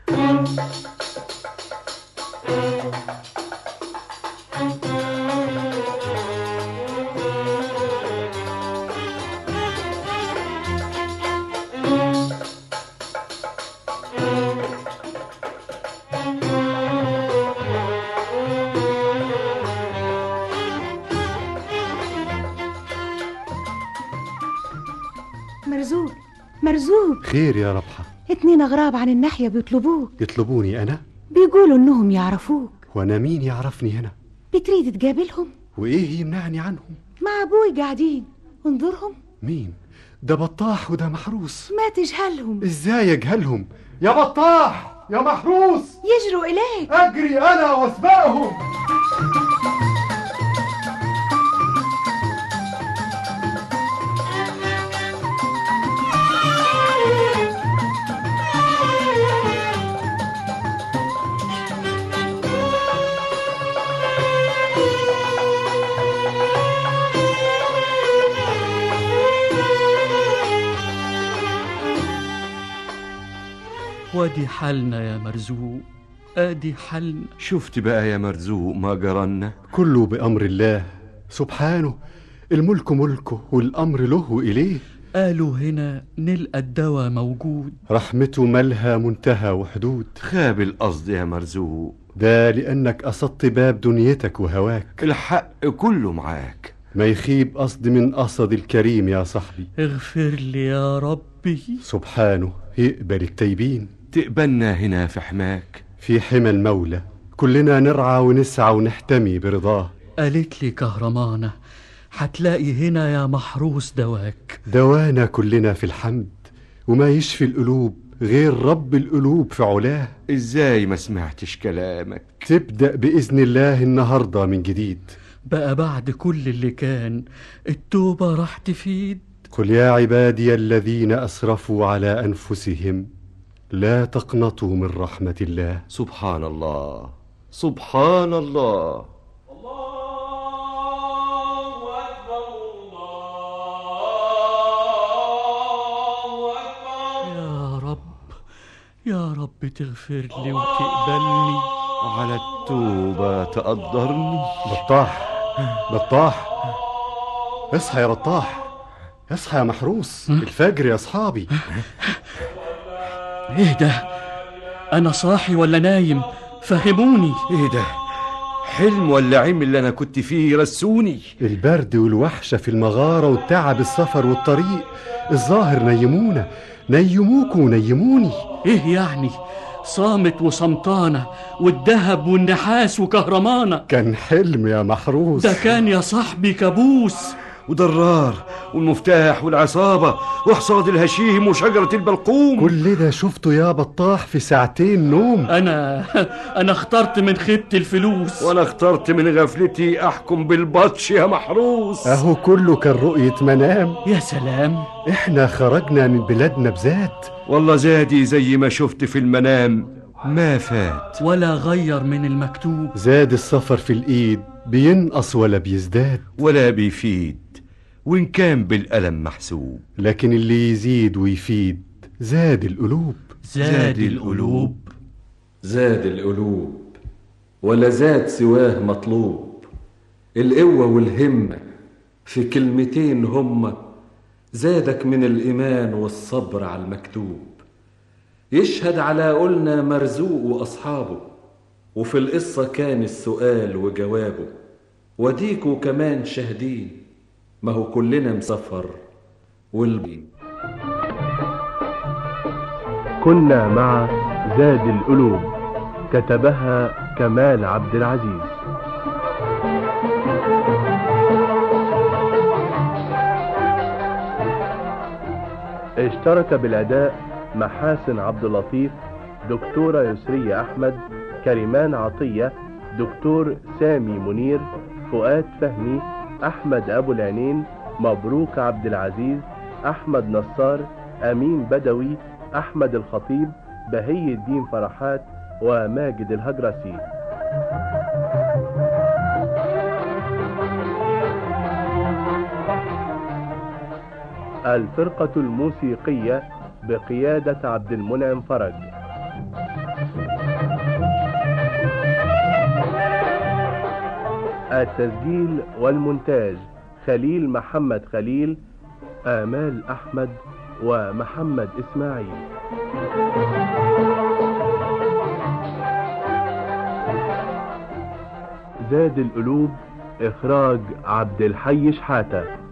[SPEAKER 16] مرزوق مرزوق
[SPEAKER 7] خير يا ربحة
[SPEAKER 16] اتنين أغراب عن الناحية بيطلبوك
[SPEAKER 7] يطلبوني أنا
[SPEAKER 16] بيقولوا إنهم يعرفوك
[SPEAKER 7] وأنا مين يعرفني هنا
[SPEAKER 16] بتريد تقابلهم
[SPEAKER 7] وإيه يمنعني عنهم
[SPEAKER 16] مع أبوي قاعدين انظرهم
[SPEAKER 7] مين ده بطاح وده محروس
[SPEAKER 16] ما تجهلهم
[SPEAKER 7] إزاي أجهلهم يا بطاح يا محروس
[SPEAKER 16] يجروا إليك
[SPEAKER 7] أجري أنا وأسبقهم
[SPEAKER 6] وادي حالنا يا مرزوق ادي حالنا
[SPEAKER 5] شفت بقى يا مرزوق ما جرالنا
[SPEAKER 7] كله بأمر الله سبحانه الملك ملكه والأمر له وإليه
[SPEAKER 6] قالوا هنا نلقى الدواء موجود
[SPEAKER 7] رحمته ملها منتهى وحدود
[SPEAKER 5] خاب القصد يا مرزوق
[SPEAKER 7] ده لأنك قصدت باب دنيتك وهواك
[SPEAKER 5] الحق كله معاك
[SPEAKER 7] ما يخيب قصد من قصد الكريم يا صاحبي
[SPEAKER 6] اغفر لي يا ربي
[SPEAKER 7] سبحانه يقبل التايبين
[SPEAKER 5] تقبلنا هنا في حماك
[SPEAKER 7] في حمى المولى كلنا نرعى ونسعى ونحتمي برضاه
[SPEAKER 6] قالت لي كهرمانة هتلاقي هنا يا محروس دواك
[SPEAKER 7] دوانا كلنا في الحمد وما يشفي القلوب غير رب القلوب في علاه
[SPEAKER 5] ازاي ما سمعتش كلامك
[SPEAKER 7] تبدأ بإذن الله النهاردة من جديد
[SPEAKER 6] بقى بعد كل اللي كان التوبة راح تفيد
[SPEAKER 7] قل يا عبادي الذين أسرفوا على أنفسهم لا تقنطوا من رحمة الله
[SPEAKER 5] سبحان الله سبحان الله
[SPEAKER 6] يا رب يا رب تغفر لي وتقبلني
[SPEAKER 5] على التوبة تقدرني
[SPEAKER 7] بطاح بطاح اصحى يا بطاح اصحى يا محروس الفجر يا اصحابي
[SPEAKER 6] ايه ده انا صاحي ولا نايم فهموني
[SPEAKER 5] ايه ده حلم ولا عم اللي انا كنت فيه رسوني
[SPEAKER 7] البرد والوحشة في المغارة والتعب السفر والطريق الظاهر نيمونا نيموكوا ونيموني
[SPEAKER 6] ايه يعني صامت وصمتانة والذهب والنحاس وكهرمانة
[SPEAKER 7] كان حلم يا محروس
[SPEAKER 6] ده كان يا صاحبي كابوس
[SPEAKER 5] ودرار والمفتاح والعصابة وحصاد الهشيم وشجرة البلقوم
[SPEAKER 7] كل ده شفته يا بطاح في ساعتين نوم
[SPEAKER 6] انا انا اخترت من خيبة الفلوس
[SPEAKER 5] وانا اخترت من غفلتي احكم بالبطش يا محروس
[SPEAKER 7] اهو كله كان رؤية منام
[SPEAKER 6] يا سلام
[SPEAKER 7] احنا خرجنا من بلادنا بذات
[SPEAKER 5] والله زادي زي ما شفت في المنام ما فات
[SPEAKER 6] ولا غير من المكتوب
[SPEAKER 7] زاد السفر في الايد بينقص ولا بيزداد
[SPEAKER 5] ولا بيفيد وإن كان بالألم محسوب
[SPEAKER 7] لكن اللي يزيد ويفيد زاد القلوب
[SPEAKER 6] زاد القلوب
[SPEAKER 4] زاد القلوب ولا زاد سواه مطلوب القوة والهمة في كلمتين هما زادك من الإيمان والصبر على المكتوب يشهد على قولنا مرزوق وأصحابه وفي القصة كان السؤال وجوابه وديكوا كمان شاهدين ما هو كلنا مسافر والبين
[SPEAKER 1] كنا مع زاد القلوب كتبها كمال عبد العزيز اشترك بالأداء محاسن عبد اللطيف دكتورة يسرية أحمد كريمان عطية دكتور سامي منير فؤاد فهمي أحمد أبو العينين مبروك عبد العزيز أحمد نصار أمين بدوي أحمد الخطيب بهي الدين فرحات وماجد الهجرسي الفرقة الموسيقية بقيادة عبد المنعم فرج التسجيل والمونتاج خليل محمد خليل آمال أحمد ومحمد إسماعيل زاد القلوب إخراج عبد الحي شحاته